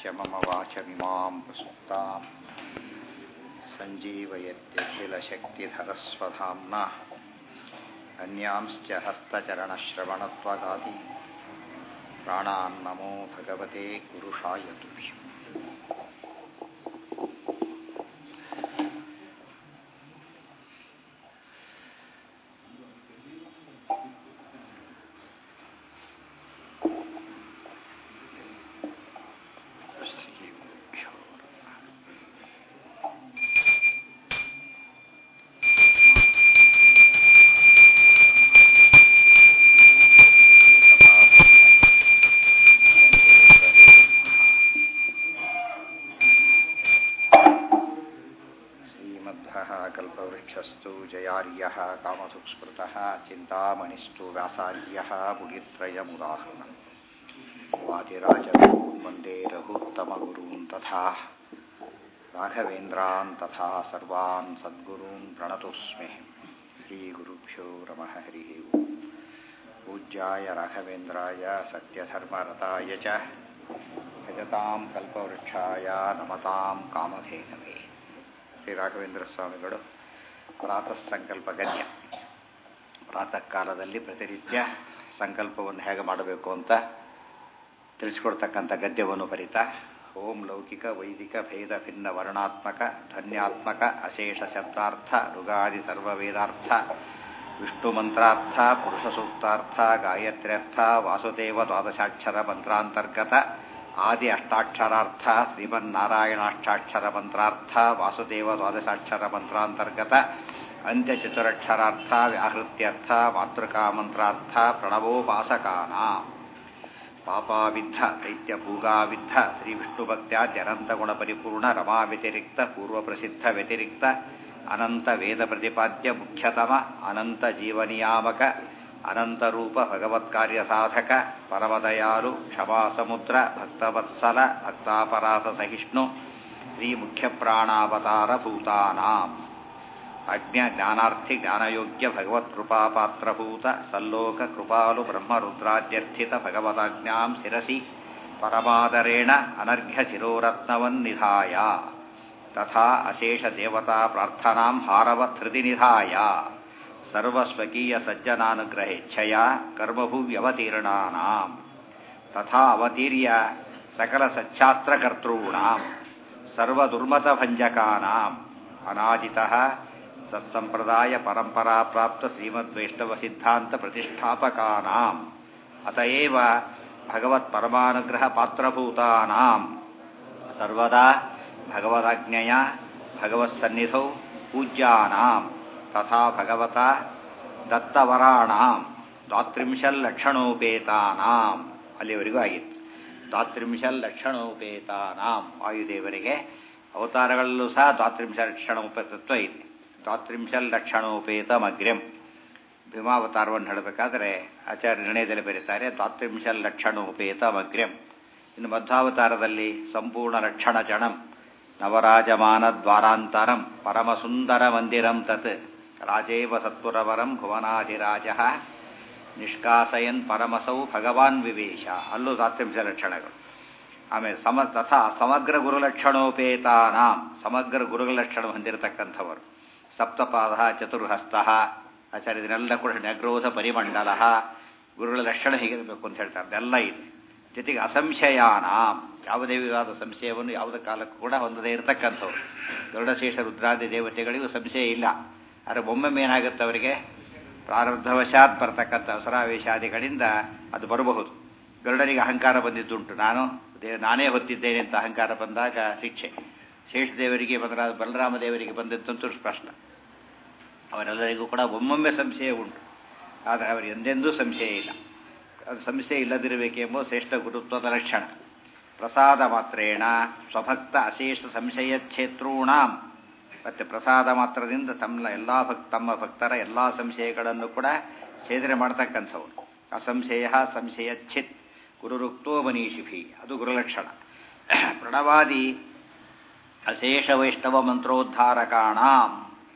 यस्य मम वाचमिमां प्रसुप्तां सञ्जीवयत्यखिलशक्तिधरस्वधाम्ना अन्यांश्च हस्तचरणश्रवणत्वगादि प्राणान्नमो भगवते पुरुषाय तुभ्यम् श्रीगुरुभ्यो नमः श्रीमध्वः कल्पवृक्षस्तु जयार्यः कामधुक्स्मृतः चिन्तामणिस्तु व्यासार्यः मुनित्रयमुदाहृतम् वादिराजगुरून् वन्दे रघुत्तमगुरून् तथा राघवेन्द्रान् तथा सर्वान् सद्गुरून् प्रणतोऽस्मि श्रीगुरुभ्यो नमः हरिः ओम् पूज्याय राघवेन्द्राय सत्यधर्मरताय च ಭಜತಾಂ ಕಲ್ಪವೃಕ್ಷಾಯ ನಮತಾಂ ಕಾಮಧೇನವೇ ಶ್ರೀ ರಾಘವೇಂದ್ರ ಸ್ವಾಮಿಗಳು ಪ್ರಾತಃ ಸಂಕಲ್ಪ ಗದ್ಯ ಪ್ರಾತಃ ಕಾಲದಲ್ಲಿ ಪ್ರತಿನಿತ್ಯ ಸಂಕಲ್ಪವನ್ನು ಹೇಗೆ ಮಾಡಬೇಕು ಅಂತ ತಿಳಿಸ್ಕೊಡ್ತಕ್ಕಂಥ ಗದ್ಯವನ್ನು ಬರಿತಾ ಓಂ ಲೌಕಿಕ ವೈದಿಕ ಭೇದ ಭಿನ್ನ ವರ್ಣಾತ್ಮಕ ಧನ್ಯಾತ್ಮಕ ಅಶೇಷ ಶಬ್ದಾರ್ಥ ಋಗಾದಿ ಸರ್ವವೇದಾರ್ಥ ವಿಷ್ಣು ಮಂತ್ರಾರ್ಥ ಪುರುಷ ಸೂಕ್ತಾರ್ಥ ಗಾಯತ್ರ್ಯರ್ಥ ವಾಸುದೇವ ದ್ವಾದಶಾಕ್ಷರ ಮಂತ್ರಾಂತರ್ಗತ ಆದಿ ಅಷ್ಟಾಕ್ಷರಾರ್ಥ ಶ್ರೀಮನ್ನಾರಾಯಣಾಷ್ಟಾಕ್ಷರ ಮಂತ್ರಾರ್ಥ ವಾಸುದೇವ ದ್ವಾದಶಾಕ್ಷರ ಮಂತ್ರಾಂತರ್ಗತ ಅಂತ್ಯ ಚತುರಕ್ಷರಾರ್ಥ ವ್ಯಾಹೃತ್ಯರ್ಥ ಮಾತೃಕಾ ಮಂತ್ರಾರ್ಥ ಪ್ರಣವೋಪಾಸಕಾನ ಪಾಪಾವಿದ್ಧ ದೈತ್ಯಭೂಗಾವಿದ್ಧ ಶ್ರೀ ವಿಷ್ಣುಭಕ್ತ್ಯಾದ್ಯನಂತ ಗುಣ ಪರಿಪೂರ್ಣ ರಮಾ ವ್ಯತಿರಿಕ್ತ ಪೂರ್ವ ಪ್ರಸಿದ್ಧ ವ್ಯತಿರಿಕ್ತ ಅನಂತ ವೇದ ಪ್ರತಿಪಾದ್ಯ ಮುಖ್ಯತಮ ಅನಂತ ಜೀವನಿಯಾಮಕ ಅನಂತರೂಪ ಭಗವತ್ಕಾರ್ಯ ಸಾಧಕ ಪರಮದಯಾಲು ಕ್ಷಮಾ ಸಮುದ್ರ ಭಕ್ತವತ್ಸಲ ಭಕ್ತಾಪರಾಧ ಸಹಿಷ್ಣು ಶ್ರೀ ಮುಖ್ಯ ಪ್ರಾಣಾವತಾರ ಭೂತಾನಾಂ ಅಜ್ಞ ಜ್ಞಾನಾರ್ಥಿ ಜ್ಞಾನಯೋಗ್ಯ ಭಗವತ್ ಕೃಪಾಪಾತ್ರಭೂತ ಸಲ್ಲೋಕ ಕೃಪಾಲು ಬ್ರಹ್ಮರುದ್ರಾದ್ಯರ್ಥಿತ ಭಗವದಾಜ್ಞಾಂ ಶಿರಸಿ ಪರಮಾದರೇಣ ಅನರ್ಘ್ಯ ಶಿರೋರತ್ನವನ್ನಿಧಾಯ ತಥಾ ಅಶೇಷ ದೇವತಾ ಪ್ರಾರ್ಥನಾಂ ಹಾರವತ್ ಹೃದಯ ನಿಧಾಯ ಸರ್ವಸ್ವಕೀಯ ಸಜ್ಜನಾನುಗ್ರಹೇಚ್ಛಯ ಕರ್ಮಭುವ್ಯವತೀರ್ಣಾನಾಂ ತಥಾ ಅವತೀರ್ಯ ಸಕಲ ಸಚ್ಛಾಸ್ತ್ರಕರ್ತॄಣಾಂ ಸರ್ವದುರ್ಮತಭಂಜಕಾನಾಂ ಅನಾದಿತಃ ಸತ್ಸಂಪ್ರದಾಯ ಪರಂಪರಾ ಪ್ರಾಪ್ತ ಶ್ರೀಮದ್ವೈಷ್ಣವ ಸಿದ್ಧಾಂತ ಪ್ರತಿಷ್ಠಾಪಕಾನಾಂ ಅತಏವ ಭಗವತ್ ಪರಮಾನುಗ್ರಹ ಪಾತ್ರಭೂತಾನಾಂ ಸರ್ವದಾ ಭಗವದಾಜ್ಞೆಯ ಭಗವತ್ಸನ್ನಿಧೌ ಪೂಜ್ಯಾನಾಂ ತಥಾ ಭಗವತ ದತ್ತವರಾಣಾಂ ದ್ವಾತ್ರಿಂಶಲ್ಲಕ್ಷಣೋಪೇತಾನಾಂ ಅಲ್ಲಿವರೆಗೂ ಆಗಿತ್ತು ದ್ವಾತ್ರಿಂಶಲ್ಲಕ್ಷಣೋಪೇತಾನಾಂ ವಾಯುದೇವರಿಗೆ ಅವತಾರಗಳಲ್ಲೂ ಸಹ ದ್ವಾತ್ರಿಂಶ ಲಕ್ಷಣೋಪೇತತ್ವ ಇದೆ ದ್ವಾತ್ರಿಂಶಲ್ಲಕ್ಷಣೋಪೇತಮಗ್ರ್ಯಂ ಭೀಮಾವತಾರವನ್ನು ಹೇಳಬೇಕಾದ್ರೆ ಆಚಾರ್ಯ ನಿರ್ಣಯದಲ್ಲಿ ಬರೀತಾರೆ ದ್ವಾತ್ರಿಂಶಲ್ಲಕ್ಷಣೋಪೇತಮಗ್ರ್ಯಂ ಇನ್ನು ಮಧ್ವಾವತಾರದಲ್ಲಿ ಸಂಪೂರ್ಣ ಲಕ್ಷಣ ಜಣಂ ನವರಾಜಮಾನ ದ್ವಾರಾಂತರಂ ಪರಮಸುಂದರ ಮಂದಿರಂ ತತ್ ರಾಜೇವ ಸತ್ಪುರವರಂ ಭುವನಾದಿರಾಜ ನಿಷ್ಕಾಸಯನ್ ಪರಮಸೌ ಭಗವಾನ್ ವಿವೇಶ ಅಲ್ಲೂ ದಾತ್ರಿಂಶ ಲಕ್ಷಣಗಳು ಆಮೇಲೆ ಸಮ ತಥಾ ಸಮಗ್ರ ಗುರುಲಕ್ಷಣೋಪೇತಾನಾಂ ಸಮಗ್ರ ಗುರುಗಳ ಲಕ್ಷಣ ಹೊಂದಿರತಕ್ಕಂಥವರು ಸಪ್ತಪಾದ ಚತುರ್ಹಸ್ತ ಆಚಾರ್ಯ ಇದನ್ನೆಲ್ಲ ಕೂಡ ನಗ್ರೋಧ ಪರಿಮಂಡಲ ಗುರುಗಳ ಲಕ್ಷಣ ಹೀಗಿರಬೇಕು ಅಂತ ಹೇಳ್ತಾರೆ ಅದೆಲ್ಲ ಇದೆ ಜೊತೆಗೆ ಅಸಂಶಯಾನಾಂ ಯಾವುದೇ ವಿವಾದ ಸಂಶಯವನ್ನು ಯಾವುದೇ ಕಾಲಕ್ಕೂ ಕೂಡ ಹೊಂದದೇ ಇರತಕ್ಕಂಥವ್ರು ಗರುಡಶೇಷ ರುದ್ರಾದಿ ದೇವತೆಗಳಿಗೂ ಸಂಶಯ ಇಲ್ಲ ಆದರೆ ಒಮ್ಮೊಮ್ಮೆ ಏನಾಗುತ್ತೆ ಅವರಿಗೆ ಪ್ರಾರಬ್ಧವಶಾತ್ ಬರ್ತಕ್ಕಂಥ ಅವಸರಾವೇಶಾದಿಗಳಿಂದ ಅದು ಬರಬಹುದು ಗರುಡನಿಗೆ ಅಹಂಕಾರ ಬಂದಿದ್ದುಂಟು ನಾನು ದೇ- ನಾನೇ ಹೊತ್ತಿದ್ದೇನೆ ಅಂತ ಅಹಂಕಾರ ಬಂದಾಗ ಶಿಕ್ಷೆ ಶೇಷದೇವರಿಗೆ ಬಂದ ಬಲರಾಮ ದೇವರಿಗೆ ಬಂದಿದ್ದಂತೂ ಸ್ಪಷ್ಟ ಅವರೆಲ್ಲರಿಗೂ ಕೂಡ ಒಮ್ಮೊಮ್ಮೆ ಸಂಶಯ ಉಂಟು ಆದರೆ ಅವರು ಎಂದೆಂದೂ ಸಂಶಯ ಇಲ್ಲ ಅದು ಸಂಶಯ ಇಲ್ಲದಿರಬೇಕೆಂಬ ಶ್ರೇಷ್ಠ ಗುರುತ್ವದ ಲಕ್ಷಣ ಪ್ರಸಾದ ಮಾತ್ರೇಣ ಸ್ವಭಕ್ತ ಅಶೇಷ ಸಂಶಯ ಕ್ಷೇತ್ರೂಣಾಂ ಮತ್ತು ಪ್ರಸಾದ ಮಾತ್ರದಿಂದ ತಮ್ಮ ಎಲ್ಲ ಭಕ್ ತಮ್ಮ ಭಕ್ತರ ಎಲ್ಲ ಸಂಶಯಗಳನ್ನು ಕೂಡ ಛೇದನೆ ಮಾಡ್ತಕ್ಕಂಥವ್ರು ಅಸಂಶಯ ಸಂಶಯ ಛಿತ್ ಗುರುರುಕ್ತೋ ಮನೀಷಿಭಿ ಅದು ಗುರುಲಕ್ಷಣ ಪ್ರಣವಾದಿ ಅಶೇಷ ವೈಷ್ಣವ ಮಂತ್ರೋದ್ಧಾರಕಾಣಾಂ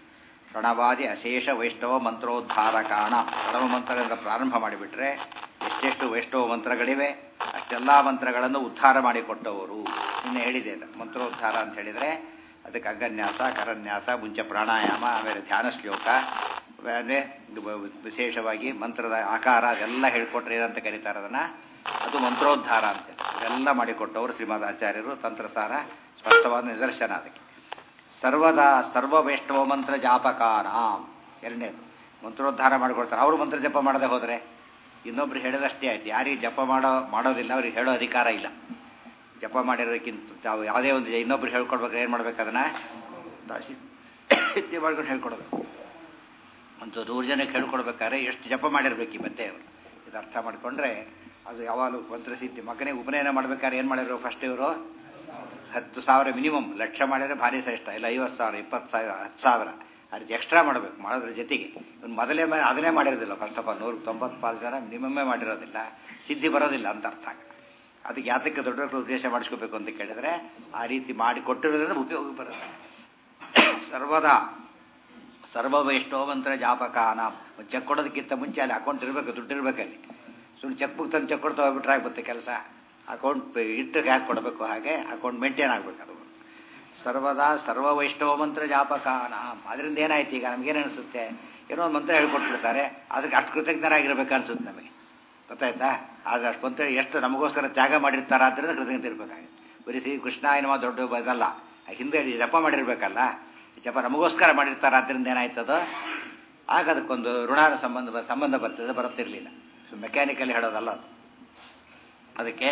ಪ್ರಣವಾದಿ ಅಶೇಷ ವೈಷ್ಣವ ಮಂತ್ರೋದ್ಧಾರಕಾಣ ಪ್ರಣವ ಮಂತ್ರದಿಂದ ಪ್ರಾರಂಭ ಮಾಡಿಬಿಟ್ರೆ ಎಷ್ಟೆಷ್ಟು ಎಷ್ಟೋ ಮಂತ್ರಗಳಿವೆ ಅಷ್ಟೆಲ್ಲ ಮಂತ್ರಗಳನ್ನು ಉದ್ಧಾರ ಮಾಡಿಕೊಟ್ಟವರು ನಿನ್ನೆ ಹೇಳಿದೆ ಅದು ಮಂತ್ರೋದ್ಧಾರ ಅಂತ ಹೇಳಿದರೆ ಅದಕ್ಕೆ ಅಗ್ಗನ್ಯಾಸ ಕರನ್ಯಾಸ ಮುಂಚೆ ಪ್ರಾಣಾಯಾಮ ಆಮೇಲೆ ಧ್ಯಾನ ಶ್ಲೋಕ ಆಮೇಲೆ ವಿಶೇಷವಾಗಿ ಮಂತ್ರದ ಆಕಾರ ಅದೆಲ್ಲ ಹೇಳ್ಕೊಟ್ರೆ ಏನಂತ ಕರೀತಾರೆ ಅದನ್ನು ಅದು ಮಂತ್ರೋದ್ಧಾರ ಅಂತ ಅದೆಲ್ಲ ಮಾಡಿಕೊಟ್ಟವರು ಶ್ರೀಮದ್ ಆಚಾರ್ಯರು ತಂತ್ರಸಾರ ಸ್ಪಷ್ಟವಾದ ನಿದರ್ಶನ ಅದಕ್ಕೆ ಸರ್ವದಾ ಸರ್ವ ವೈಷ್ಣವ ಮಂತ್ರ ಜಾಪಕಾನಾಂ ಎರಡನೇದು ಮಂತ್ರೋದ್ಧಾರ ಮಾಡಿಕೊಡ್ತಾರೆ ಅವರು ಮಂತ್ರ ಜಪ ಮಾಡದೆ ಹೋದರೆ ಇನ್ನೊಬ್ರು ಹೇಳಿದಷ್ಟೇ ಆಯ್ತು ಯಾರಿಗೆ ಜಪ ಮಾಡೋ ಮಾಡೋದಿಲ್ಲ ಅವ್ರಿಗೆ ಹೇಳೋ ಅಧಿಕಾರ ಇಲ್ಲ ಜಪ ಮಾಡಿರೋದಕ್ಕಿಂತ ತಾವು ಯಾವುದೇ ಒಂದು ಇನ್ನೊಬ್ರು ಹೇಳ್ಕೊಡ್ಬೇಕಾದ್ರೆ ಏನು ಮಾಡ್ಬೇಕು ಅದನ್ನು ದಾಸಿ ಸಿದ್ಧಿ ಮಾಡ್ಕೊಂಡು ಹೇಳ್ಕೊಡೋದು ಒಂದು ನೂರು ಜನಕ್ಕೆ ಹೇಳ್ಕೊಡ್ಬೇಕಾದ್ರೆ ಎಷ್ಟು ಜಪ ಮಾಡಿರ್ಬೇಕು ಈ ಮತ್ತೆ ಅವರು ಇದು ಅರ್ಥ ಮಾಡಿಕೊಂಡ್ರೆ ಅದು ಯಾವಾಗಲೂ ಮಂತ್ರಸಿದ್ಧಿ ಮಗನಿಗೆ ಉಪನಯನ ಮಾಡ್ಬೇಕಾದ್ರೆ ಏನು ಮಾಡಿದ್ರು ಫಸ್ಟ್ ಇವರು ಹತ್ತು ಸಾವಿರ ಮಿನಿಮಮ್ ಲಕ್ಷ ಮಾಡಿದ್ರೆ ಭಾರಿ ಶ್ರೇಷ್ಠ ಇಲ್ಲ ಐವತ್ತು ಸಾವಿರ ಇಪ್ಪತ್ತು ಸಾವಿರ ಹತ್ತು ಸಾವಿರ ಅದಕ್ಕೆ ಎಕ್ಸ್ಟ್ರಾ ಮಾಡಬೇಕು ಮಾಡೋದ್ರ ಜೊತೆಗೆ ಇವ್ನು ಮೊದಲೇ ಮಾಡಿ ಅದನ್ನೇ ಮಾಡಿರೋದಿಲ್ಲ ಫಸ್ಟ್ ಆಫ್ ಆಲ್ ನೂರ ತೊಂಬತ್ಪಾಲು ಜನ ಮಿನಿಮಮ್ಮೇ ಮಾಡಿರೋದಿಲ್ಲ ಸಿದ್ಧಿ ಬರೋದಿಲ್ಲ ಅಂತ ಅರ್ಥ ಅದಕ್ಕೆ ಯಾತಕ್ಕೆ ದೊಡ್ಡ ದೊಡ್ಡ ಉದ್ದೇಶ ಮಾಡಿಸ್ಕೋಬೇಕು ಅಂತ ಕೇಳಿದ್ರೆ ಆ ರೀತಿ ಮಾಡಿ ಕೊಟ್ಟಿರೋದ್ರಿಂದ ಉಪಯೋಗ ಬರುತ್ತೆ ಸರ್ವದಾ ಸರ್ವ ವೈಷ್ಣವ ಮಂತ್ರ ಜಾಪಕಾನ ಚೆಕ್ ಕೊಡೋದಕ್ಕಿಂತ ಮುಂಚೆ ಅಲ್ಲಿ ಅಕೌಂಟ್ ಇರಬೇಕು ದುಡ್ಡು ಇರಬೇಕಲ್ಲಿ ಸುಮ್ಮನೆ ಚೆಕ್ ಬುಕ್ ತಂದು ಚೆಕ್ ಕೊಡ್ತಾ ಹೋಗ್ಬಿಟ್ರೆ ಆಗ್ಬಿಡುತ್ತೆ ಕೆಲಸ ಅಕೌಂಟ್ ಇಟ್ಟು ಹ್ಯಾಕ್ ಕೊಡಬೇಕು ಹಾಗೆ ಅಕೌಂಟ್ ಮೇಂಟೈನ್ ಆಗಬೇಕು ಅದು ಸರ್ವದಾ ಸರ್ವ ವೈಷ್ಣವ ಮಂತ್ರ ಜಾಪಕಾನ ಅದರಿಂದ ಏನಾಯ್ತು ಈಗ ನಮಗೇನು ಅನಿಸುತ್ತೆ ಏನೋ ಒಂದು ಮಂತ್ರ ಹೇಳ್ಕೊಟ್ಬಿಡ್ತಾರೆ ಅದಕ್ಕೆ ಅಷ್ಟು ಕೃತಜ್ಞರಾಗಿರ್ಬೇಕು ಅನ್ಸುತ್ತೆ ನಮಗೆ ಗೊತ್ತಾಯ್ತಾ ಆದರೆ ಅಷ್ಟು ಮಂತ್ರ ಎಷ್ಟು ನಮಗೋಸ್ಕರ ತ್ಯಾಗ ಮಾಡಿರ್ತಾರ ಆದ್ದರಿಂದ ಕೃತಜ್ಞತೆ ಇರಬೇಕಾಗುತ್ತೆ ಬರೀ ಶ್ರೀ ಕೃಷ್ಣ ಏನೋ ದೊಡ್ಡ ಬದಲ್ಲ ಹಿಂದೆ ಜಪ ಮಾಡಿರ್ಬೇಕಲ್ಲ ಜಪ ನಮಗೋಸ್ಕರ ಮಾಡಿರ್ತಾರ ಆದ್ದರಿಂದ ಏನಾಯ್ತದು ಆಗ ಅದಕ್ಕೊಂದು ಋಣಾನ ಸಂಬಂಧ ಸಂಬಂಧ ಬರ್ತದೆ ಬರುತ್ತಿರಲಿಲ್ಲ ಸೊ ಮೆಕ್ಯಾನಿಕಲಿ ಹೇಳೋದಲ್ಲ ಅದು ಅದಕ್ಕೆ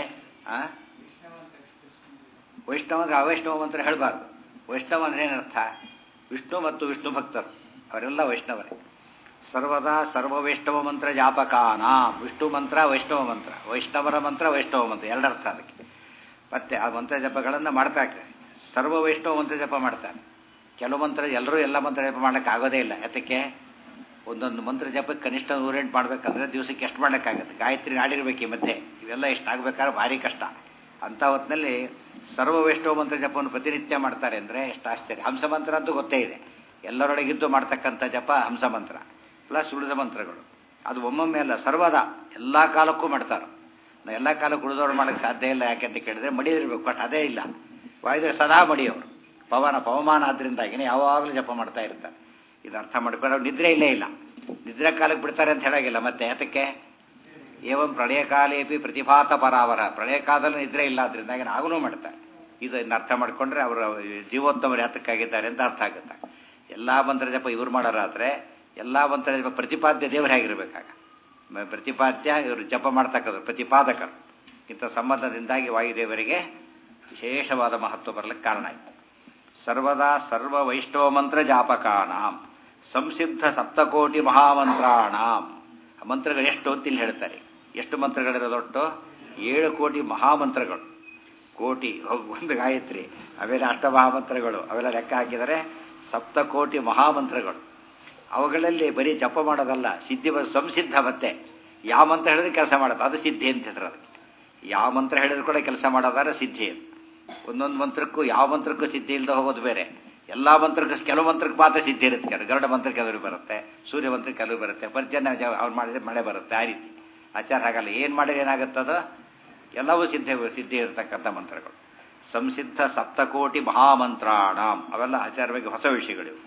ವೈಷ್ಣವ ಅಂದ್ರೆ ಅವೈಷ್ಣವ ಮಂತ್ರ ಹೇಳಬಾರ್ದು ವೈಷ್ಣವ ಅಂದ್ರೆ ಏನರ್ಥ ವಿಷ್ಣು ಮತ್ತು ವಿಷ್ಣು ಭಕ್ತರು ಅವರೆಲ್ಲ ವೈಷ್ಣವರೇ ಸರ್ವದಾ ಸರ್ವ ವೈಷ್ಣವ ಮಂತ್ರ ಜಾಪಕಾನ ವಿಷ್ಣು ಮಂತ್ರ ವೈಷ್ಣವ ಮಂತ್ರ ವೈಷ್ಣವರ ಮಂತ್ರ ವೈಷ್ಣವ ಮಂತ್ರ ಎರಡರ್ಥ ಅದಕ್ಕೆ ಮತ್ತೆ ಆ ಮಂತ್ರ ಜಪಗಳನ್ನು ಮಾಡ್ತಾ ಇರ್ತಾರೆ ಸರ್ವ ವೈಷ್ಣವ ಮಂತ್ರ ಜಪ ಮಾಡ್ತಾರೆ ಕೆಲವು ಮಂತ್ರ ಎಲ್ಲರೂ ಎಲ್ಲ ಮಂತ್ರ ಜಪ ಮಾಡೋಕ್ಕೆ ಆಗೋದೇ ಇಲ್ಲ ಯಾತಕ್ಕೆ ಒಂದೊಂದು ಮಂತ್ರ ಜಪಕ್ಕೆ ಕನಿಷ್ಠ ನೂರೆಂಟು ಮಾಡಬೇಕಂದ್ರೆ ದಿವಸಕ್ಕೆ ಎಷ್ಟು ಮಾಡೋಕ್ಕಾಗುತ್ತೆ ಗಾಯತ್ರಿ ನಾಡಿರ್ಬೇಕು ಈ ಮಧ್ಯೆ ಇವೆಲ್ಲ ಎಷ್ಟು ಆಗಬೇಕಾದ್ರೆ ಭಾರಿ ಕಷ್ಟ ಅಂಥ ಹೊತ್ತಿನಲ್ಲಿ ಸರ್ವ ವೈಷ್ಣವ ಮಂತ್ರ ಜಪವನ್ನು ಪ್ರತಿನಿತ್ಯ ಮಾಡ್ತಾರೆ ಅಂದರೆ ಎಷ್ಟು ಆಶ್ಚರ್ಯ ಹಂಸ ಮಂತ್ರ ಅಂತೂ ಗೊತ್ತೇ ಇದೆ ಎಲ್ಲರೊಳಗಿದ್ದು ಮಾಡ್ತಕ್ಕಂಥ ಜಪ ಹಂಸ ಮಂತ್ರ ಪ್ಲಸ್ ಉಳಿದ ಮಂತ್ರಗಳು ಅದು ಒಮ್ಮೊಮ್ಮೆ ಅಲ್ಲ ಸರ್ವದ ಎಲ್ಲ ಕಾಲಕ್ಕೂ ಮಾಡ್ತಾರೆ ನಾವು ಎಲ್ಲ ಕಾಲಕ್ಕೂ ಉಳಿದವ್ರು ಮಾಡೋಕ್ಕೆ ಸಾಧ್ಯ ಇಲ್ಲ ಯಾಕೆ ಅಂತ ಕೇಳಿದ್ರೆ ಮಡಿದಿರ್ಬೇಕು ಬಟ್ ಅದೇ ಇಲ್ಲ ವಾಯುದೇವ ಸದಾ ಮಡಿಯವರು ಪವನ ಪವಮಾನ ಆದ್ರಿಂದಾಗಿನೇ ಯಾವಾಗಲೂ ಜಪ ಮಾಡ್ತಾ ಇರ್ತಾರೆ ಇದು ಅರ್ಥ ಮಾಡ್ಕೊಂಡು ಅವ್ರು ನಿದ್ರೆ ಇಲ್ಲೇ ಇಲ್ಲ ನಿದ್ರೆ ಕಾಲಕ್ಕೆ ಬಿಡ್ತಾರೆ ಅಂತ ಹೇಳಾಗಿಲ್ಲ ಮತ್ತೆ ಯಾತಕ್ಕೆ ಏವಂ ಪ್ರಳಯ ಕಾಲೇಪಿ ಪ್ರತಿಭಾತ ಪರಾವರ ಪ್ರಳಯ ಕಾಲದಲ್ಲಿ ನಿದ್ರೆ ಇಲ್ಲ ಆದ್ರಿಂದಾಗಿ ಆಗಲೂ ಮಾಡ್ತಾರೆ ಇದು ಇನ್ನು ಅರ್ಥ ಮಾಡ್ಕೊಂಡ್ರೆ ಅವರ ಜೀವೋತ್ತಮರು ಯಾತಕ್ಕಾಗಿದ್ದಾರೆ ಅಂತ ಅರ್ಥ ಆಗುತ್ತೆ ಎಲ್ಲ ಮಂತ್ರ ಜಪ ಇವ್ರು ಮಾಡೋರಾದ್ರೆ ಎಲ್ಲ ಮಂತ್ರ ಜಪ ಪ್ರತಿಪಾದ್ಯ ದೇವರು ಹೇಗಿರ್ಬೇಕಾಗ ಪ್ರತಿಪಾದ್ಯ ಇವರು ಜಪ ಮಾಡ್ತಕ್ಕಂಥ ಪ್ರತಿಪಾದಕರು ಇಂಥ ಸಂಬಂಧದಿಂದಾಗಿ ವಾಯುದೇವರಿಗೆ ವಿಶೇಷವಾದ ಮಹತ್ವ ಬರಲಿಕ್ಕೆ ಕಾರಣ ಆಯಿತು ಸರ್ವದಾ ಸರ್ವ ವೈಷ್ಣವ ಮಂತ್ರ ಜಾಪಕಾನಾಂ ಸಂಸಿದ್ಧ ಸಪ್ತಕೋಟಿ ಮಹಾಮಂತ್ರಾಣಾಂ ಮಂತ್ರಗಳು ಎಷ್ಟು ಅಂತ ಇಲ್ಲಿ ಹೇಳ್ತಾರೆ ಎಷ್ಟು ಮಂತ್ರಗಳಿರೋದೊಟ್ಟು ಏಳು ಕೋಟಿ ಮಹಾಮಂತ್ರಗಳು ಕೋಟಿ ಒಂದು ಗಾಯತ್ರಿ ಅವೆಲ್ಲ ಅಷ್ಟಮಹಾಮಂತ್ರಗಳು ಅವೆಲ್ಲ ಲೆಕ್ಕ ಹಾಕಿದರೆ ಸಪ್ತಕೋಟಿ ಮಹಾಮಂತ್ರಗಳು ಅವುಗಳಲ್ಲಿ ಬರೀ ಜಪ ಮಾಡೋದಲ್ಲ ಸಿದ್ಧಿ ಸಂಸಿದ್ಧ ಮತ್ತೆ ಯಾವ ಮಂತ್ರ ಹೇಳಿದ್ರೆ ಕೆಲಸ ಮಾಡೋದು ಅದು ಸಿದ್ಧಿ ಅಂತ ಹೆಸರು ಅದಕ್ಕೆ ಯಾವ ಮಂತ್ರ ಹೇಳಿದ್ರು ಕೂಡ ಕೆಲಸ ಮಾಡೋದಾದ್ರೆ ಸಿದ್ಧಿ ಅದು ಒಂದೊಂದು ಮಂತ್ರಕ್ಕೂ ಯಾವ ಮಂತ್ರಕ್ಕೂ ಸಿದ್ಧಿ ಇಲ್ಲದೆ ಹೋಗೋದು ಬೇರೆ ಎಲ್ಲ ಮಂತ್ರಕ್ಕೂ ಕೆಲವು ಮಂತ್ರಕ್ಕೆ ಮಾತ್ರ ಸಿದ್ಧಿ ಇರುತ್ತೆ ಕೆಲವು ಗರುಡ ಮಂತ್ರ ಕೆಲವರು ಬರುತ್ತೆ ಸೂರ್ಯ ಮಂತ್ರ ಕೆಲವು ಬರುತ್ತೆ ಪರ್ಜನ್ಯ ಅವ್ರು ಮಾಡಿದ್ರೆ ಮಳೆ ಬರುತ್ತೆ ಆ ರೀತಿ ಆಚಾರ ಹಾಗಲ್ಲ ಏನು ಮಾಡಿದ್ರೆ ಏನಾಗುತ್ತದೋ ಎಲ್ಲವೂ ಸಿದ್ಧಿ ಸಿದ್ಧಿ ಇರತಕ್ಕಂಥ ಮಂತ್ರಗಳು ಸಂಸಿದ್ಧ ಸಪ್ತಕೋಟಿ ಮಹಾಮಂತ್ರಾಣಾಂ ಅವೆಲ್ಲ ಆಚಾರ ಬಗ್ಗೆ ಹೊಸ ವಿಷಯಗಳಿವು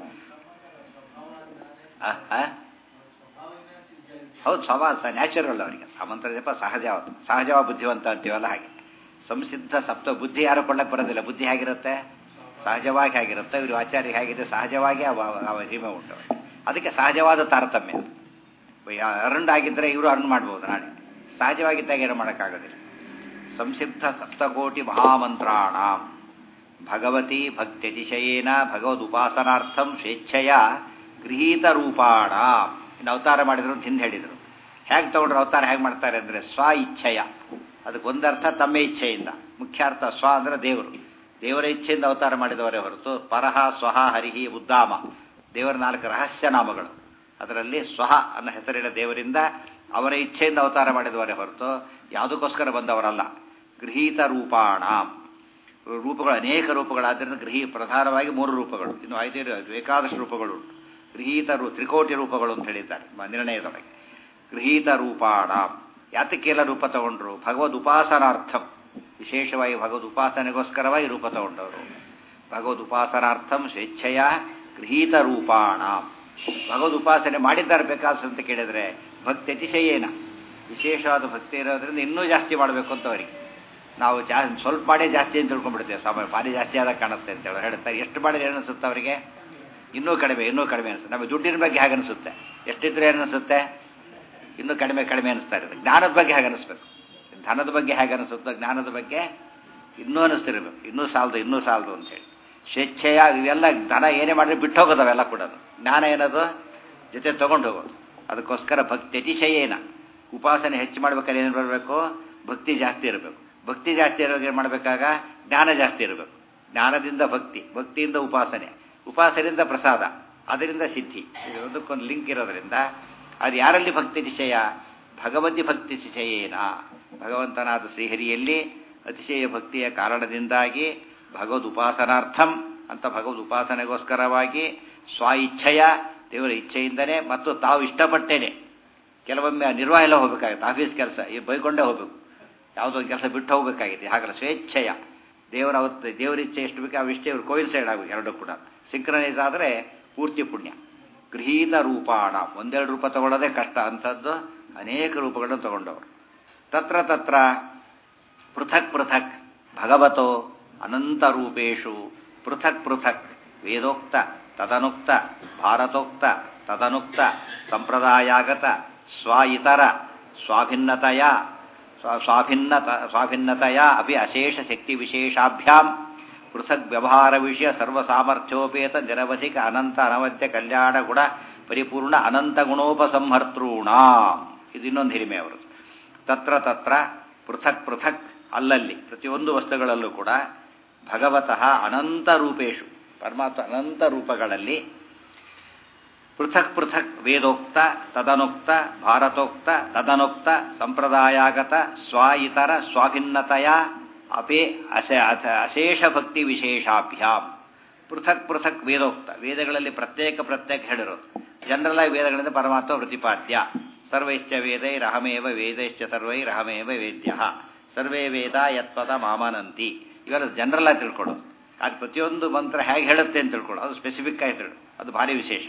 ಹೌದು ಸ್ವಭಾವ ನ್ಯಾಚುರಲ್ ಅವರಿಗೆ ಆ ಮಂತ್ರ ಜಪ ಸಹಜವಾದ ಸಹಜವ ಬುದ್ಧಿವಂತ ಅಂತೀವಲ್ಲ ಹಾಗೆ ಸಂಸಿದ್ಧ ಸಪ್ತ ಬುದ್ಧಿ ಯಾರು ಕೊಳ್ಳಕ್ಕೆ ಬರೋದಿಲ್ಲ ಬುದ್ಧಿ ಹೇಗಿರುತ್ತೆ ಸಹಜವಾಗಿ ಹೇಗಿರುತ್ತೆ ಇವರು ಆಚಾರ್ಯ ಹೇಗಿದೆ ಸಹಜವಾಗಿ ಅವ ಹಿಮೆ ಉಂಟು ಅದಕ್ಕೆ ಸಹಜವಾದ ತಾರತಮ್ಯ ಅರುಣ್ ಆಗಿದ್ದರೆ ಇವರು ಅರುಣ್ ಮಾಡ್ಬೋದು ನಾಳೆ ಸಹಜವಾಗಿದ್ದಾಗ ಏನು ಮಾಡೋಕ್ಕಾಗೋದಿಲ್ಲ ಸಂಸಿದ್ಧ ಸಪ್ತಕೋಟಿ ಮಹಾಮಂತ್ರಾಣ ಭಗವತಿ ಭಕ್ತ್ಯತಿಶಯೇನ ಭಗವದುಪಾಸನಾರ್ಥಂ ಸ್ವೇಚ್ಛೆಯ ಗೃಹೀತ ರೂಪಾಣ ಇನ್ನು ಅವತಾರ ಮಾಡಿದ್ರು ಅಂತ ಹಿಂದೆ ಹೇಳಿದರು ಹೇಗೆ ತಗೊಂಡ್ರೆ ಅವತಾರ ಹೇಗೆ ಮಾಡ್ತಾರೆ ಅಂದರೆ ಸ್ವ ಇಚ್ಛೆಯ ಅದಕ್ಕೆ ಒಂದರ್ಥ ತಮ್ಮ ಇಚ್ಛೆಯಿಂದ ಮುಖ್ಯ ಅರ್ಥ ಸ್ವ ಅಂದರೆ ದೇವರು ದೇವರ ಇಚ್ಛೆಯಿಂದ ಅವತಾರ ಮಾಡಿದವರೇ ಹೊರತು ಪರಹ ಸ್ವಹ ಹರಿಹಿ ಉದ್ದಾಮ ದೇವರ ನಾಲ್ಕು ರಹಸ್ಯ ನಾಮಗಳು ಅದರಲ್ಲಿ ಸ್ವಹ ಅನ್ನೋ ಹೆಸರಿನ ದೇವರಿಂದ ಅವರ ಇಚ್ಛೆಯಿಂದ ಅವತಾರ ಮಾಡಿದವರೇ ಹೊರತು ಯಾವುದಕ್ಕೋಸ್ಕರ ಬಂದವರಲ್ಲ ಗೃಹೀತ ರೂಪಾಣ ರೂಪಗಳು ಅನೇಕ ರೂಪಗಳಾದ್ದರಿಂದ ಗೃಹಿ ಪ್ರಧಾನವಾಗಿ ಮೂರು ರೂಪಗಳು ಇನ್ನು ಐದು ಬೇಕಾದಷ್ಟು ರೂಪಗಳು ಉಂಟು ಗೃಹೀತ ರೂ ತ್ರಿಕೋಟಿ ರೂಪಗಳು ಅಂತ ಹೇಳಿದ್ದಾರೆ ನಿರ್ಣಯದೊಳಗೆ ಗೃಹೀತ ರೂಪಾಣ ಯಾತಕ್ಕೆಲ್ಲ ರೂಪ ತಗೊಂಡ್ರು ಭಗವದ್ ಉಪಾಸನಾರ್ಥಂ ವಿಶೇಷವಾಗಿ ಭಗವದ್ ಉಪಾಸನೆಗೋಸ್ಕರವಾಗಿ ರೂಪ ತಗೊಂಡವರು ಭಗವದ್ ಉಪಾಸನಾರ್ಥಂ ಸ್ವೇಚ್ಛೆಯ ಗೃಹೀತ ರೂಪಾಣ ಭಗವದ್ ಉಪಾಸನೆ ಮಾಡಿದ್ದಾರೆ ಬೇಕಾದ ಅಂತ ಕೇಳಿದ್ರೆ ಭಕ್ತಿ ಅತಿಶಯೇನ ವಿಶೇಷವಾದ ಭಕ್ತಿ ಇರೋದ್ರಿಂದ ಇನ್ನೂ ಜಾಸ್ತಿ ಮಾಡಬೇಕು ಅಂತ ಅವರಿಗೆ ನಾವು ಜಾ ಸ್ವಲ್ಪ ಮಾಡೇ ಜಾಸ್ತಿ ಅಂತ ತಿಳ್ಕೊಂಡ್ಬಿಡ್ತೇವೆ ಸಮಯ ಭಾರಿ ಜಾಸ್ತಿ ಆದಾಗ ಕಾಣುತ್ತೆ ಅಂತ ಹೇಳಿ ಹೇಳ್ತಾರೆ ಎಷ್ಟು ಮಾಡಿದ್ರೆ ಏನು ಅನಿಸುತ್ತೆ ಅವರಿಗೆ ಇನ್ನೂ ಕಡಿಮೆ ಇನ್ನೂ ಕಡಿಮೆ ಅನಿಸುತ್ತೆ ನಮಗೆ ದುಡ್ಡಿನ ಬಗ್ಗೆ ಹೇಗೆ ಅನಿಸುತ್ತೆ ಎಷ್ಟಿದ್ರೆ ಏನು ಅನಿಸುತ್ತೆ ಇನ್ನೂ ಕಡಿಮೆ ಕಡಿಮೆ ಅನಿಸ್ತಾ ಇರುತ್ತೆ ಜ್ಞಾನದ ಬಗ್ಗೆ ಹೇಗೆ ಅನಿಸ್ಬೇಕು ಧನದ ಬಗ್ಗೆ ಹೇಗೆ ಅನಿಸುತ್ತೋ ಜ್ಞಾನದ ಬಗ್ಗೆ ಇನ್ನೂ ಅನಿಸ್ತಿರ್ಬೇಕು ಇನ್ನೂ ಸಾಲದು ಇನ್ನೂ ಸಾಲದು ಅಂತೇಳಿ ಸ್ವೇಚ್ಛೆಯ ಇವೆಲ್ಲ ಧನ ಏನೇ ಮಾಡಿದ್ರೆ ಬಿಟ್ಟು ಹೋಗೋದು ಅವೆಲ್ಲ ಕೂಡ ಜ್ಞಾನ ಏನದು ಜೊತೆ ತೊಗೊಂಡು ಹೋಗೋದು ಅದಕ್ಕೋಸ್ಕರ ಭಕ್ತಿ ಅತಿಶಯೇನ ಉಪಾಸನೆ ಹೆಚ್ಚು ಮಾಡ್ಬೇಕಾದ್ರೆ ಏನು ಬರಬೇಕು ಭಕ್ತಿ ಜಾಸ್ತಿ ಇರಬೇಕು ಭಕ್ತಿ ಜಾಸ್ತಿ ಇರೋದು ಏನು ಮಾಡಬೇಕಾಗ ಜ್ಞಾನ ಜಾಸ್ತಿ ಇರಬೇಕು ಜ್ಞಾನದಿಂದ ಭಕ್ತಿ ಭಕ್ತಿಯಿಂದ ಉಪಾಸನೆ ಉಪಾಸನೆಯಿಂದ ಪ್ರಸಾದ ಅದರಿಂದ ಸಿದ್ಧಿ ಇದೊಂದಕ್ಕೊಂದು ಲಿಂಕ್ ಇರೋದ್ರಿಂದ ಅದು ಯಾರಲ್ಲಿ ಭಕ್ತಿ ಅತಿಶಯ ಭಗವತಿ ಭಕ್ತಿ ಅತಿಶಯೇನ ಭಗವಂತನಾದ ಶ್ರೀಹರಿಯಲ್ಲಿ ಅತಿಶಯ ಭಕ್ತಿಯ ಕಾರಣದಿಂದಾಗಿ ಭಗವದ್ ಉಪಾಸನಾರ್ಥಂ ಅಂತ ಭಗವದ್ ಉಪಾಸನೆಗೋಸ್ಕರವಾಗಿ ಸ್ವ ಇಚ್ಛೆಯ ದೇವರ ಇಚ್ಛೆಯಿಂದನೇ ಮತ್ತು ತಾವು ಇಷ್ಟಪಟ್ಟೇನೆ ಕೆಲವೊಮ್ಮೆ ನಿರ್ವಾಹ ಎಲ್ಲ ಹೋಗ್ಬೇಕಾಗುತ್ತೆ ಆಫೀಸ್ ಕೆಲಸ ಈ ಬೈಕೊಂಡೇ ಹೋಗ್ಬೇಕು ಯಾವುದೋ ಒಂದು ಕೆಲಸ ಬಿಟ್ಟು ಹೋಗ್ಬೇಕಾಗಿದೆ ಹಾಗಲ್ಲ ಸ್ವೇಚ್ಛೆಯ ದೇವರ ಅವತ್ತು ದೇವರ ಇಚ್ಛೆ ಎಷ್ಟು ಬೇಕು ಅವಿಷ್ಟೇ ಇವ್ರು ಕೋಯಿಲ್ ಸೈಡ್ ಆಗಬೇಕು ಎರಡೂ ಕೂಡ ಸಿಂಕ್ರನೈಸ್ ಆದರೆ ಪೂರ್ತಿ ಪುಣ್ಯ ಗೃಹೀತ ರೂಪಾಣ ಒಂದೆರಡು ರೂಪ ತಗೊಳ್ಳೋದೇ ಕಷ್ಟ ಅಂಥದ್ದು ಅನೇಕ ರೂಪಗಳನ್ನು ತಗೊಂಡವರು ತತ್ರ ತತ್ರ ಪೃಥಕ್ ಪೃಥಕ್ ಭಗವತೋ ಅನಂತ ರೂಪೇಶು ಪೃಥಕ್ ಪೃಥಕ್ ವೇದೋಕ್ತ ತದನುಕ್ತ ಭಾರತೋಕ್ತ ತದನುಕ್ತ ಸಂಪ್ರದಾಯಾಗತ ಸ್ವ ಇತರ ಸ್ವಾಭಿನ್ನತೆಯ ಸ್ವಾಭಿನ್ನತ ಸ್ವಾಭಿನ್ನತೆಯ ಅಪಿ ಅಶೇಷ ಶಕ್ತಿ ವಿಶೇಷಾಭ್ಯಾಂ ಪೃಥಕ್ ವ್ಯವಹಾರ ವಿಷಯ ಸರ್ವಸಾಮರ್ಥ್ಯೋಪೇತ ನಿರವಧಿಕ ಅನಂತ ಅನವದ್ಯ ಕಲ್ಯಾಣ ಗುಣ ಪರಿಪೂರ್ಣ ಅನಂತ ಗುಣೋಪಸಂಹರ್ತೃಣ ಇದು ಇನ್ನೊಂದು ಹಿರಿಮೆ ಅವರು ತತ್ರ ತತ್ರ ಪೃಥಕ್ ಪೃಥಕ್ ಅಲ್ಲಲ್ಲಿ ಪ್ರತಿಯೊಂದು ವಸ್ತುಗಳಲ್ಲೂ ಕೂಡ ಭಗವತಃ ಅನಂತ ರೂಪೇಶು ಪರಮಾತ್ಮ ಅನಂತ ರೂಪಗಳಲ್ಲಿ ಪೃಥಕ್ ಪೃಥಕ್ ವೇದೋಕ್ತ ತದನುಕ್ತ ಭಾರತೋಕ್ತ ತದನುಕ್ತ ಸಂಪ್ರದಾಯಾಗತ ಸ್ವ ಇತರ ಸ್ವಾಭಿನ್ನತೆಯ ಅಪೇ ಅಶ ಅಶೇಷ ಭಕ್ತಿ ವಿಶೇಷಾಭ್ಯಾಂ ಪೃಥಕ್ ಪೃಥಕ್ ವೇದೋಕ್ತ ವೇದಗಳಲ್ಲಿ ಪ್ರತ್ಯೇಕ ಪ್ರತ್ಯೇಕ ಹೇಳಿರೋದು ಜನರಲ್ ಆಗಿ ವೇದಗಳಿಂದ ಪರಮಾತ್ಮ ಪ್ರತಿಪಾದ್ಯ ಸರ್ವೈಶ್ಚ ವೇದೈರಹಮೇವ ವೇದೈಶ್ಚ ಸರ್ವೈರಹಮೇವ ವೇದ್ಯ ಸರ್ವೇ ವೇದ ಯತ್ಪದ ಮಾಮಾನಂತಿ ಇವೆಲ್ಲ ಜನರಲ್ ಆಗಿ ತಿಳ್ಕೊಳ್ಳೋದು ಅದು ಪ್ರತಿಯೊಂದು ಮಂತ್ರ ಹೇಗೆ ಹೇಳುತ್ತೆ ಅಂತ ತಿಳ್ಕೊಳ್ಳೋದು ಅದು ಸ್ಪೆಸಿಫಿಕ್ ಆಗಿ ತಿಳ್ಕೊಳ್ಳೋದು ಅದು ಭಾರಿ ವಿಶೇಷ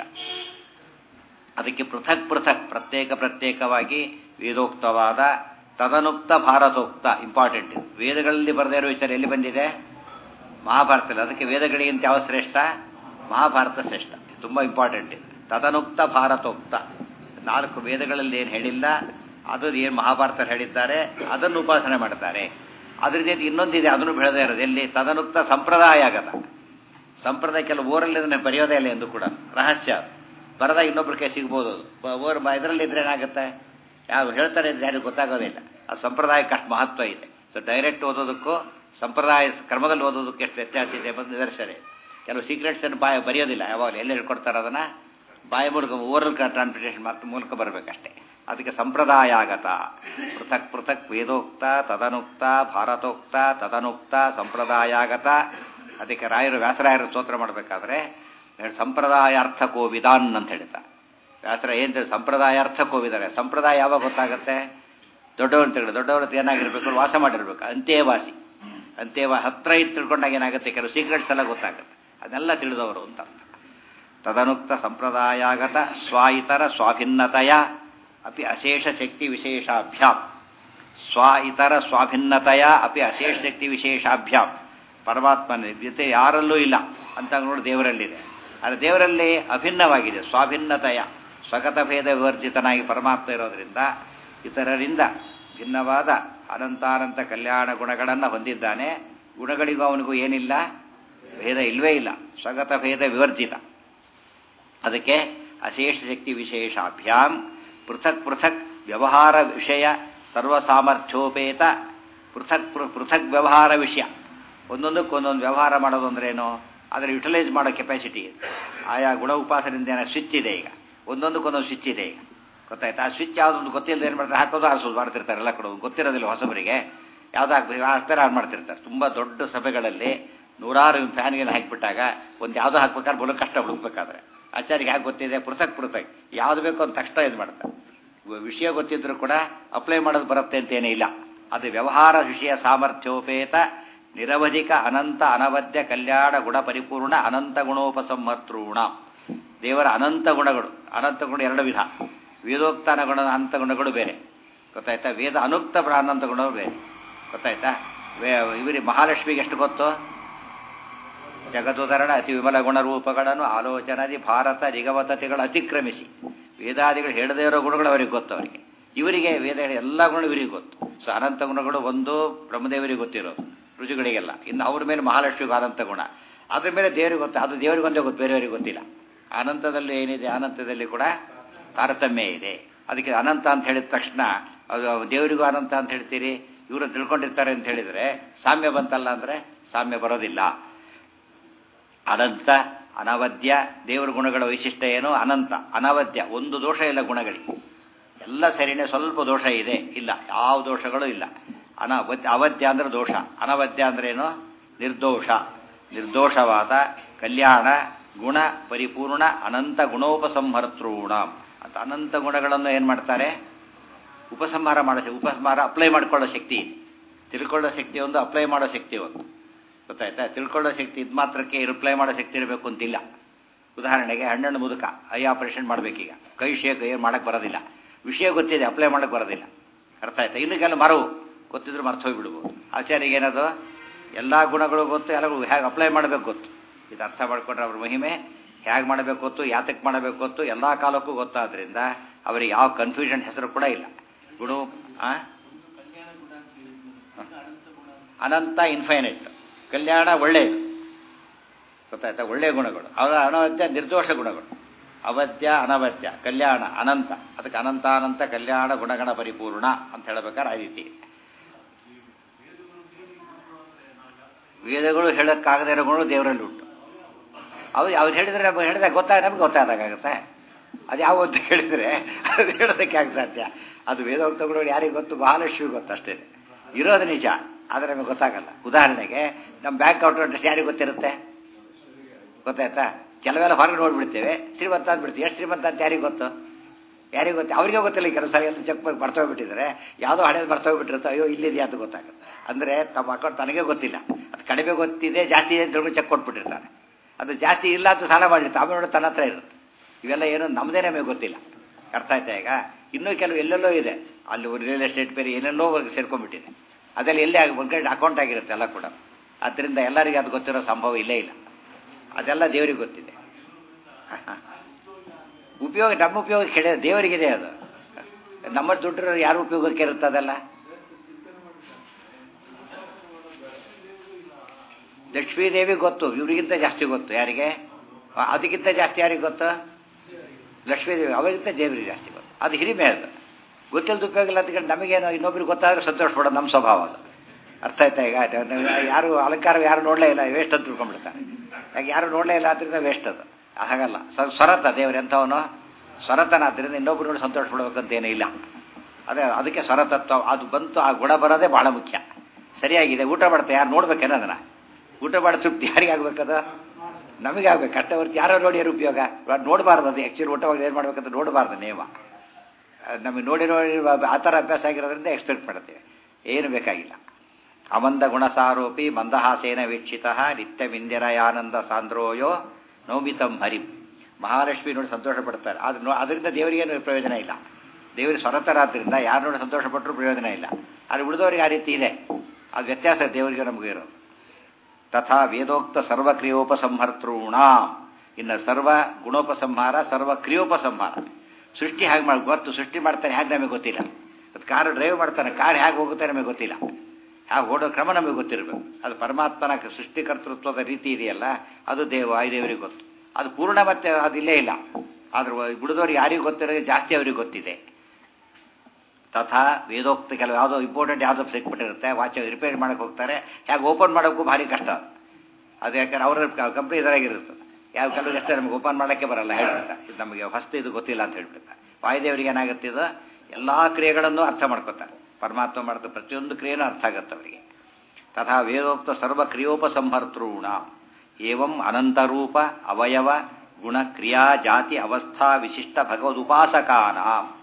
ಅದಕ್ಕೆ ಪೃಥಕ್ ಪೃಥಕ್ ಪ್ರತ್ಯೇಕ ಪ್ರತ್ಯೇಕವಾಗಿ ವೇದೋಕ್ತವಾದ ತದನುಕ್ತ ಭಾರತೋಕ್ತ ಇಂಪಾರ್ಟೆಂಟ್ ವೇದಗಳಲ್ಲಿ ಬರದೇ ಇರೋ ವಿಚಾರ ಎಲ್ಲಿ ಬಂದಿದೆ ಮಹಾಭಾರತದಲ್ಲಿ ಅದಕ್ಕೆ ವೇದಗಳಿಗಿಂತ ಯಾವ ಶ್ರೇಷ್ಠ ಮಹಾಭಾರತ ಶ್ರೇಷ್ಠ ತುಂಬ ಇಂಪಾರ್ಟೆಂಟ್ ಇದೆ ತದನುಕ್ತ ಭಾರತೋಕ್ತ ನಾಲ್ಕು ವೇದಗಳಲ್ಲಿ ಏನು ಹೇಳಿಲ್ಲ ಅದು ಏನು ಮಹಾಭಾರತ ಹೇಳಿದ್ದಾರೆ ಅದನ್ನು ಉಪಾಸನೆ ಮಾಡ್ತಾರೆ ಅದ್ರ ಜೊತೆ ಇನ್ನೊಂದಿದೆ ಅದನ್ನು ಬೆಳೆದೇ ಇರೋದು ಎಲ್ಲಿ ತದನುಕ್ತ ಸಂಪ್ರದಾಯ ಆಗದ ಸಂಪ್ರದಾಯ ಕೆಲವು ಊರಲ್ಲಿ ಅದನ್ನು ಬರೆಯೋದೇ ಇಲ್ಲ ಎಂದು ಕೂಡ ರಹಸ್ಯ ಬರದಾಗ ಇನ್ನೊಬ್ರ ಕೈ ಸಿಗ್ಬೋದು ಓರ್ ಇದರಲ್ಲಿ ಇದ್ರೆ ಏನಾಗುತ್ತೆ ಯಾವ ಹೇಳ್ತಾರೆ ಇದ್ರೆ ಯಾರಿಗೂ ಗೊತ್ತಾಗೋದಿಲ್ಲ ಆ ಸಂಪ್ರದಾಯಕ್ಕೆ ಅಷ್ಟು ಮಹತ್ವ ಇದೆ ಸೊ ಡೈರೆಕ್ಟ್ ಓದೋದಕ್ಕೂ ಸಂಪ್ರದಾಯ ಕ್ರಮದಲ್ಲಿ ಓದೋದಕ್ಕೆ ಎಷ್ಟು ವ್ಯತ್ಯಾಸ ಇದೆ ಎಂಬುದು ನಿದರ್ಶನ ಕೆಲವು ಸೀಕ್ರೆಟ್ಸನ್ನು ಬಾಯ ಬರೆಯೋದಿಲ್ಲ ಯಾವಾಗ ಎಲ್ಲಿ ಹೇಳ್ಕೊಡ್ತಾರೆ ಅದನ್ನು ಬಾಯ ಮೂಲಕ ಓರಲ್ ಟ್ರಾನ್ಸ್ಪಿಟೇಷನ್ ಮಾತ್ರ ಮೂಲಕ ಬರಬೇಕಷ್ಟೇ ಅದಕ್ಕೆ ಸಂಪ್ರದಾಯ ಆಗತ ಪೃಥಕ್ ಪೃಥಕ್ ವೇದೋಕ್ತ ತದನುಕ್ತ ಭಾರತೋಕ್ತ ತದನುಕ್ತ ಸಂಪ್ರದಾಯಾಗತ ಅದಕ್ಕೆ ರಾಯರು ವ್ಯಾಸರಾಯರು ಸ್ತೋತ್ರ ಮಾಡಬೇಕಾದ್ರೆ ಸಂಪ್ರದಾಯಾರ್ಥ ಕೋವಿದಾನ್ ಅಂತ ಹೇಳ್ತಾ ವ್ಯಾಸರ ಏನು ಸಂಪ್ರದಾಯಾರ್ಥ ಕೋವಿದಾರೆ ಸಂಪ್ರದಾಯ ಯಾವಾಗ ಗೊತ್ತಾಗುತ್ತೆ ದೊಡ್ಡವರು ಅಂತ ಹೇಳಿ ದೊಡ್ಡವ್ರ ಏನಾಗಿರ್ಬೇಕು ವಾಸ ಮಾಡಿರ್ಬೇಕು ಅಂತ್ಯವಾಸಿ ಅಂತ್ಯವ ಹತ್ರ ಇದ್ದು ತಿಳ್ಕೊಂಡಾಗ ಏನಾಗುತ್ತೆ ಕೆಲವು ಸೀಕ್ರೆಟ್ಸ್ ಎಲ್ಲ ಗೊತ್ತಾಗುತ್ತೆ ಅದನ್ನೆಲ್ಲ ತಿಳಿದವರು ಅಂತ ಅರ್ಥ ತದನುಕ್ತ ಸಂಪ್ರದಾಯಾಗತ ಸ್ವ ಇತರ ಸ್ವಾಭಿನ್ನತೆಯ ಅಪಿ ಅಶೇಷ ಶಕ್ತಿ ವಿಶೇಷಾಭ್ಯಾಂ ಸ್ವ ಇತರ ಸ್ವಾಭಿನ್ನತೆಯ ಅಪಿ ಅಶೇಷ ಶಕ್ತಿ ವಿಶೇಷಾಭ್ಯಾಂ ಪರಮಾತ್ಮನ ಜೊತೆ ಯಾರಲ್ಲೂ ಇಲ್ಲ ಅಂತ ನೋಡಿ ದೇವರಲ್ಲಿದೆ ಆದರೆ ದೇವರಲ್ಲಿ ಅಭಿನ್ನವಾಗಿದೆ ಸ್ವಾಭಿನ್ನತೆಯ ಸ್ವಗತ ಭೇದ ವಿವರ್ಜಿತನಾಗಿ ಪರಮಾತ್ಮ ಇರೋದ್ರಿಂದ ಇತರರಿಂದ ಭಿನ್ನವಾದ ಅನಂತಾನಂತ ಕಲ್ಯಾಣ ಗುಣಗಳನ್ನು ಹೊಂದಿದ್ದಾನೆ ಗುಣಗಳಿಗೂ ಅವನಿಗೂ ಏನಿಲ್ಲ ಭೇದ ಇಲ್ವೇ ಇಲ್ಲ ಸ್ವಗತ ಭೇದ ವಿವರ್ಜಿತ ಅದಕ್ಕೆ ಅಶೇಷ ಶಕ್ತಿ ವಿಶೇಷಾಭ್ಯಾಂ ಪೃಥಕ್ ಪೃಥಕ್ ವ್ಯವಹಾರ ವಿಷಯ ಸರ್ವಸಾಮರ್ಥ್ಯೋಪೇತ ಪೃಥಕ್ ಪೃಥಕ್ ವ್ಯವಹಾರ ವಿಷಯ ಒಂದೊಂದಕ್ಕೆ ಒಂದೊಂದು ವ್ಯವಹಾರ ಮಾಡೋದು ಅಂದ್ರೇನು ಅದರ ಯುಟಿಲೈಸ್ ಮಾಡೋ ಕೆಪಾಸಿಟಿ ಇದೆ ಆಯಾ ಗುಣ ಉಪಾಸನೆಯಿಂದ ಏನೋ ಸ್ವಿಚ್ ಇದೆ ಈಗ ಒಂದೊಂದಕ್ಕೊಂದೊಂದು ಸ್ವಿಚ್ ಇದೆ ಈಗ ಗೊತ್ತಾಯ್ತಾ ಆ ಸ್ವಿಚ್ ಯಾವುದೊಂದು ಗೊತ್ತಿಲ್ಲದೆ ಏನು ಮಾಡ್ತಾರೆ ಹಾಕೋದು ಆರಿಸೋದು ಮಾಡ್ತಿರ್ತಾರೆ ಎಲ್ಲ ಕಡೆ ಗೊತ್ತಿರೋದಿಲ್ಲ ಹೊಸಬರಿಗೆ ಯಾವ್ದು ಹಾಕ್ಬೇಕು ಹಾಕ್ತಾರೆ ಆನ್ ಮಾಡ್ತಿರ್ತಾರೆ ತುಂಬ ದೊಡ್ಡ ಸಭೆಗಳಲ್ಲಿ ನೂರಾರು ಫ್ಯಾನ್ಗೆಲ್ಲ ಹಾಕಿಬಿಟ್ಟಾಗ ಒಂದು ಯಾವುದೋ ಹಾಕ್ಬೇಕಾದ್ರೆ ಬರೋ ಕಷ್ಟ ಹುಡುಕ್ಬೇಕಾದ್ರೆ ಆಚಾರ್ಯಗೆ ಹೇಗೆ ಗೊತ್ತಿದೆ ಪೃಥಕ್ ಪೃಥಕ್ ಯಾವ್ದು ಬೇಕೋ ಅಂತ ತಕ್ಷಣ ಇದು ಮಾಡ್ತಾರೆ ವಿಷಯ ಗೊತ್ತಿದ್ರು ಕೂಡ ಅಪ್ಲೈ ಮಾಡೋದು ಬರುತ್ತೆ ಅಂತೇನೇ ಇಲ್ಲ ಅದು ವ್ಯವಹಾರ ವಿಷಯ ಸಾಮರ್ಥ್ಯೋಪೇತ ನಿರವಧಿಕ ಅನಂತ ಅನವದ್ಯ ಕಲ್ಯಾಣ ಗುಣ ಪರಿಪೂರ್ಣ ಅನಂತ ಗುಣೋಪಸಂಹರ್ತೃಣ ದೇವರ ಅನಂತ ಗುಣಗಳು ಅನಂತ ಗುಣ ಎರಡು ವಿಧ ವೇದೋಕ್ತಾನ ಗುಣ ಅನಂತ ಗುಣಗಳು ಬೇರೆ ಗೊತ್ತಾಯ್ತಾ ವೇದ ಅನುಕ್ತ ಅನಂತ ಗುಣಗಳು ಬೇರೆ ಗೊತ್ತಾಯ್ತಾ ವೇ ಇವರಿಗೆ ಮಹಾಲಕ್ಷ್ಮಿಗೆ ಎಷ್ಟು ಗೊತ್ತು ಜಗದುದರಣ ಅತಿ ವಿಮಲ ಗುಣರೂಪಗಳನ್ನು ಆಲೋಚನಾದಿ ಭಾರತ ನಿಗಮತತೆಗಳು ಅತಿಕ್ರಮಿಸಿ ವೇದಾದಿಗಳು ಹೇಳದೇ ಇರೋ ಗುಣಗಳು ಅವರಿಗೆ ಗೊತ್ತು ಅವರಿಗೆ ಇವರಿಗೆ ವೇದ ಎಲ್ಲ ಗುಣಗಳು ಇವರಿಗೆ ಗೊತ್ತು ಸೊ ಅನಂತ ಗುಣಗಳು ಒಂದು ಬ್ರಹ್ಮದೇವರಿಗೆ ಗೊತ್ತಿರೋದು ರುಜುಗಳಿಗೆಲ್ಲ ಇನ್ನು ಅವ್ರ ಮೇಲೆ ಮಹಾಲಕ್ಷ್ಮಿಗೂ ಅನಂತ ಗುಣ ಅದ್ರ ಮೇಲೆ ದೇವರಿಗೆ ಗೊತ್ತು ಅದು ದೇವರಿಗೆ ಒಂದೇ ಗೊತ್ತು ಬೇರೆಯವರಿಗೆ ಗೊತ್ತಿಲ್ಲ ಅನಂತದಲ್ಲಿ ಏನಿದೆ ಅನಂತದಲ್ಲಿ ಕೂಡ ತಾರತಮ್ಯ ಇದೆ ಅದಕ್ಕೆ ಅನಂತ ಅಂತ ಹೇಳಿದ ತಕ್ಷಣ ಅದು ದೇವರಿಗೂ ಅನಂತ ಅಂತ ಹೇಳ್ತೀರಿ ಇವರು ತಿಳ್ಕೊಂಡಿರ್ತಾರೆ ಅಂತ ಹೇಳಿದರೆ ಸಾಮ್ಯ ಬಂತಲ್ಲ ಅಂದರೆ ಸಾಮ್ಯ ಬರೋದಿಲ್ಲ ಅನಂತ ಅನವದ್ಯ ದೇವರ ಗುಣಗಳ ವೈಶಿಷ್ಟ್ಯ ಏನು ಅನಂತ ಅನವದ್ಯ ಒಂದು ದೋಷ ಇಲ್ಲ ಗುಣಗಳಿಗೆ ಎಲ್ಲ ಸರಿನೇ ಸ್ವಲ್ಪ ದೋಷ ಇದೆ ಇಲ್ಲ ಯಾವ ದೋಷಗಳು ಇಲ್ಲ ಅನವದ್ಯ ಅವದ್ಯ ಅಂದ್ರೆ ದೋಷ ಅನವದ್ಯ ಅಂದ್ರೆ ಏನು ನಿರ್ದೋಷ ನಿರ್ದೋಷವಾದ ಕಲ್ಯಾಣ ಗುಣ ಪರಿಪೂರ್ಣ ಅನಂತ ಗುಣೋಪಸಂಹರ್ತೃಣ ಅಂತ ಅನಂತ ಗುಣಗಳನ್ನು ಏನು ಮಾಡ್ತಾರೆ ಉಪಸಂಹಾರ ಮಾಡೋ ಉಪಸಂಹಾರ ಅಪ್ಲೈ ಮಾಡ್ಕೊಳ್ಳೋ ಶಕ್ತಿ ಇದೆ ತಿಳ್ಕೊಳ್ಳೋ ಶಕ್ತಿ ಒಂದು ಅಪ್ಲೈ ಮಾಡೋ ಶಕ್ತಿ ಒಂದು ಗೊತ್ತಾಯ್ತಾ ತಿಳ್ಕೊಳ್ಳೋ ಶಕ್ತಿ ಇದು ಮಾತ್ರಕ್ಕೆ ರಿಪ್ಲೈ ಮಾಡೋ ಶಕ್ತಿ ಇರಬೇಕು ಅಂತಿಲ್ಲ ಉದಾಹರಣೆಗೆ ಹಣ್ಣನ್ನು ಮುದುಕ ಐ ಆಪರೇಷನ್ ಮಾಡಬೇಕೀಗ ಕೈ ಶೇಕ್ ಏನು ಮಾಡಕ್ಕೆ ಬರೋದಿಲ್ಲ ವಿಷಯ ಗೊತ್ತಿದೆ ಅಪ್ಲೈ ಮಾಡಕ್ಕೆ ಬರೋದಿಲ್ಲ ಅರ್ಥ ಆಯ್ತಾ ಇನ್ನಕ್ಕೆಲ್ಲ ಮರವು ಗೊತ್ತಿದ್ರು ಮರ್ತು ಹೋಗ್ಬಿಡ್ಬೋದು ಆಚಾರ್ಯಗೆ ಏನದು ಎಲ್ಲ ಗುಣಗಳು ಗೊತ್ತು ಎಲ್ಲರೂ ಹೇಗೆ ಅಪ್ಲೈ ಮಾಡಬೇಕು ಗೊತ್ತು ಇದು ಅರ್ಥ ಮಾಡ್ಕೊಂಡ್ರೆ ಅವ್ರ ಮಹಿಮೆ ಹೇಗೆ ಮಾಡಬೇಕು ಗೊತ್ತು ಯಾತಕ್ಕೆ ಮಾಡಬೇಕು ಗೊತ್ತು ಎಲ್ಲ ಕಾಲಕ್ಕೂ ಗೊತ್ತಾದ್ರಿಂದ ಅವರಿಗೆ ಯಾವ ಕನ್ಫ್ಯೂಷನ್ ಹೆಸರು ಕೂಡ ಇಲ್ಲ ಗುಣ ಅನಂತ ಇನ್ಫೈನೈಟ್ ಕಲ್ಯಾಣ ಒಳ್ಳೆಯದು ಗೊತ್ತಾಯ್ತಾ ಒಳ್ಳೆಯ ಗುಣಗಳು ಅವರ ಅನವದ್ಯ ನಿರ್ದೋಷ ಗುಣಗಳು ಅವಧ್ಯ ಅನವಧ್ಯ ಕಲ್ಯಾಣ ಅನಂತ ಅದಕ್ಕೆ ಅನಂತಾನಂತ ಕಲ್ಯಾಣ ಗುಣಗಣ ಪರಿಪೂರ್ಣ ಅಂತ ಹೇಳಬೇಕಾದ್ರೆ ಆ ರೀತಿ ವೇದಗಳು ಹೇಳಕ್ಕಾಗದೇ ಇರೋ ಗುಣಗಳು ದೇವರಲ್ಲಿ ಉಂಟು ಅವ್ರು ಅವ್ರು ಹೇಳಿದ್ರೆ ನಮಗೆ ಹೇಳಿದಾಗ ಗೊತ್ತಾಗ ನಮಗೆ ಗೊತ್ತಾದಾಗುತ್ತೆ ಅದು ಯಾವ ಅಂತ ಹೇಳಿದರೆ ಅದು ಹೇಳೋದಕ್ಕೆ ಆಗ ಸಾಧ್ಯ ಅದು ವೇದೋಕ್ತ ಗುಣಗಳು ಯಾರಿಗೆ ಗೊತ್ತು ಮಹಾಲಕ್ಷ್ಮಿ ಗೊತ್ತು ಅಷ್ಟೇ ಇರೋದು ನಿಜ ಆದರೆ ನಮಗೆ ಗೊತ್ತಾಗಲ್ಲ ಉದಾಹರಣೆಗೆ ನಮ್ಮ ಬ್ಯಾಂಕ್ ಅಕೌಂಟ್ ಅಡ್ರೆಸ್ ಯಾರಿಗೆ ಗೊತ್ತಿರುತ್ತೆ ಗೊತ್ತಾಯ್ತಾ ಕೆಲವೆಲ್ಲ ಹೊರಗೆ ನೋಡ್ಬಿಡ್ತೇವೆ ಶ್ರೀಮಂತ ಅಂದ್ಬಿಡ್ತೀವಿ ಎಷ್ಟು ಶ್ರೀಮಂತ ಅಂತ ಯಾರಿಗೆ ಗೊತ್ತು ಯಾರಿಗೆ ಗೊತ್ತು ಅವರಿಗೆ ಗೊತ್ತಿಲ್ಲ ಈ ಕೆಲಸ ಎಲ್ಲ ಚೆಕ್ ಬರ್ತೋಗ್ಬಿಟ್ಟಿದ್ರೆ ಯಾವುದೋ ಹಳೇದು ಬರ್ತೋಗ್ಬಿಟ್ಟಿರುತ್ತೆ ಅಯ್ಯೋ ಇಲ್ಲಿದೆಯಾ ಅಂತ ಗೊತ್ತಾಗುತ್ತೆ ಅಂದರೆ ತಮ್ಮ ಅಕೌಂಟ್ ತನಗೆ ಗೊತ್ತಿಲ್ಲ ಅದು ಕಡಿಮೆ ಗೊತ್ತಿದೆ ಜಾಸ್ತಿ ಇದೆ ಅಂತ ಚೆಕ್ ಕೊಟ್ಬಿಟ್ಟಿರ್ತಾನೆ ಅದು ಜಾಸ್ತಿ ಇಲ್ಲ ಅಂತ ಸಾಲ ಮಾಡಿರ್ತಾರೆ ಆಮೇಲೆ ನೋಡಿ ತನ್ನ ಹತ್ರ ಇರುತ್ತೆ ಇವೆಲ್ಲ ಏನು ನಮ್ಮದೇ ನಮಗೆ ಗೊತ್ತಿಲ್ಲ ಅರ್ಥ ಆಯ್ತಾ ಈಗ ಇನ್ನೂ ಕೆಲವು ಎಲ್ಲೆಲ್ಲೋ ಇದೆ ಅಲ್ಲಿ ರಿಯಲ್ ಎಸ್ಟೇಟ್ ಬೇರೆ ಏನೆಲ್ಲೋ ಸೇರ್ಕೊಂಡ್ಬಿಟ್ಟಿದೆ ಅದೆಲ್ಲ ಎಲ್ಲೇ ಆಗಿ ಒಂದು ಕಡೆ ಅಕೌಂಟ್ ಆಗಿರುತ್ತೆ ಎಲ್ಲ ಕೂಡ ಆದ್ದರಿಂದ ಎಲ್ಲರಿಗೆ ಅದು ಗೊತ್ತಿರೋ ಸಂಭವ ಇಲ್ಲೇ ಇಲ್ಲ ಅದೆಲ್ಲ ದೇವರಿಗೆ ಗೊತ್ತಿದೆ ಉಪಯೋಗ ನಮ್ಮ ಉಪಯೋಗ ಕೆಡ ದೇವರಿಗಿದೆ ಅದು ನಮ್ಮ ದುಡ್ಡು ಯಾರು ಉಪಯೋಗಕ್ಕೆ ಇರುತ್ತೆ ಅದೆಲ್ಲ ಲಕ್ಷ್ಮೀದೇವಿ ಗೊತ್ತು ಇವ್ರಿಗಿಂತ ಜಾಸ್ತಿ ಗೊತ್ತು ಯಾರಿಗೆ ಅದಕ್ಕಿಂತ ಜಾಸ್ತಿ ಯಾರಿಗೆ ಗೊತ್ತು ಲಕ್ಷ್ಮೀದೇವಿ ಅವರಿಗಿಂತ ದೇವರಿಗೆ ಜಾಸ್ತಿ ಗೊತ್ತು ಅದು ಹಿರಿಮೆ ಅದು ಗೊತ್ತಿಲ್ಲದ ಉಪಯೋಗ ಇಲ್ಲ ಅಂತ ನಮಗೇನು ಇನ್ನೊಬ್ರಿಗೆ ಗೊತ್ತಾದ್ರೆ ಸಂತೋಷ ಪಡೋದು ನಮ್ಮ ಸ್ವಭಾವ ಅದು ಅರ್ಥ ಆಯ್ತಾ ಈಗ ಯಾರು ಅಲಂಕಾರ ಯಾರು ನೋಡಲೇ ಇಲ್ಲ ವೇಸ್ಟ್ ಅಂತ ತಿಳ್ಕೊಂಡ್ಬಿಡ್ತಾರೆ ಯಾಕೆ ಯಾರು ನೋಡಲೇ ಇಲ್ಲ ಆದ್ದರಿಂದ ವೇಸ್ಟ್ ಅದು ಹಾಗಲ್ಲ ಸ್ವರತ ದೇವರು ಎಂಥವನು ಸ್ವರತನ ಆದ್ದರಿಂದ ಇನ್ನೊಬ್ರು ನೋಡಿ ಸಂತೋಷ ಪಡ್ಬೇಕಂತ ಏನೂ ಇಲ್ಲ ಅದೇ ಅದಕ್ಕೆ ಸ್ವರತತ್ವ ಅದು ಬಂತು ಆ ಗುಣ ಬರೋದೇ ಬಹಳ ಮುಖ್ಯ ಸರಿಯಾಗಿದೆ ಊಟ ಮಾಡ್ತಾ ಯಾರು ನೋಡ್ಬೇಕೇನ ಅದನ್ನ ಊಟ ಮಾಡೋ ತೃಪ್ತಿ ಯಾರಿಗೆ ಆಗ್ಬೇಕದ ನಮಗೆ ಆಗ್ಬೇಕು ಕಷ್ಟ ಹೊರ್ತು ಯಾರೋ ನೋಡಿ ಯಾರು ಉಪಯೋಗ ನೋಡಬಾರ್ದು ಅದು ಆ್ಯಕ್ಚುಲಿ ಊಟವಾಗ ಏನು ಮಾಡ್ಬೇಕಂತ ನೋಡಬಾರ್ದು ನೇಮ ನಮಗೆ ನೋಡಿ ನೋಡಿ ಆ ಥರ ಅಭ್ಯಾಸ ಆಗಿರೋದ್ರಿಂದ ಎಕ್ಸ್ಪೆಕ್ಟ್ ಮಾಡ್ತೇವೆ ಏನು ಬೇಕಾಗಿಲ್ಲ ಅಮಂದ ಗುಣಸಾರೋಪಿ ಮಂದಹಾಸೇನ ವೀಕ್ಷಿತ ನಿತ್ಯಮಿಂದಿರಯಾನಂದ ಸಾಂದ್ರೋಯೋ ನೌಮಿತಂ ಹರಿಂ ಮಹಾಲಕ್ಷ್ಮಿ ನೋಡಿ ಸಂತೋಷ ಪಡ್ತಾರೆ ಆದ್ರೆ ಅದರಿಂದ ದೇವರಿಗೇನು ಪ್ರಯೋಜನ ಇಲ್ಲ ದೇವರಿಗೆ ಸ್ವರತರಾದ್ರಿಂದ ಯಾರು ನೋಡಿ ಸಂತೋಷ ಪಟ್ಟರು ಪ್ರಯೋಜನ ಇಲ್ಲ ಆದರೆ ಉಳಿದವರಿಗೆ ಆ ರೀತಿ ಇದೆ ಅದು ವ್ಯತ್ಯಾಸ ದೇವರಿಗೆ ನಮಗೆ ಇರೋದು ತಥಾ ವೇದೋಕ್ತ ಸರ್ವಕ್ರಿಯೋಪಸಂಹರ್ತೃಣ ಇನ್ನು ಸರ್ವ ಗುಣೋಪಸಂಹಾರ ಸರ್ವ ಕ್ರಿಯೋಪಸಂಹಾರ ಸೃಷ್ಟಿ ಹೇಗೆ ಮಾಡಿ ಗೊತ್ತು ಸೃಷ್ಟಿ ಮಾಡ್ತಾನೆ ಹೇಗೆ ನಮಗೆ ಗೊತ್ತಿಲ್ಲ ಅದು ಕಾರು ಡ್ರೈವ್ ಮಾಡ್ತಾನೆ ಕಾರ್ ಹೇಗೆ ಹೋಗುತ್ತೆ ನಮಗೆ ಗೊತ್ತಿಲ್ಲ ಹಾಗೆ ಓಡೋ ಕ್ರಮ ನಮಗೆ ಗೊತ್ತಿರಬೇಕು ಅದು ಪರಮಾತ್ಮನ ಸೃಷ್ಟಿಕರ್ತೃತ್ವದ ರೀತಿ ಇದೆಯಲ್ಲ ಅದು ದೇವ ವಾಯುದೇವರಿಗೆ ಗೊತ್ತು ಅದು ಪೂರ್ಣ ಮತ್ತೆ ಅದು ಇಲ್ಲೇ ಇಲ್ಲ ಆದ್ರೆ ಬಿಡಿದವ್ರಿಗೆ ಯಾರಿಗೂ ಗೊತ್ತಿರೋದು ಜಾಸ್ತಿ ಅವ್ರಿಗೆ ಗೊತ್ತಿದೆ ತಥಾ ವೇದೋಕ್ತ ಕೆಲವು ಯಾವುದೋ ಇಂಪಾರ್ಟೆಂಟ್ ಯಾವುದೋ ಸಿಕ್ಬಿಟ್ಟಿರುತ್ತೆ ವಾಚ್ ರಿಪೇರಿ ಮಾಡಕ್ಕೆ ಹೋಗ್ತಾರೆ ಹೇಗೆ ಓಪನ್ ಮಾಡೋಕ್ಕೂ ಭಾರಿ ಕಷ್ಟ ಅದು ಯಾಕಂದ್ರೆ ಅವ್ರ ಕಂಪ್ನಿ ಇದರಾಗಿರುತ್ತೆ ಯಾವ ಕೆಲವು ಎಷ್ಟು ನಮಗೆ ಓಪನ್ ಮಾಡೋಕ್ಕೆ ಬರಲ್ಲ ಹೇಳ್ಬಿಡ್ತಾರೆ ಇದು ನಮಗೆ ಫಸ್ಟ್ ಇದು ಗೊತ್ತಿಲ್ಲ ಅಂತ ಹೇಳ್ಬಿಡ್ತಾರೆ ವಾಯುದೇವರಿಗೆ ಏನಾಗುತ್ತೆ ಇದು ಎಲ್ಲ ಕ್ರಿಯೆಗಳನ್ನು ಅರ್ಥ ಮಾಡ್ಕೋತಾರೆ ಪರಮಾತ್ಮ ಮಾಡಿದ ಪ್ರತಿಯೊಂದು ಕ್ರಿಯೆನೂ ಅರ್ಥ ಆಗುತ್ತೆ ಅವರಿಗೆ ತಥಾ ವೇದೋಕ್ತ ಸರ್ವ ಕ್ರಿಯೋಪಸಂಹರ್ತೃಣ ಏವಂ ಅನಂತರೂಪ ಅವಯವ ಗುಣ ಕ್ರಿಯಾ ಜಾತಿ ಅವಸ್ಥಾ ವಿಶಿಷ್ಟ ಭಗವದುಪಾಸಕಾನ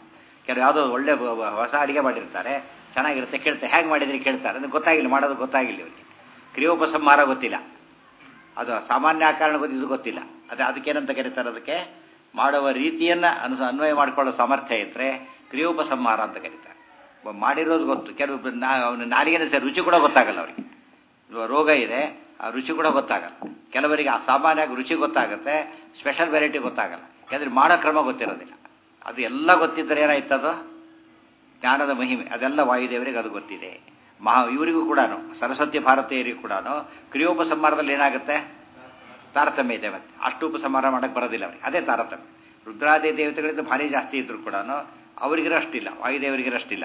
ಕೆಲವು ಯಾವುದೋ ಒಳ್ಳೆ ಬ- ಬ- ಹೊಸ ಅಡಿಗೆ ಮಾಡಿರ್ತಾರೆ ಚೆನ್ನಾಗಿರುತ್ತೆ ಕೇಳ್ತಾರೆ ಹೇಗೆ ಮಾಡಿದ್ರಿ ಕೇಳ್ತಾರೆ ಅದಕ್ಕೆ ಗೊತ್ತಾಗಿಲ್ಲ ಮಾಡೋದು ಗೊತ್ತಾಗಿಲ್ಲ ಇವರಿಗೆ ಕ್ರಿಯೋಪಸಂಹಾರ ಗೊತ್ತಿಲ್ಲ ಅದು ಸಾಮಾನ್ಯ ಕಾರಣ ಗೊತ್ತಿದ್ದು ಗೊತ್ತಿಲ್ಲ ಅದೇ ಅದಕ್ಕೇನಂತ ಕರೀತಾರೆ ಅದಕ್ಕೆ ಮಾಡುವ ರೀತಿಯನ್ನು ಅನು ಅನ್ವಯ ಮಾಡಿಕೊಳ್ಳೋ ಸಾಮರ್ಥ್ಯ ಇದ್ದರೆ ಕ್ರಿಯೋಪಸಂಹಾರ ಅಂತ ಕರೀತಾರೆ ಒಬ್ಬ ಮಾಡಿರೋದು ಗೊತ್ತು ಕೆಲವು ನಾ ಅವನ ನಾಲಿಗೆನೇ ಸರಿ ರುಚಿ ಕೂಡ ಗೊತ್ತಾಗಲ್ಲ ಅವರಿಗೆ ಇವಾಗ ರೋಗ ಇದೆ ಆ ರುಚಿ ಕೂಡ ಗೊತ್ತಾಗಲ್ಲ ಕೆಲವರಿಗೆ ಆ ಸಾಮಾನ್ಯವಾಗಿ ರುಚಿ ಗೊತ್ತಾಗುತ್ತೆ ಸ್ಪೆಷಲ್ ವೆರೈಟಿ ಗೊತ್ತಾಗಲ್ಲ ಯಾಕಂದ್ರೆ ಮಾಡೋ ಕ್ರಮ ಗೊತ್ತಿರೋದಿಲ್ಲ ಅದು ಎಲ್ಲ ಗೊತ್ತಿದ್ದರೆ ಏನಾಯ್ತದು ಜ್ಞಾನದ ಮಹಿಮೆ ಅದೆಲ್ಲ ವಾಯುದೇವರಿಗೆ ಅದು ಗೊತ್ತಿದೆ ಮಹಾ ಇವರಿಗೂ ಕೂಡ ಸರಸ್ವತಿ ಭಾರತೀಯರಿಗೂ ಕೂಡ ಕ್ರಿಯೋಪಸಂಹಾರದಲ್ಲಿ ಏನಾಗುತ್ತೆ ತಾರತಮ್ಯ ಇದೆ ಮತ್ತೆ ಅಷ್ಟು ಉಪಸಂಹಾರ ಮಾಡಕ್ಕೆ ಬರೋದಿಲ್ಲ ಅವ್ರಿಗೆ ಅದೇ ತಾರತಮ್ಯ ರುದ್ರಾದಿ ದೇವತೆಗಳಿಂದ ಭಾರಿ ಜಾಸ್ತಿ ಇದ್ರು ಕೂಡ ಅವರಿಗಿರಷ್ಟಿಲ್ಲ ವಾಯುದೇವರಿಗಿರಷ್ಟಿಲ್ಲ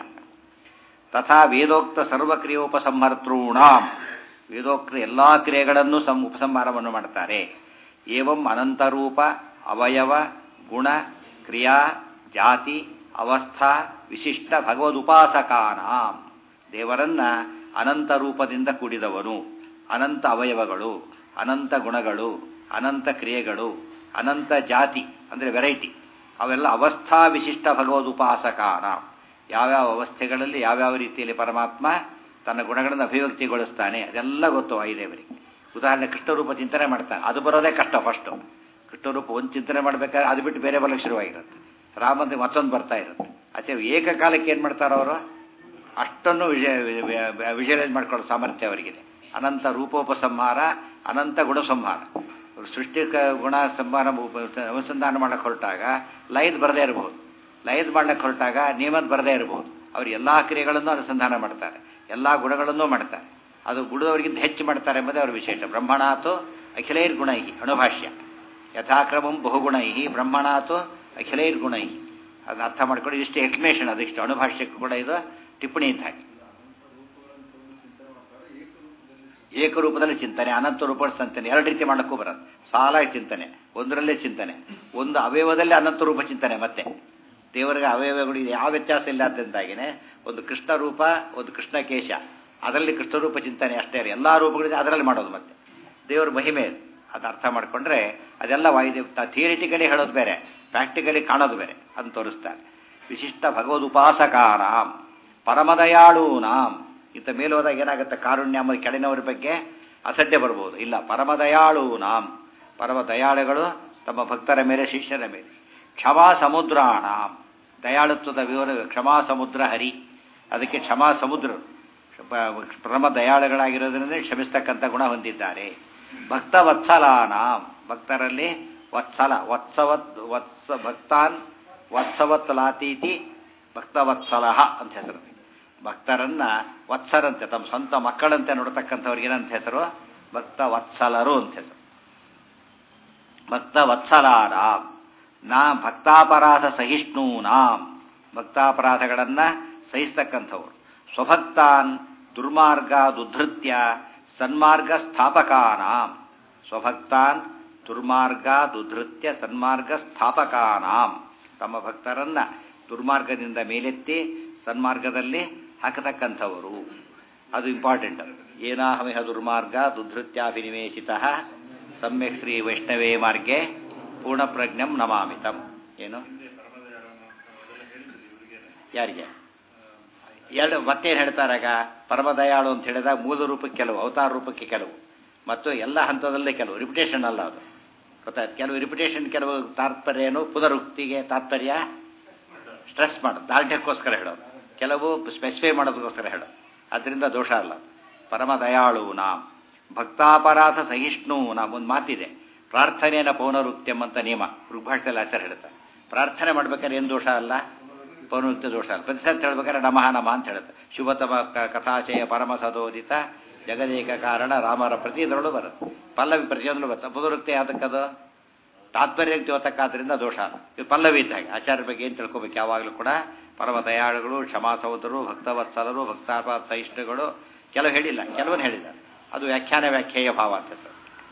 ತಥಾ ವೇದೋಕ್ತ ಸರ್ವಕ್ರಿಯೋಪಸಂಹರ್ತॄಣಾಂ ವೇದೋಕ್ತ ಎಲ್ಲ ಕ್ರಿಯೆಗಳನ್ನು ಸಂ ಉಪಸಂಹಾರವನ್ನು ಮಾಡ್ತಾರೆ ಏವಂ ಅನಂತರೂಪ ಅವಯವ ಗುಣ ಕ್ರಿಯಾ ಜಾತಿ ಅವಸ್ಥಾ ವಿಶಿಷ್ಟ ಭಗವದುಪಾಸಕಾನಾಂ ದೇವರನ್ನ ಅನಂತ ರೂಪದಿಂದ ಕೂಡಿದವನು ಅನಂತ ಅವಯವಗಳು ಅನಂತ ಗುಣಗಳು ಅನಂತ ಕ್ರಿಯೆಗಳು ಅನಂತ ಜಾತಿ ಅಂದರೆ ವೆರೈಟಿ ಅವೆಲ್ಲ ಅವಸ್ಥಾ ವಿಶಿಷ್ಟ ಭಗವದುಪಾಸಕಾನ ಯಾವ್ಯಾವ ಅವಸ್ಥೆಗಳಲ್ಲಿ ಯಾವ್ಯಾವ ರೀತಿಯಲ್ಲಿ ಪರಮಾತ್ಮ ತನ್ನ ಗುಣಗಳನ್ನು ಅಭಿವ್ಯಕ್ತಿಗೊಳಿಸ್ತಾನೆ ಅದೆಲ್ಲ ಗೊತ್ತು ವಾಯುದೇವರಿಗೆ ಉದಾಹರಣೆ ಕೃಷ್ಣರೂಪ ಚಿಂತನೆ ಮಾಡ್ತಾನೆ ಅದು ಬರೋದೇ ಕಷ್ಟ ಫಸ್ಟು ಕೃಷ್ಣರೂಪ ಒಂದು ಚಿಂತನೆ ಮಾಡ್ಬೇಕಾದ್ರೆ ಅದು ಬಿಟ್ಟು ಬೇರೆ ಬರಲಿಕ್ಕೆ ಶುರುವಾಗಿರುತ್ತೆ ರಾಮಂದ್ರೆ ಮತ್ತೊಂದು ಬರ್ತಾ ಇರುತ್ತೆ ಆಚೆ ಏಕಕಾಲಕ್ಕೆ ಏನು ಮಾಡ್ತಾರೋ ಅವರು ಅಷ್ಟನ್ನು ವಿಜಯ ವಿಜುವಲೈಸ್ ಮಾಡ್ಕೊಳ್ಳೋ ಸಾಮರ್ಥ್ಯ ಅವರಿಗಿದೆ ಅನಂತ ರೂಪೋಪಸಂಹಾರ ಅನಂತ ಗುಣ ಸಂಹಾರ ಅವ್ರು ಸೃಷ್ಟಿ ಕ- ಗುಣ ಸಂಹಾರ ಉಪ- ಅನುಸಂಧಾನ ಮಾಡಕ್ಕೆ ಹೊರಟಾಗ ಲೈದ್ ಬರದೇ ಇರಬಹುದು ಲೈದ್ ಮಾಡ್ಲಿಕ್ಕೆ ಹೊರಟಾಗ ನಿಯಮದ ಬರದೇ ಇರಬಹುದು ಅವ್ರು ಎಲ್ಲ ಕ್ರಿಯೆಗಳನ್ನು ಅನುಸಂಧಾನ ಮಾಡ್ತಾರೆ ಎಲ್ಲ ಗುಣಗಳನ್ನೂ ಮಾಡ್ತಾರೆ ಅದು ಗುಣದವರಿಗಿಂತ ಹೆಚ್ಚು ಮಾಡ್ತಾರೆ ಎಂಬುದೇ ಅವರ ವಿಶೇಷ ಬ್ರಹ್ಮಣಾತು ಅಖಿಲೈರ್ ಗುಣೈ ಅಣುಭಾಷ್ಯ ಯಥಾಕ್ರಮಂ ಬಹುಗುಣೈ ಬ್ರಹ್ಮಣಾತು ಅಖಿಲೈರ್ ಗುಣೈ ಅದನ್ನ ಅರ್ಥ ಮಾಡ್ಕೊಂಡು ಇಷ್ಟು ಎಕ್ಸ್ಪ್ಲೇಷನ್ ಅದಿಷ್ಟು ಅಣುಭಾಷ್ಯಕ್ಕೂ ಕೂಡ ಇದು ಟಿಪ್ಪಣಿ ಇದ್ದ ಹಾಗೆ ಏಕರೂಪದಲ್ಲಿ ಚಿಂತನೆ ಅನಂತ ರೂಪ ಚಿಂತನೆ ಎರಡು ರೀತಿ ಮಾಡಕ್ಕೂ ಬರೋದು ಸಾಲ ಚಿಂತನೆ ಒಂದರಲ್ಲೇ ಚಿಂತನೆ ಒಂದು ಅವಯವದಲ್ಲಿ ಅನಂತ ರೂಪ ಚಿಂತನೆ ಮತ್ತೆ ದೇವರಿಗೆ ಅವಯವಗಳು ಇದೆ ಯಾವ ವ್ಯತ್ಯಾಸ ಇಲ್ಲ ಅಂತಂದಾಗಿನೇ ಒಂದು ಕೃಷ್ಣ ರೂಪ ಒಂದು ಕೃಷ್ಣ ಕೇಶ ಅದರಲ್ಲಿ ಕೃಷ್ಣ ರೂಪ ಚಿಂತನೆ ಅಷ್ಟೇ ಅಲ್ಲ ಎಲ್ಲ ರೂಪಗಳಿದೆ ಅದರಲ್ಲಿ ಮಾಡೋದು ಮತ್ತೆ ದೇವರ ಮಹಿಮೆ ಅದು. ಅದು ಅರ್ಥ ಮಾಡ್ಕೊಂಡ್ರೆ ಅದೆಲ್ಲ ವಾಯುದೇವ ಥಿಯರಿಟಿಕಲಿ ಹೇಳೋದು ಬೇರೆ ಪ್ರಾಕ್ಟಿಕಲಿ ಕಾಣೋದು ಬೇರೆ ಅಂತ ತೋರಿಸ್ತಾರೆ ವಿಶಿಷ್ಟ ಭಗವದುಪಾಸಕಾರಾಮ್ ಪರಮದಯಾಳೂನಾಂ ಇಂಥ ಮೇಲೆ ಹೋದಾಗ ಏನಾಗುತ್ತೆ ಕಾರುಣ್ಯ ಎಂಬ ಕೆಳಗಿನವರ ಬಗ್ಗೆ ಅಸಡ್ಡೆ ಬರ್ಬೋದು ಇಲ್ಲ ಪರಮದಯಾಳೂನಾಂ ಪರಮ ದಯಾಳುಗಳು ತಮ್ಮ ಭಕ್ತರ ಮೇಲೆ ಶಿಷ್ಯರ ಮೇಲೆ ಕ್ಷಮಾ ಸಮುದ್ರಾಣಾಂ ದಯಾಳುತ್ವದ ವಿವರ ಕ್ಷಮಾ ಸಮುದ್ರ ಹರಿ ಅದಕ್ಕೆ ಕ್ಷಮಾ ಸಮುದ್ರ ಪರಮ ದಯಾಳುಗಳಾಗಿರೋದ್ರಿಂದ ಕ್ಷಮಿಸ್ತಕ್ಕಂಥ ಗುಣ ಹೊಂದಿದ್ದಾರೆ ಭಕ್ತ ವತ್ಸಲಾನಾಂ ಭಕ್ತರಲ್ಲಿ ವತ್ಸಲ ವತ್ಸವತ್ ವತ್ಸ ಭಕ್ತಾನ್ ವತ್ಸವತ್ ಲಾತೀತಿ ಭಕ್ತವತ್ಸಲಹ ಅಂತ ಹೆಸರು ಭಕ್ತರನ್ನ ವತ್ಸರಂತೆ ತಮ್ಮ ಸ್ವಂತ ಮಕ್ಕಳಂತೆ ನೋಡ್ತಕ್ಕಂಥವ್ರಿಗೆ ಏನಂತ ಹೆಸರು ಭಕ್ತ ವತ್ಸಲರು ಅಂತ ಹೆಸರು ಭಕ್ತ ವತ್ಸಲಾರಾಂ ನಾ ಭಕ್ತಾಪರಾಧ ಸಹಿಷ್ಣೂನಾಂ ಭಕ್ತಾಪರಾಧಗಳನ್ನ ಸಹಿಸ್ತಕ್ಕಂಥವ್ರು ಸ್ವಭಕ್ತಾನ್ ದುರ್ಮಾರ್ಗ ದುಧೃತ್ಯ ಸನ್ಮಾರ್ಗ ಸ್ಥಾಪಕಾನಾಂ ಸ್ವಭಕ್ತಾನ್ ದುರ್ಮಾರ್ಗ ದುಧೃತ್ಯ ಸನ್ಮಾರ್ಗ ಸ್ಥಾಪಕಾನಾಂ ತಮ್ಮ ಭಕ್ತರನ್ನ ದುರ್ಮಾರ್ಗದಿಂದ ಮೇಲೆತ್ತಿ ಸನ್ಮಾರ್ಗದಲ್ಲಿ ಹಾಕತಕ್ಕಂಥವರು ಅದು ಇಂಪಾರ್ಟೆಂಟ್ ಏನಾಹಮಿಹ ದುರ್ಮಾರ್ಗ ದುಧೃತ್ಯಾಭಿನಿವೇಶಿತ ಸಮ್ಯಕ್ ಶ್ರೀ ವೈಷ್ಣವೇ ಮಾರ್ಗೆ ಪೂರ್ಣಪ್ರಜ್ಞಂ ನಮಾಮಿತಂ ಏನು ಯಾರಿಗೆ ಎರಡು ಮತ್ತೇನು ಹೇಳ್ತಾರಾಗ ಪರಮದಯಾಳು ಅಂತ ಹೇಳಿದಾಗ ಮೂಲ ರೂಪಕ್ಕೆ ಕೆಲವು ಅವತಾರ ರೂಪಕ್ಕೆ ಕೆಲವು ಮತ್ತು ಎಲ್ಲ ಹಂತದಲ್ಲೇ ಕೆಲವು ರಿಪಿಟೇಷನ್ ಅಲ್ಲ ಅದು ಗೊತ್ತಾಯ್ತು ಕೆಲವು ರಿಪಿಟೇಷನ್ ಕೆಲವು ತಾತ್ಪರ್ಯ ಏನು ಪುನರುಕ್ತಿಗೆ ತಾತ್ಪರ್ಯ ಸ್ಟ್ರೆಸ್ ಮಾಡೋದು ದಾರ್ಢ್ಯಕ್ಕೋಸ್ಕರ ಹೇಳೋದು ಕೆಲವು ಸ್ಪೆಸಿಫೈ ಮಾಡೋದಕ್ಕೋಸ್ಕರ ಹೇಳೋದು ಅದರಿಂದ ದೋಷ ಅಲ್ಲ ಪರಮ ದಯಾಳು ನಾಂ ಭಕ್ತಾಪರಾಧ ಸಹಿಷ್ಣು ನಾಂ ಒಂದು ಮಾತಿದೆ ಪ್ರಾರ್ಥನೆಯನ್ನ ಪೌನರುಕ್ತ್ಯಂ ಅಂತ ನಿಯಮ ಋಗ್ಭಾಷದಲ್ಲಿ ಆಚಾರ ಹೇಳ್ತಾರೆ ಪ್ರಾರ್ಥನೆ ಮಾಡ್ಬೇಕಾದ್ರೆ ಏನು ದೋಷ ಅಲ್ಲ ಪೌನರುಕ್ತ ದೋಷ ಅಲ್ಲ ಪ್ರತಿಸತ್ ಹೇಳ್ಬೇಕಾದ್ರೆ ನಮಃ ನಮ ಅಂತ ಹೇಳುತ್ತೆ ಶುಭತಮ ಕ- ಕಥಾಶಯ ಪರಮ ಸದೋದಿತ ಜಗದೇಕ ಕಾರಣ ರಾಮರ ಪ್ರತಿ ಇದರಲ್ಲೂ ಬರುತ್ತೆ ಪಲ್ಲವಿ ಪ್ರತಿಯೊಂದರಲ್ಲೂ ಬರುತ್ತೆ ಪುನರುಕ್ತಿ ಯಾತಕ್ಕದು ತಾತ್ಪರ್ಯ ದ್ಯೋತಕ್ಕಾದ್ರಿಂದ ದೋಷ ಅಲ್ಲ ಇದು ಪಲ್ಲವಿ ಇದ್ದ ಹಾಗೆ ಆಚಾರ್ಯ ಬಗ್ಗೆ ಏನು ತಿಳ್ಕೊಬೇಕು ಯಾವಾಗಲೂ ಕೂಡ ಪರಮ ದಯಾಳುಗಳು ಕ್ಷಮಾ ಸಹೋದರರು ಭಕ್ತವತ್ಸಲರು ಭಕ್ತಾಪ ಸಹಿಷ್ಣುಗಳು ಕೆಲವು ಹೇಳಿಲ್ಲ ಕೆಲವನ್ನ ಹೇಳಿದ್ದಾರೆ ಅದು ವ್ಯಾಖ್ಯಾನ ವ್ಯಾಖ್ಯೇಯ ಭಾವ ಅಂತ ಹೇಳ್ತಾರೆ.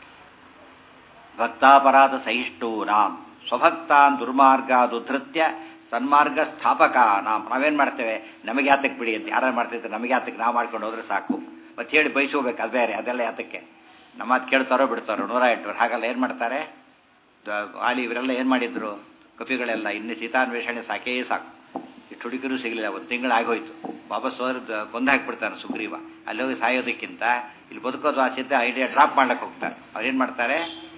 ಭಕ್ತಾಪರಾಧ ಸಹಿಷ್ಣೂನಾಂ ಸ್ವಭಕ್ತಾನ್ ದುರ್ಮಾರ್ಗ ದುಧೃತ್ಯ ಸನ್ಮಾರ್ಗ ಸ್ಥಾಪಕ ನಾಮ್ ನಾವೇನ್ ಮಾಡ್ತೇವೆ ನಮಗೆ ಯಾತಕ್ಕೆ ಬಿಡಿ ಅಂತ ಯಾರು ಮಾಡ್ತಿರ್ತಾರೆ ನಮಗೆ ಯಾತಕ್ಕೆ ನಾವು ಮಾಡ್ಕೊಂಡು ಹೋದ್ರೆ ಸಾಕು ಮತ್ತೆ ಹೇಳಿ ಬಯಸ್ಕೋಬೇಕು ಅದು ಬೇರೆ ಅದೆಲ್ಲ ಯಾತಕ್ಕೆ ನಮ್ಮ ಮಾತು ಕೇಳ್ತಾರೋ ಬಿಡ್ತಾರೋ ನೂರ ಎಂಟು ಹಾಗಲ್ಲ ಏನು ಮಾಡ್ತಾರೆ ದ- ಆಲಿ ಇವರೆಲ್ಲ ಏನು ಮಾಡಿದ್ರು ಕಪಿಗಳೆಲ್ಲ ಇನ್ನು ಸೀತಾನ್ವೇಷಣೆ ಸಾಕೇ ಸಾಕು ಈ ಎಷ್ಟು ಹುಡುಕಿರೂ ಸಿಗಲಿಲ್ಲ ಒಂದು ತಿಂಗಳು ಆಗೋಯ್ತು ವಾಪಸ್ ಹೋದ್ರೆ ಕೊಂದು ಹಾಕ್ಬಿಡ್ತಾನೆ ಸುಗ್ರೀವ ಅಲ್ಲಿ ಹೋಗಿ ಸಾಯೋದಕ್ಕಿಂತ ಇಲ್ಲಿ ಬದುಕೋದು ಆಸೆದ್ದ ಐಡಿಯಾ ಡ್ರಾಪ್ ಮಾಡ್ಲಿಕ್ಕೆ ಹೋಗ್ತಾರೆ ಅವ್ರೇನು ಮಾಡ್ತಾರೆ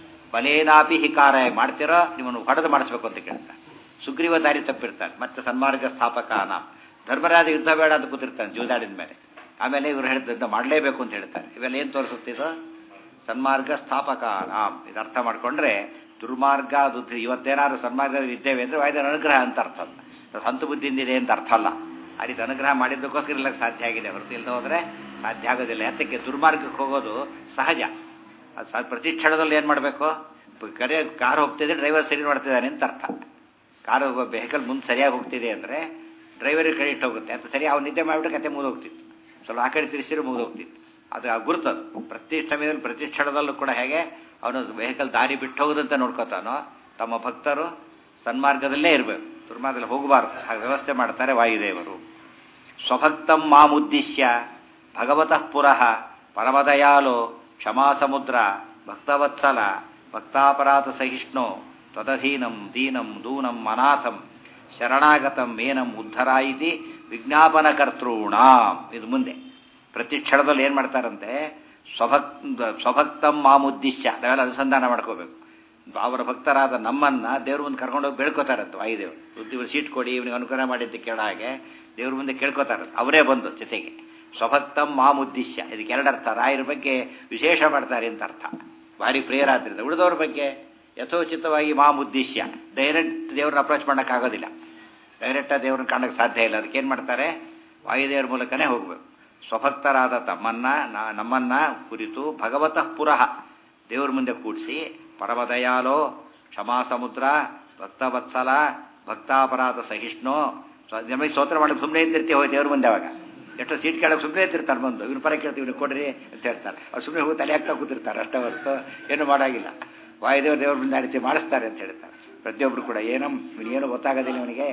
ಬಲೇನಾಪಿ ಹಿಕಾರ ಮಾಡ್ತಿರೋ ನಿಮ್ಮನ್ನು ಹೊಡೆದು ಮಾಡಿಸ್ಬೇಕು ಅಂತ ಕೇಳ್ತಾರೆ ಸುಗ್ರೀವ ದಾರಿ ತಪ್ಪಿರ್ತಾನೆ ಮತ್ತೆ ಸನ್ಮಾರ್ಗ ಸ್ಥಾಪಕ ನಾಮ್ ಧರ್ಮರಾಜ ಯುದ್ಧ ಬೇಡ ಅಂತ ಕೂತಿರ್ತಾನೆ ಜೂದಾಡಿದ ಮೇಲೆ ಆಮೇಲೆ ಇವ್ರು ಹೇಳಿದ ಯುದ್ಧ ಮಾಡಲೇಬೇಕು ಅಂತ ಹೇಳ್ತಾರೆ ಇವೆಲ್ಲ ಏನು ತೋರಿಸುತ್ತಿದ್ದು ಸನ್ಮಾರ್ಗ ಸ್ಥಾಪಕ ನಾಮ್ ಇದು ಅರ್ಥ ಮಾಡ್ಕೊಂಡ್ರೆ ದುರ್ಮಾರ್ಗ ಅದು ಇವತ್ತೇನಾದ್ರು ಸನ್ಮಾರ್ಗದಲ್ಲಿ ಇದ್ದೇವೆ ಅಂದರೆ ವಾಯ್ದರ ಅನುಗ್ರಹ ಅಂತ ಅರ್ಥ ಅಲ್ಲ ಅದು ಹಂತು ಬುದ್ಧಿಯಿಂದಿದೆ ಅಂತ ಅರ್ಥ ಅಲ್ಲ ಆ ರೀತಿ ಅನುಗ್ರಹ ಮಾಡಿದ್ದಕ್ಕೋಸ್ಕರ ಇಲ್ಲಕ್ಕೆ ಸಾಧ್ಯ ಆಗಿದೆ ಹೊರತು ಇಲ್ಲದೆ ಹೋದರೆ ಸಾಧ್ಯ ಆಗೋದಿಲ್ಲ ಯಾತಕ್ಕೆ ದುರ್ಮಾರ್ಗಕ್ಕೆ ಹೋಗೋದು ಸಹಜ ಅದು ಸ ಪ್ರತಿ ಕ್ಷಣದಲ್ಲಿ ಏನು ಮಾಡಬೇಕು ಕರೆ ಕಾರ್ ಹೋಗ್ತಿದೆ ಡ್ರೈವರ್ ಸರಿ ಮಾಡ್ತಿದ್ದಾನೆ ಅಂತ ಅರ್ಥ ಕಾರು ವೆಹಿಕಲ್ ಮುಂದೆ ಸರಿಯಾಗಿ ಹೋಗ್ತಿದೆ ಅಂದರೆ ಡ್ರೈವರಿಗೆ ಕ್ರೆಡಿಟ್ ಹೋಗುತ್ತೆ ಅದು ಸರಿ ಅವ್ನು ನಿದ್ದೆ ಮಾಡಿಬಿಟ್ಟು ಕತೆ ಮುಗಿದೋಗ್ತಿತ್ತು ಸ್ವಲ್ಪ ಆ ಕಡೆ ತಿರ್ಸಿರು ಮುಗಿದೋಗ್ತಿತ್ತು ಅದು ಆ ಗುರುತದು ಪ್ರತಿ ಸಮಯದಲ್ಲಿ ಪ್ರತಿ ಕ್ಷಣದಲ್ಲೂ ಕೂಡ ಹೇಗೆ ಅವನು ವೆಹಿಕಲ್ ದಾರಿ ಬಿಟ್ಟು ಹೋಗುದಂತ ನೋಡ್ಕೋತಾನೋ ತಮ್ಮ ಭಕ್ತರು ಸನ್ಮಾರ್ಗದಲ್ಲೇ ಇರಬೇಕು ದುರ್ಮಾರ್ಗದಲ್ಲಿ ಹೋಗಬಾರ್ದು ಹಾಗೆ ವ್ಯವಸ್ಥೆ ಮಾಡ್ತಾರೆ ವಾಯುದೇವರು ಸ್ವಭಕ್ತಂ ಮಾಮುದ್ದಿಶ್ಯ ಭಗವತಃ ಪುರಃ ಪರಮದಯಾಲೋ ಕ್ಷಮಾಸಮುದ್ರ ಭಕ್ತವತ್ಸಲ ಭಕ್ತಾಪರಾಧ ಸಹಿಷ್ಣು ತ್ವದಧೀನಂ ದೀನಂ ದೂನಂ ಅನಾಥಂ ಶರಣಾಗತಂ ಏನಂ ಉದ್ಧರಾಯಿತಿ ವಿಜ್ಞಾಪನ ಕರ್ತೃಣಾಂ ಇದು ಮುಂದೆ ಪ್ರತಿ ಕ್ಷಣದಲ್ಲಿ ಏನು ಮಾಡ್ತಾರಂತೆ ಸ್ವಭಕ್ ಸ್ವಭಕ್ತಂ ಮಾಮುದ್ದಿಶ್ಯ ನಾವೆಲ್ಲ ಅನುಸಂಧಾನ ಮಾಡ್ಕೋಬೇಕು ಅವರ ಭಕ್ತರಾದ ನಮ್ಮನ್ನ ದೇವ್ರ ಮುಂದೆ ಕರ್ಕೊಂಡೋಗಿ ಬೆಳ್ಕೋತಾರಂತ ವಾಯುದೇವರು ಇವ್ರು ಸೀಟ್ ಕೊಡಿ ಇವನಿಗೆ ಅನುಗ್ರಹ ಮಾಡಿದ್ದು ಕೇಳ ಹಾಗೆ ದೇವ್ರ ಮುಂದೆ ಕೇಳ್ಕೋತಾರಂತ ಅವರೇ ಬಂದು ಜೊತೆಗೆ ಸ್ವಭಕ್ತಂ ಮಾಮುದ್ದಿಶ್ಯ ಇದಕ್ಕೆ ಎರಡರ್ಥ ರಾಯರ ಬಗ್ಗೆ ವಿಶೇಷ ಮಾಡ್ತಾರೆ ಅಂತ ಅರ್ಥ ಭಾರಿ ಪ್ರಿಯರಾದ್ರಿಂದ ಉಳಿದವ್ರ ಬಗ್ಗೆ ಯಥೋಚಿತವಾಗಿ ಮಾಮುದ್ದಿಶ್ಯ ಡೈರೆಕ್ಟ್ ದೇವ್ರನ್ನ ಅಪ್ರೋಚ್ ಮಾಡೋಕ್ಕಾಗೋದಿಲ್ಲ ಡೈರೆಕ್ಟಾಗಿ ದೇವ್ರನ್ನ ಕಾಣಕ್ಕೆ ಸಾಧ್ಯ ಇಲ್ಲ ಅದಕ್ಕೆ ಏನು ಮಾಡ್ತಾರೆ ವಾಯುದೇವರ ಮೂಲಕನೇ ಹೋಗಬೇಕು ಸ್ವಭಕ್ತರಾದ ತಮ್ಮನ್ನ ನಮ್ಮನ್ನ ಕುರಿತು ಭಗವತಃ ಪುರಃ ದೇವ್ರ ಮುಂದೆ ಕೂಡಿಸಿ ಪರಮದಯಾಲೋ ಕ್ಷಮಾ ಸಮುದ್ರ ಭಕ್ತವತ್ಸಲ ಭಕ್ತಾಪರಾಧ ಸಹಿಷ್ಣು ನಮಗೆ ಸ್ತೋತ್ರ ಮಾಡಿ ಸುಮ್ಮನೆ ಇದ್ದಿರ್ತೀವಿ ಹೋಗಿ ದೇವ್ರ ಮುಂದೆ ಅವಾಗ ಎಷ್ಟೋ ಸೀಟ್ ಕೇಳಕ್ಕೆ ಸುಮ್ಮನೆ ಇರ್ತಿರ್ತಾರೆ ಬಂದು ಇವ್ರು ಪರ ಕೇಳ್ತೀವಿ ಇವ್ನು ಕೊಡ್ರಿ ಅಂತ ಹೇಳ್ತಾರೆ ಅವ್ರು ಸುಮ್ಮನೆ ಹೋಗಿ ತಲೆ ಹಾಕ್ತಾ ಕೂತಿರ್ತಾರೆ ಅಷ್ಟೇ ಹೊರತು ಏನು ಮಾಡಾಗಿಲ್ಲ ವಾಯುದೇವ್ರ ದೇವ್ರ ಮುಂದೆ ಆ ರೀತಿ ಮಾಡಿಸ್ತಾರೆ ಅಂತ ಹೇಳ್ತಾರೆ ಪ್ರತಿಯೊಬ್ಬರು ಕೂಡ ಏನೋ ಏನು ಗೊತ್ತಾಗೋದಿಲ್ಲ ಇವನಿಗೆ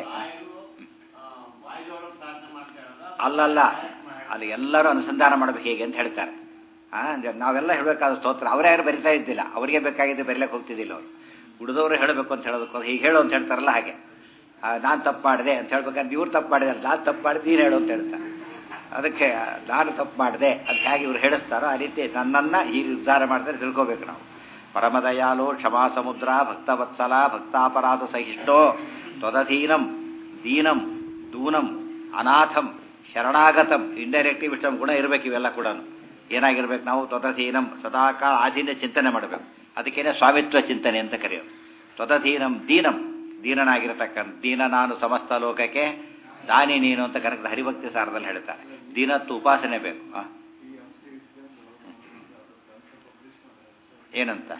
ಅಲ್ಲಲ್ಲ ಅಲ್ಲಿ ಎಲ್ಲರೂ ಅನುಸಂಧಾನ ಮಾಡಬೇಕು ಹೇಗೆ ಅಂತ ಹೇಳ್ತಾರೆ ಆ ನಾವೆಲ್ಲ ಹೇಳಬೇಕಾದ ಸ್ತೋತ್ರ ಅವರೇ ಯಾರು ಬರಿತಾ ಇದ್ದಿಲ್ಲ ಅವರಿಗೆ ಬೇಕಾಗಿದ್ದು ಬರೀಲಕ್ಕೆ ಹೋಗ್ತಿದ್ದಿಲ್ಲ ಅವರು ಉಳಿದವರು ಹೇಳಬೇಕು ಅಂತ ಹೇಳೋದಕ್ಕೆ ಹೀಗೆ ಹೇಳು ಅಂತ ಹೇಳ್ತಾರಲ್ಲ ಹಾಗೆ ನಾನು ತಪ್ಪು ಮಾಡಿದೆ ಅಂತ ಹೇಳ್ಬೇಕಾದ್ರೆ ಇವ್ರು ತಪ್ಪು ಮಾಡಿದೆ ನಾನು ತಪ್ಪು ಮಾಡಿದೆ ನೀನು ಹೇಳು ಅಂತ ಹೇಳ್ತಾರೆ ಅದಕ್ಕೆ ನಾನು ತಪ್ಪು ಮಾಡಿದೆ ಅಂತ ಹೇಗೆ ಇವ್ರು ಹೇಳಿಸ್ತಾರೋ ಆ ರೀತಿ ನನ್ನನ್ನು ಹೀಗೆ ಉದ್ಧಾರ ಮಾಡಿದ್ರೆ ತಿಳ್ಕೋಬೇಕು ನಾವು ಪರಮದಯಾಲು ಕ್ಷಮಾ ಸಮುದ್ರ ಭಕ್ತವತ್ಸಲ ಭಕ್ತಾಪರಾಧ ಸಹಿಷ್ಣೋ ತ್ವದಧೀನಂ ದೀನಂ ದೂನಂ ಅನಾಥಂ ಶರಣಾಗತಂ ಇಂಡೈರೆಕ್ಟಿವ್ ಇಷ್ಟಂ ಗುಣ ಇರಬೇಕು ಇವೆಲ್ಲ ಕೂಡ ಏನಾಗಿರ್ಬೇಕು ನಾವು ತ್ವದಧೀನಂ ಸದಾಕಾಲ ಆಧೀನ ಚಿಂತನೆ ಮಾಡಬೇಕು ಅದಕ್ಕೇನೆ ಸ್ವಾಮಿತ್ವ ಚಿಂತನೆ ಅಂತ ಕರೆಯೋದು ತ್ವದಧೀನಂ ದೀನಂ ದೀನನಾಗಿರತಕ್ಕಂಥ ದೀನ ನಾನು ಸಮಸ್ತ ಲೋಕಕ್ಕೆ ದಾನಿ ನೀನು ಅಂತ ಕರೆಕ್ಟ್ ಹರಿಭಕ್ತಿ ಸಾರದಲ್ಲಿ ಹೇಳ್ತಾರೆ ದೀನತ್ತು ಉಪಾಸನೆ ಬೇಕು ಏನಂತ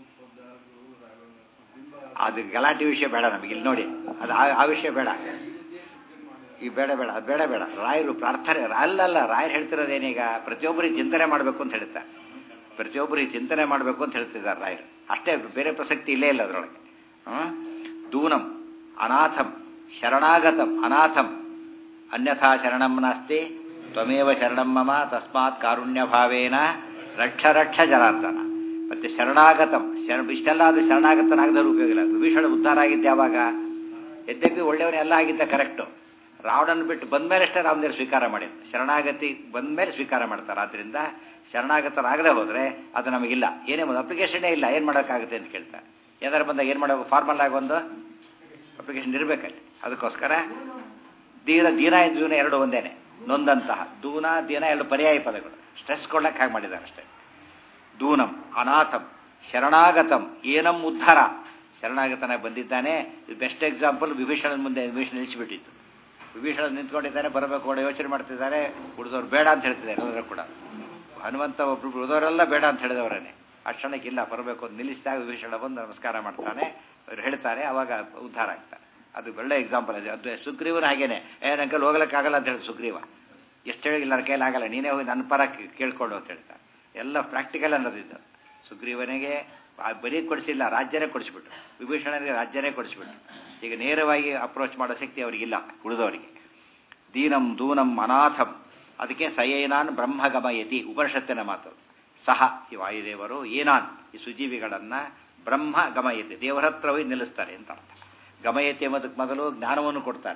ಅದು ಗಲಾಟೆ ವಿಷಯ ಬೇಡ ನಮಗೆ ಇಲ್ಲಿ ನೋಡಿ ಅದು ಆ ವಿಷಯ ಬೇಡ ಈ ಬೇಡ ಬೇಡ ಅದು ಬೇಡ ಬೇಡ ರಾಯರು ಪ್ರಾರ್ಥನೆ ಅಲ್ಲಲ್ಲ ರಾಯರು ಹೇಳ್ತಿರೋದೇನೀಗ ಪ್ರತಿಯೊಬ್ಬರಿಗೆ ಚಿಂತನೆ ಮಾಡಬೇಕು ಅಂತ ಹೇಳ್ತಾರೆ ಪ್ರತಿಯೊಬ್ಬರಿಗೆ ಚಿಂತನೆ ಮಾಡಬೇಕು ಅಂತ ಹೇಳ್ತಿದ್ದಾರೆ ರಾಯರು ಅಷ್ಟೇ ಬೇರೆ ಪ್ರಸಕ್ತಿ ಇಲ್ಲೇ ಇಲ್ಲ ಅದರೊಳಗೆ ದೂನಂ ಅನಾಥಂ ಶರಣಾಗತಂ ಅನಾಥಂ ಅನ್ಯಥಾ ಶರಣಂ ನಾಸ್ತಿ ತ್ವಮೇವ ಶರಣಂ ಮಮ ತಸ್ಮಾತ್ ಕಾರುಣ್ಯ ಭಾವೇನ ರಕ್ಷ ರಕ್ಷ ಜನಾರ್ದನ ಮತ್ತೆ ಶರಣಾಗತಂ ಶರಣ ಇಷ್ಟೆಲ್ಲ ಅದು ಶರಣಾಗತನಾಗದವ್ರು ಉಪಯೋಗ ಇಲ್ಲ ವಿಭೀಷಣ ಉದ್ಧಾರ ಆಗಿದ್ದೆ ಯಾವಾಗ ಯದ್ಯಪಿ ಒಳ್ಳೆಯವನೆಲ್ಲ ಆಗಿದ್ದ ಕರೆಕ್ಟು ರಾವಣನ ಬಿಟ್ಟು ಬಂದ್ಮೇಲೆ ಅಷ್ಟೇ ರಾಮದೇವ್ರು ಸ್ವೀಕಾರ ಮಾಡಿದ್ದು ಶರಣಾಗತಿ ಬಂದ್ಮೇಲೆ ಸ್ವೀಕಾರ ಮಾಡ್ತಾರೆ ಆದ್ದರಿಂದ ಶರಣಾಗತರಾಗದೆ ಹೋದರೆ ಅದು ನಮಗಿಲ್ಲ ಏನೇ ಒಂದು ಅಪ್ಲಿಕೇಶನ್ನೇ ಇಲ್ಲ ಏನು ಮಾಡೋಕ್ಕಾಗುತ್ತೆ ಅಂತ ಕೇಳ್ತಾರೆ ಏನಾರು ಬಂದಾಗ ಏನು ಮಾಡಬೇಕು ಫಾರ್ಮಲ್ ಆಗಿ ಒಂದು ಅಪ್ಲಿಕೇಶನ್ ಇರಬೇಕಲ್ಲಿ ಅದಕ್ಕೋಸ್ಕರ ದೀನ ದೀನ ದೂನ ಎರಡು ಒಂದೇನೆ ನೊಂದಂತಹ ದೂನ ದೀನ ಎರಡು ಪರ್ಯಾಯ ಪದಗಳು ಸ್ಟ್ರೆಸ್ ಕೊಡ್ಲಕ್ಕೆ ಹಾಗೆ ಮಾಡಿದ್ದಾರೆ ಅಷ್ಟೇ ದೂನಂ ಅನಾಥಂ ಶರಣಾಗತಂ ಏನಂ ಉದ್ಧಾರ ಶರಣಾಗತನಾಗಿ ಬಂದಿದ್ದಾನೆ ಇದು ಬೆಸ್ಟ್ ಎಕ್ಸಾಂಪಲ್ ವಿಭೀಷಣನ ಮುಂದೆ ವಿಭೀಷಣ ನಿಲ್ಲಿಸಿಬಿಟ್ಟಿತ್ತು ವಿಭೀಷಣ ನಿಂತ್ಕೊಂಡಿದ್ದಾನೆ ಬರಬೇಕು ಕೂಡ ಯೋಚನೆ ಮಾಡ್ತಿದ್ದಾರೆ ಉಳಿದವ್ರು ಬೇಡ ಅಂತ ಹೇಳ್ತಿದ್ದಾರೆ ಎಲ್ಲರೂ ಕೂಡ ಹನುಮಂತ ಒಬ್ರು ಉಳಿದವರೆಲ್ಲ ಬೇಡ ಅಂತ ಹೇಳಿದವರೇ ಆ ಕ್ಷಣಕ್ಕಿಲ್ಲ ಬರಬೇಕು ಅಂತ ನಿಲ್ಲಿಸಿದಾಗ ವಿಭೀಷಣ ಬಂದು ನಮಸ್ಕಾರ ಮಾಡ್ತಾನೆ ಅವ್ರು ಹೇಳ್ತಾರೆ ಅವಾಗ ಉದ್ಧಾರ ಆಗ್ತಾರೆ ಅದು ಒಳ್ಳೆ ಎಕ್ಸಾಂಪಲ್ ಇದೆ ಅದು ಸುಗ್ರೀವನ ಹಾಗೇನೆ ಏ ನನ್ನ ಕೈಲಿ ಹೋಗ್ಲಿಕ್ಕಾಗಲ್ಲ ಅಂತ ಹೇಳಿ ಸುಗ್ರೀವ ಎಷ್ಟು ಹೇಳಿಲ್ಲ ನನ್ನ ಕೈಲಿ ಆಗಲ್ಲ ನೀನೇ ಹೋಗಿ ನನ್ನ ಪರ ಕೇಳ್ಕೊಂಡು ಅಂತ ಹೇಳ್ತಾರೆ ಎಲ್ಲ ಪ್ರಾಕ್ಟಿಕಲ್ ಅನ್ನೋದಿದ್ದು ಸುಗ್ರೀವನಿಗೆ ಬರೀ ಕೊಡಿಸಿಲ್ಲ ರಾಜ್ಯನೇ ಕೊಡಿಸ್ಬಿಟ್ಟು ವಿಭೀಷಣನಿಗೆ ರಾಜ್ಯನೇ ಕೊಡಿಸ್ಬಿಟ್ಟು ಈಗ ನೇರವಾಗಿ ಅಪ್ರೋಚ್ ಮಾಡೋ ಶಕ್ತಿ ಅವರಿಗಿಲ್ಲ ಉಳಿದವರಿಗೆ ದೀನಂ ದೂನಂ ಅನಾಥಂ ಅದಕ್ಕೆ ಸಯೇನಾನ್ ಬ್ರಹ್ಮಗಮಯತಿ ಉಪನಿಷತ್ತಿನ ಮಾತು ಸಹ ಈ ವಾಯುದೇವರು ಏನಾನ್ ಈ ಸುಜೀವಿಗಳನ್ನು ಬ್ರಹ್ಮ ಗಮಯತಿ ದೇವರ ಹತ್ರ ಹೋಗಿ ನಿಲ್ಲಿಸ್ತಾರೆ ಅಂತ ಅರ್ಥ ಗಮಯತಿ ಎಂಬುದಕ್ಕೆ ಮೊದಲು ಜ್ಞಾನವನ್ನು ಕೊಡ್ತಾರೆ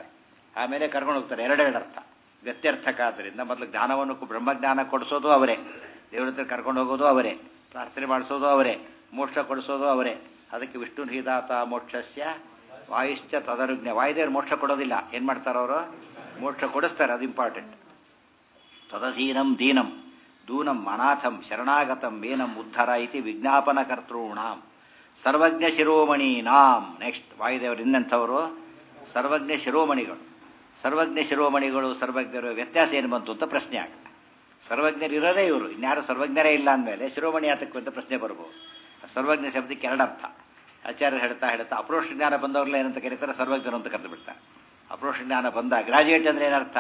ಆಮೇಲೆ ಕರ್ಕೊಂಡು ಹೋಗ್ತಾರೆ ಎರಡೆರಡು ಅರ್ಥ ವ್ಯತ್ಯರ್ಥಕ ಆದ್ದರಿಂದ ಮೊದಲು ಜ್ಞಾನವನ್ನು ಕೊ- ಬ್ರಹ್ಮಜ್ಞಾನ ಕೊಡಿಸೋದು ಅವರೇ ದೇವ್ರ ಹತ್ರ ಕರ್ಕೊಂಡು ಹೋಗೋದು ಅವರೇ ಪ್ರಾರ್ಥನೆ ಮಾಡಿಸೋದು ಅವರೇ ಮೋಕ್ಷ ಕೊಡಿಸೋದು ಅವರೇ ಅದಕ್ಕೆ ವಿಷ್ಣು ಹಿದಾತ ಮೋಕ್ಷಸ್ಯ ವಾಯುಶ್ಚ ತದರುಜ್ಞ ವಾಯುದೇವರು ಮೋಕ್ಷ ಕೊಡೋದಿಲ್ಲ ಏನು ಮಾಡ್ತಾರೆ ಅವರು ಮೋಕ್ಷ ಕೊಡಿಸ್ತಾರೆ ಅದು ಇಂಪಾರ್ಟೆಂಟ್ ತದಧೀನಂ ದೀನಂ ದೂನಂ ಅನಾಥಂ ಶರಣಾಗತಂ ಮೇನಂ ಉದ್ಧರ ಇತಿ ವಿಜ್ಞಾಪನ ಕರ್ತॄಣಾಂ ಸರ್ವಜ್ಞ ಶಿರೋಮಣೀನಾಂ ನೆಕ್ಸ್ಟ್ ವಾಯುದೇವರು ಇನ್ನಂಥವರು ಸರ್ವಜ್ಞ ಶಿರೋಮಣಿಗಳು ಸರ್ವಜ್ಞ ಶಿರೋಮಣಿಗಳು ಸರ್ವಜ್ಞರು ವ್ಯತ್ಯಾಸ ಏನು ಬಂತು ಅಂತ ಪ್ರಶ್ನೆ ಆಗ ಸರ್ವಜ್ಞರು ಇರೋದೇ ಇವರು ಇನ್ಯಾರು ಸರ್ವಜ್ಞರೇ ಇಲ್ಲ ಅಂದಮೇಲೆ ಶಿರೋಮಣಿ ಆತಕ್ಕೆ ಅಂತ ಪ್ರಶ್ನೆ ಬರ್ಬೋದು ಸರ್ವಜ್ಞ ಶಬ್ದಕ್ಕೆ ಎರಡರ್ಥ ಆಚಾರ್ಯ ಹೇಳ್ತಾ ಹೇಳ್ತಾ ಅಪ್ರೋಷ ಜ್ಞಾನ ಬಂದವ್ರಲ್ಲ ಏನಂತ ಕರೀತಾರೆ ಸರ್ವಜ್ಞರು ಅಂತ ಕರೆದು ಬಿಡ್ತಾರೆ ಅಪ್ರೋಷ ಜ್ಞಾನ ಬಂದ ಗ್ರಾಜುಯೇಟ್ ಅಂದ್ರೆ ಏನರ್ಥ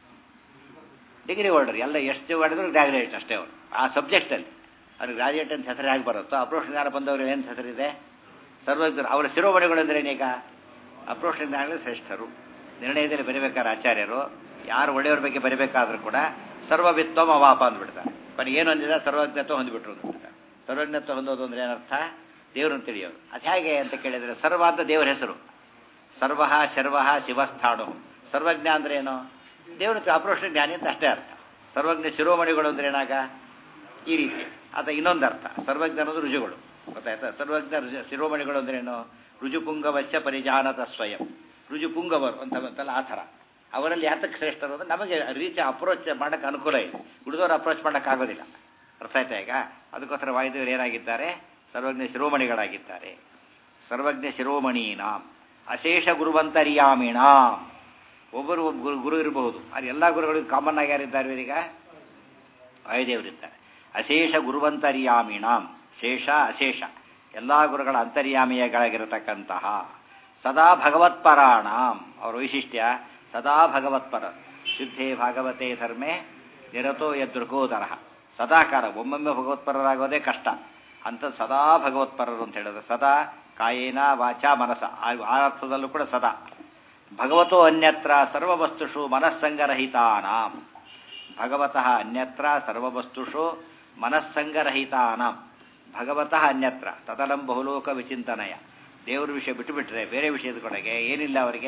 ಡಿಗ್ರಿ ಹೋಲ್ಡರ್ ಎಲ್ಲ ಎಷ್ಟು ಮಾಡಿದ್ರು ಗ್ರಾಜುಯೇಟ್ ಅಷ್ಟೇ ಅವರು ಆ ಸಬ್ಜೆಕ್ಟಲ್ಲಿ ಅವ್ರಿಗೆ ಗ್ರಾಜುಯೇಟ್ ಅಂತ ಹೆಸರು ಆಗಿ ಬರುತ್ತೋ ಅಪ್ರೋಷ ಜ್ಞಾನ ಬಂದವರು ಏನು ಹೆಸರಿದೆ ಸರ್ವಜ್ಞರು ಅವರ ಶಿರೋಮಣಿಗಳು ಅಂದ್ರೆ ಏನೀಗ ಅಪ್ರೋಷ ಜ್ಞಾನಗಳು ಶ್ರೇಷ್ಠರು ನಿರ್ಣಯದಲ್ಲಿ ಬರೀಬೇಕಾದ್ರೆ ಆಚಾರ್ಯರು ಯಾರು ಒಳ್ಳೆಯವ್ರ ಬಗ್ಗೆ ಬರೀಬೇಕಾದ್ರೂ ಕೂಡ ಸರ್ವವಿತ್ವಮ ವಾಪ ಅಂದ್ಬಿಡ್ತಾರೆ ಬರೀ ಏನು ಹೊಂದಿದ ಸರ್ವಜ್ಞತ್ವ ಹೊಂದಿಬಿಟ್ರು ಅಂದ್ಬಿಡ್ತಾರೆ ಸರ್ವಜ್ಞತ್ವ ಹೊಂದೋದು ಅಂದ್ರೆ ಏನರ್ಥ ದೇವ್ರನ್ನ ತಿಳಿಯೋದು ಅದು ಹೇಗೆ ಅಂತ ಕೇಳಿದರೆ ಸರ್ವ ಅಂತ ದೇವರ ಹೆಸರು ಸರ್ವ ಶರ್ವ ಶಿವಸ್ಥಾಣು ಸರ್ವಜ್ಞ ಅಂದ್ರೆ ಏನು ದೇವರ ಅಪ್ರೋಷ ಜ್ಞಾನಿ ಅಂತ ಅಷ್ಟೇ ಅರ್ಥ ಸರ್ವಜ್ಞ ಶಿರೋಮಣಿಗಳು ಅಂದ್ರೆ ಏನಾಗ ಈ ರೀತಿ ಅಥವಾ ಇನ್ನೊಂದು ಅರ್ಥ ಸರ್ವಜ್ಞ ಅನ್ನೋದು ರುಜುಗಳು ಗೊತ್ತಾಯ್ತಾ ಸರ್ವಜ್ಞ ರುಜು ಶಿರೋಮಣಿಗಳು ಅಂದ್ರೆ ಏನು ರುಜುಪುಂಗವಶ್ಯ ಪರಿಜಾನತ ಸ್ವಯಂ ರುಜುಪುಂಗವರು ಅಂತ ಬಂತಲ್ಲ ಆ ಥರ ಅವರಲ್ಲಿ ಯಾತಕ್ಕೆ ಶ್ರೇಷ್ಠರು ಅಂದ್ರೆ ನಮಗೆ ರೀಚ್ ಅಪ್ರೋಚ್ ಮಾಡೋಕ್ಕೆ ಅನುಕೂಲ ಇದೆ ಉಳಿದವರು ಅಪ್ರೋಚ್ ಮಾಡೋಕ್ಕಾಗೋದಿಲ್ಲ ಅರ್ಥ ಆಯ್ತಾ ಈಗ ಅದಕ್ಕೋಸ್ಕರ ವಾಯುದೇವರು ಏನಾಗಿದ್ದಾರೆ ಸರ್ವಜ್ಞ ಶಿರೋಮಣಿಗಳಾಗಿದ್ದಾರೆ ಸರ್ವಜ್ಞ ಶಿರೋಮಣೀನಾಂ ಅಶೇಷ ಗುರುವಂತರಿಯಾಮಿಣಾಂ ಒಬ್ಬರು ಒಬ್ಬ ಗುರು ಗುರು ಇರಬಹುದು ಅದು ಎಲ್ಲ ಗುರುಗಳಿಗೂ ಕಾಮನ್ ಆಗಿ ಯಾರಿದ್ದಾರೆ ಈಗ ವಾಯುದೇವರಿದ್ದಾರೆ ಅಶೇಷ ಗುರುವಂತರ್ಯಾಮಿಣಾಂ ಶೇಷ ಅಶೇಷ ಎಲ್ಲ ಗುರುಗಳ ಅಂತರ್ಯಾಮಿಯಗಳಾಗಿರತಕ್ಕಂತಹ ಸದಾ ಭಗವತ್ಪರಾಣಾಂ ಅವರ ವೈಶಿಷ್ಟ್ಯ ಸದಾ ಭಗವತ್ಪರ ಶುದ್ಧೇ ಭಾಗವತೆ ಧರ್ಮೇ ನಿರತೋ ಯದೃಕೋದರ ಸದಾಕಾರ ಒಮ್ಮೊಮ್ಮೆ ಭಗವತ್ಪರರಾಗೋದೇ ಕಷ್ಟ ಅಂತ ಸದಾ ಭಗವತ್ಪರರು ಅಂತ ಹೇಳಿದ್ರೆ ಸದಾ ಕಾಯೇನ ವಾಚ ಮನಸ ಆ- ಆ ಅರ್ಥದಲ್ಲೂ ಕೂಡ ಸದಾ ಭಗವತೋ ಅನ್ಯತ್ರ ಸರ್ವವಸ್ತುಷು ಮನಸ್ಸಂಗರಹಿತಾನಾಂ ಭಗವತಃ ಅನ್ಯತ್ರ ಸರ್ವವಸ್ತುಷು ಮನಸ್ಸಂಗರಹಿತಾನಾಂ ಭಗವತಃ ಅನ್ಯತ್ರ ತದಲಂ ಬಹುಲೋಕ ವಿಚಿಂತನಯ ದೇವ್ರ ವಿಷಯ ಬಿಟ್ಟುಬಿಟ್ರೆ ಬೇರೆ ವಿಷಯದ ಕಡೆಗೆ ಏನಿಲ್ಲ ಅವರಿಗೆ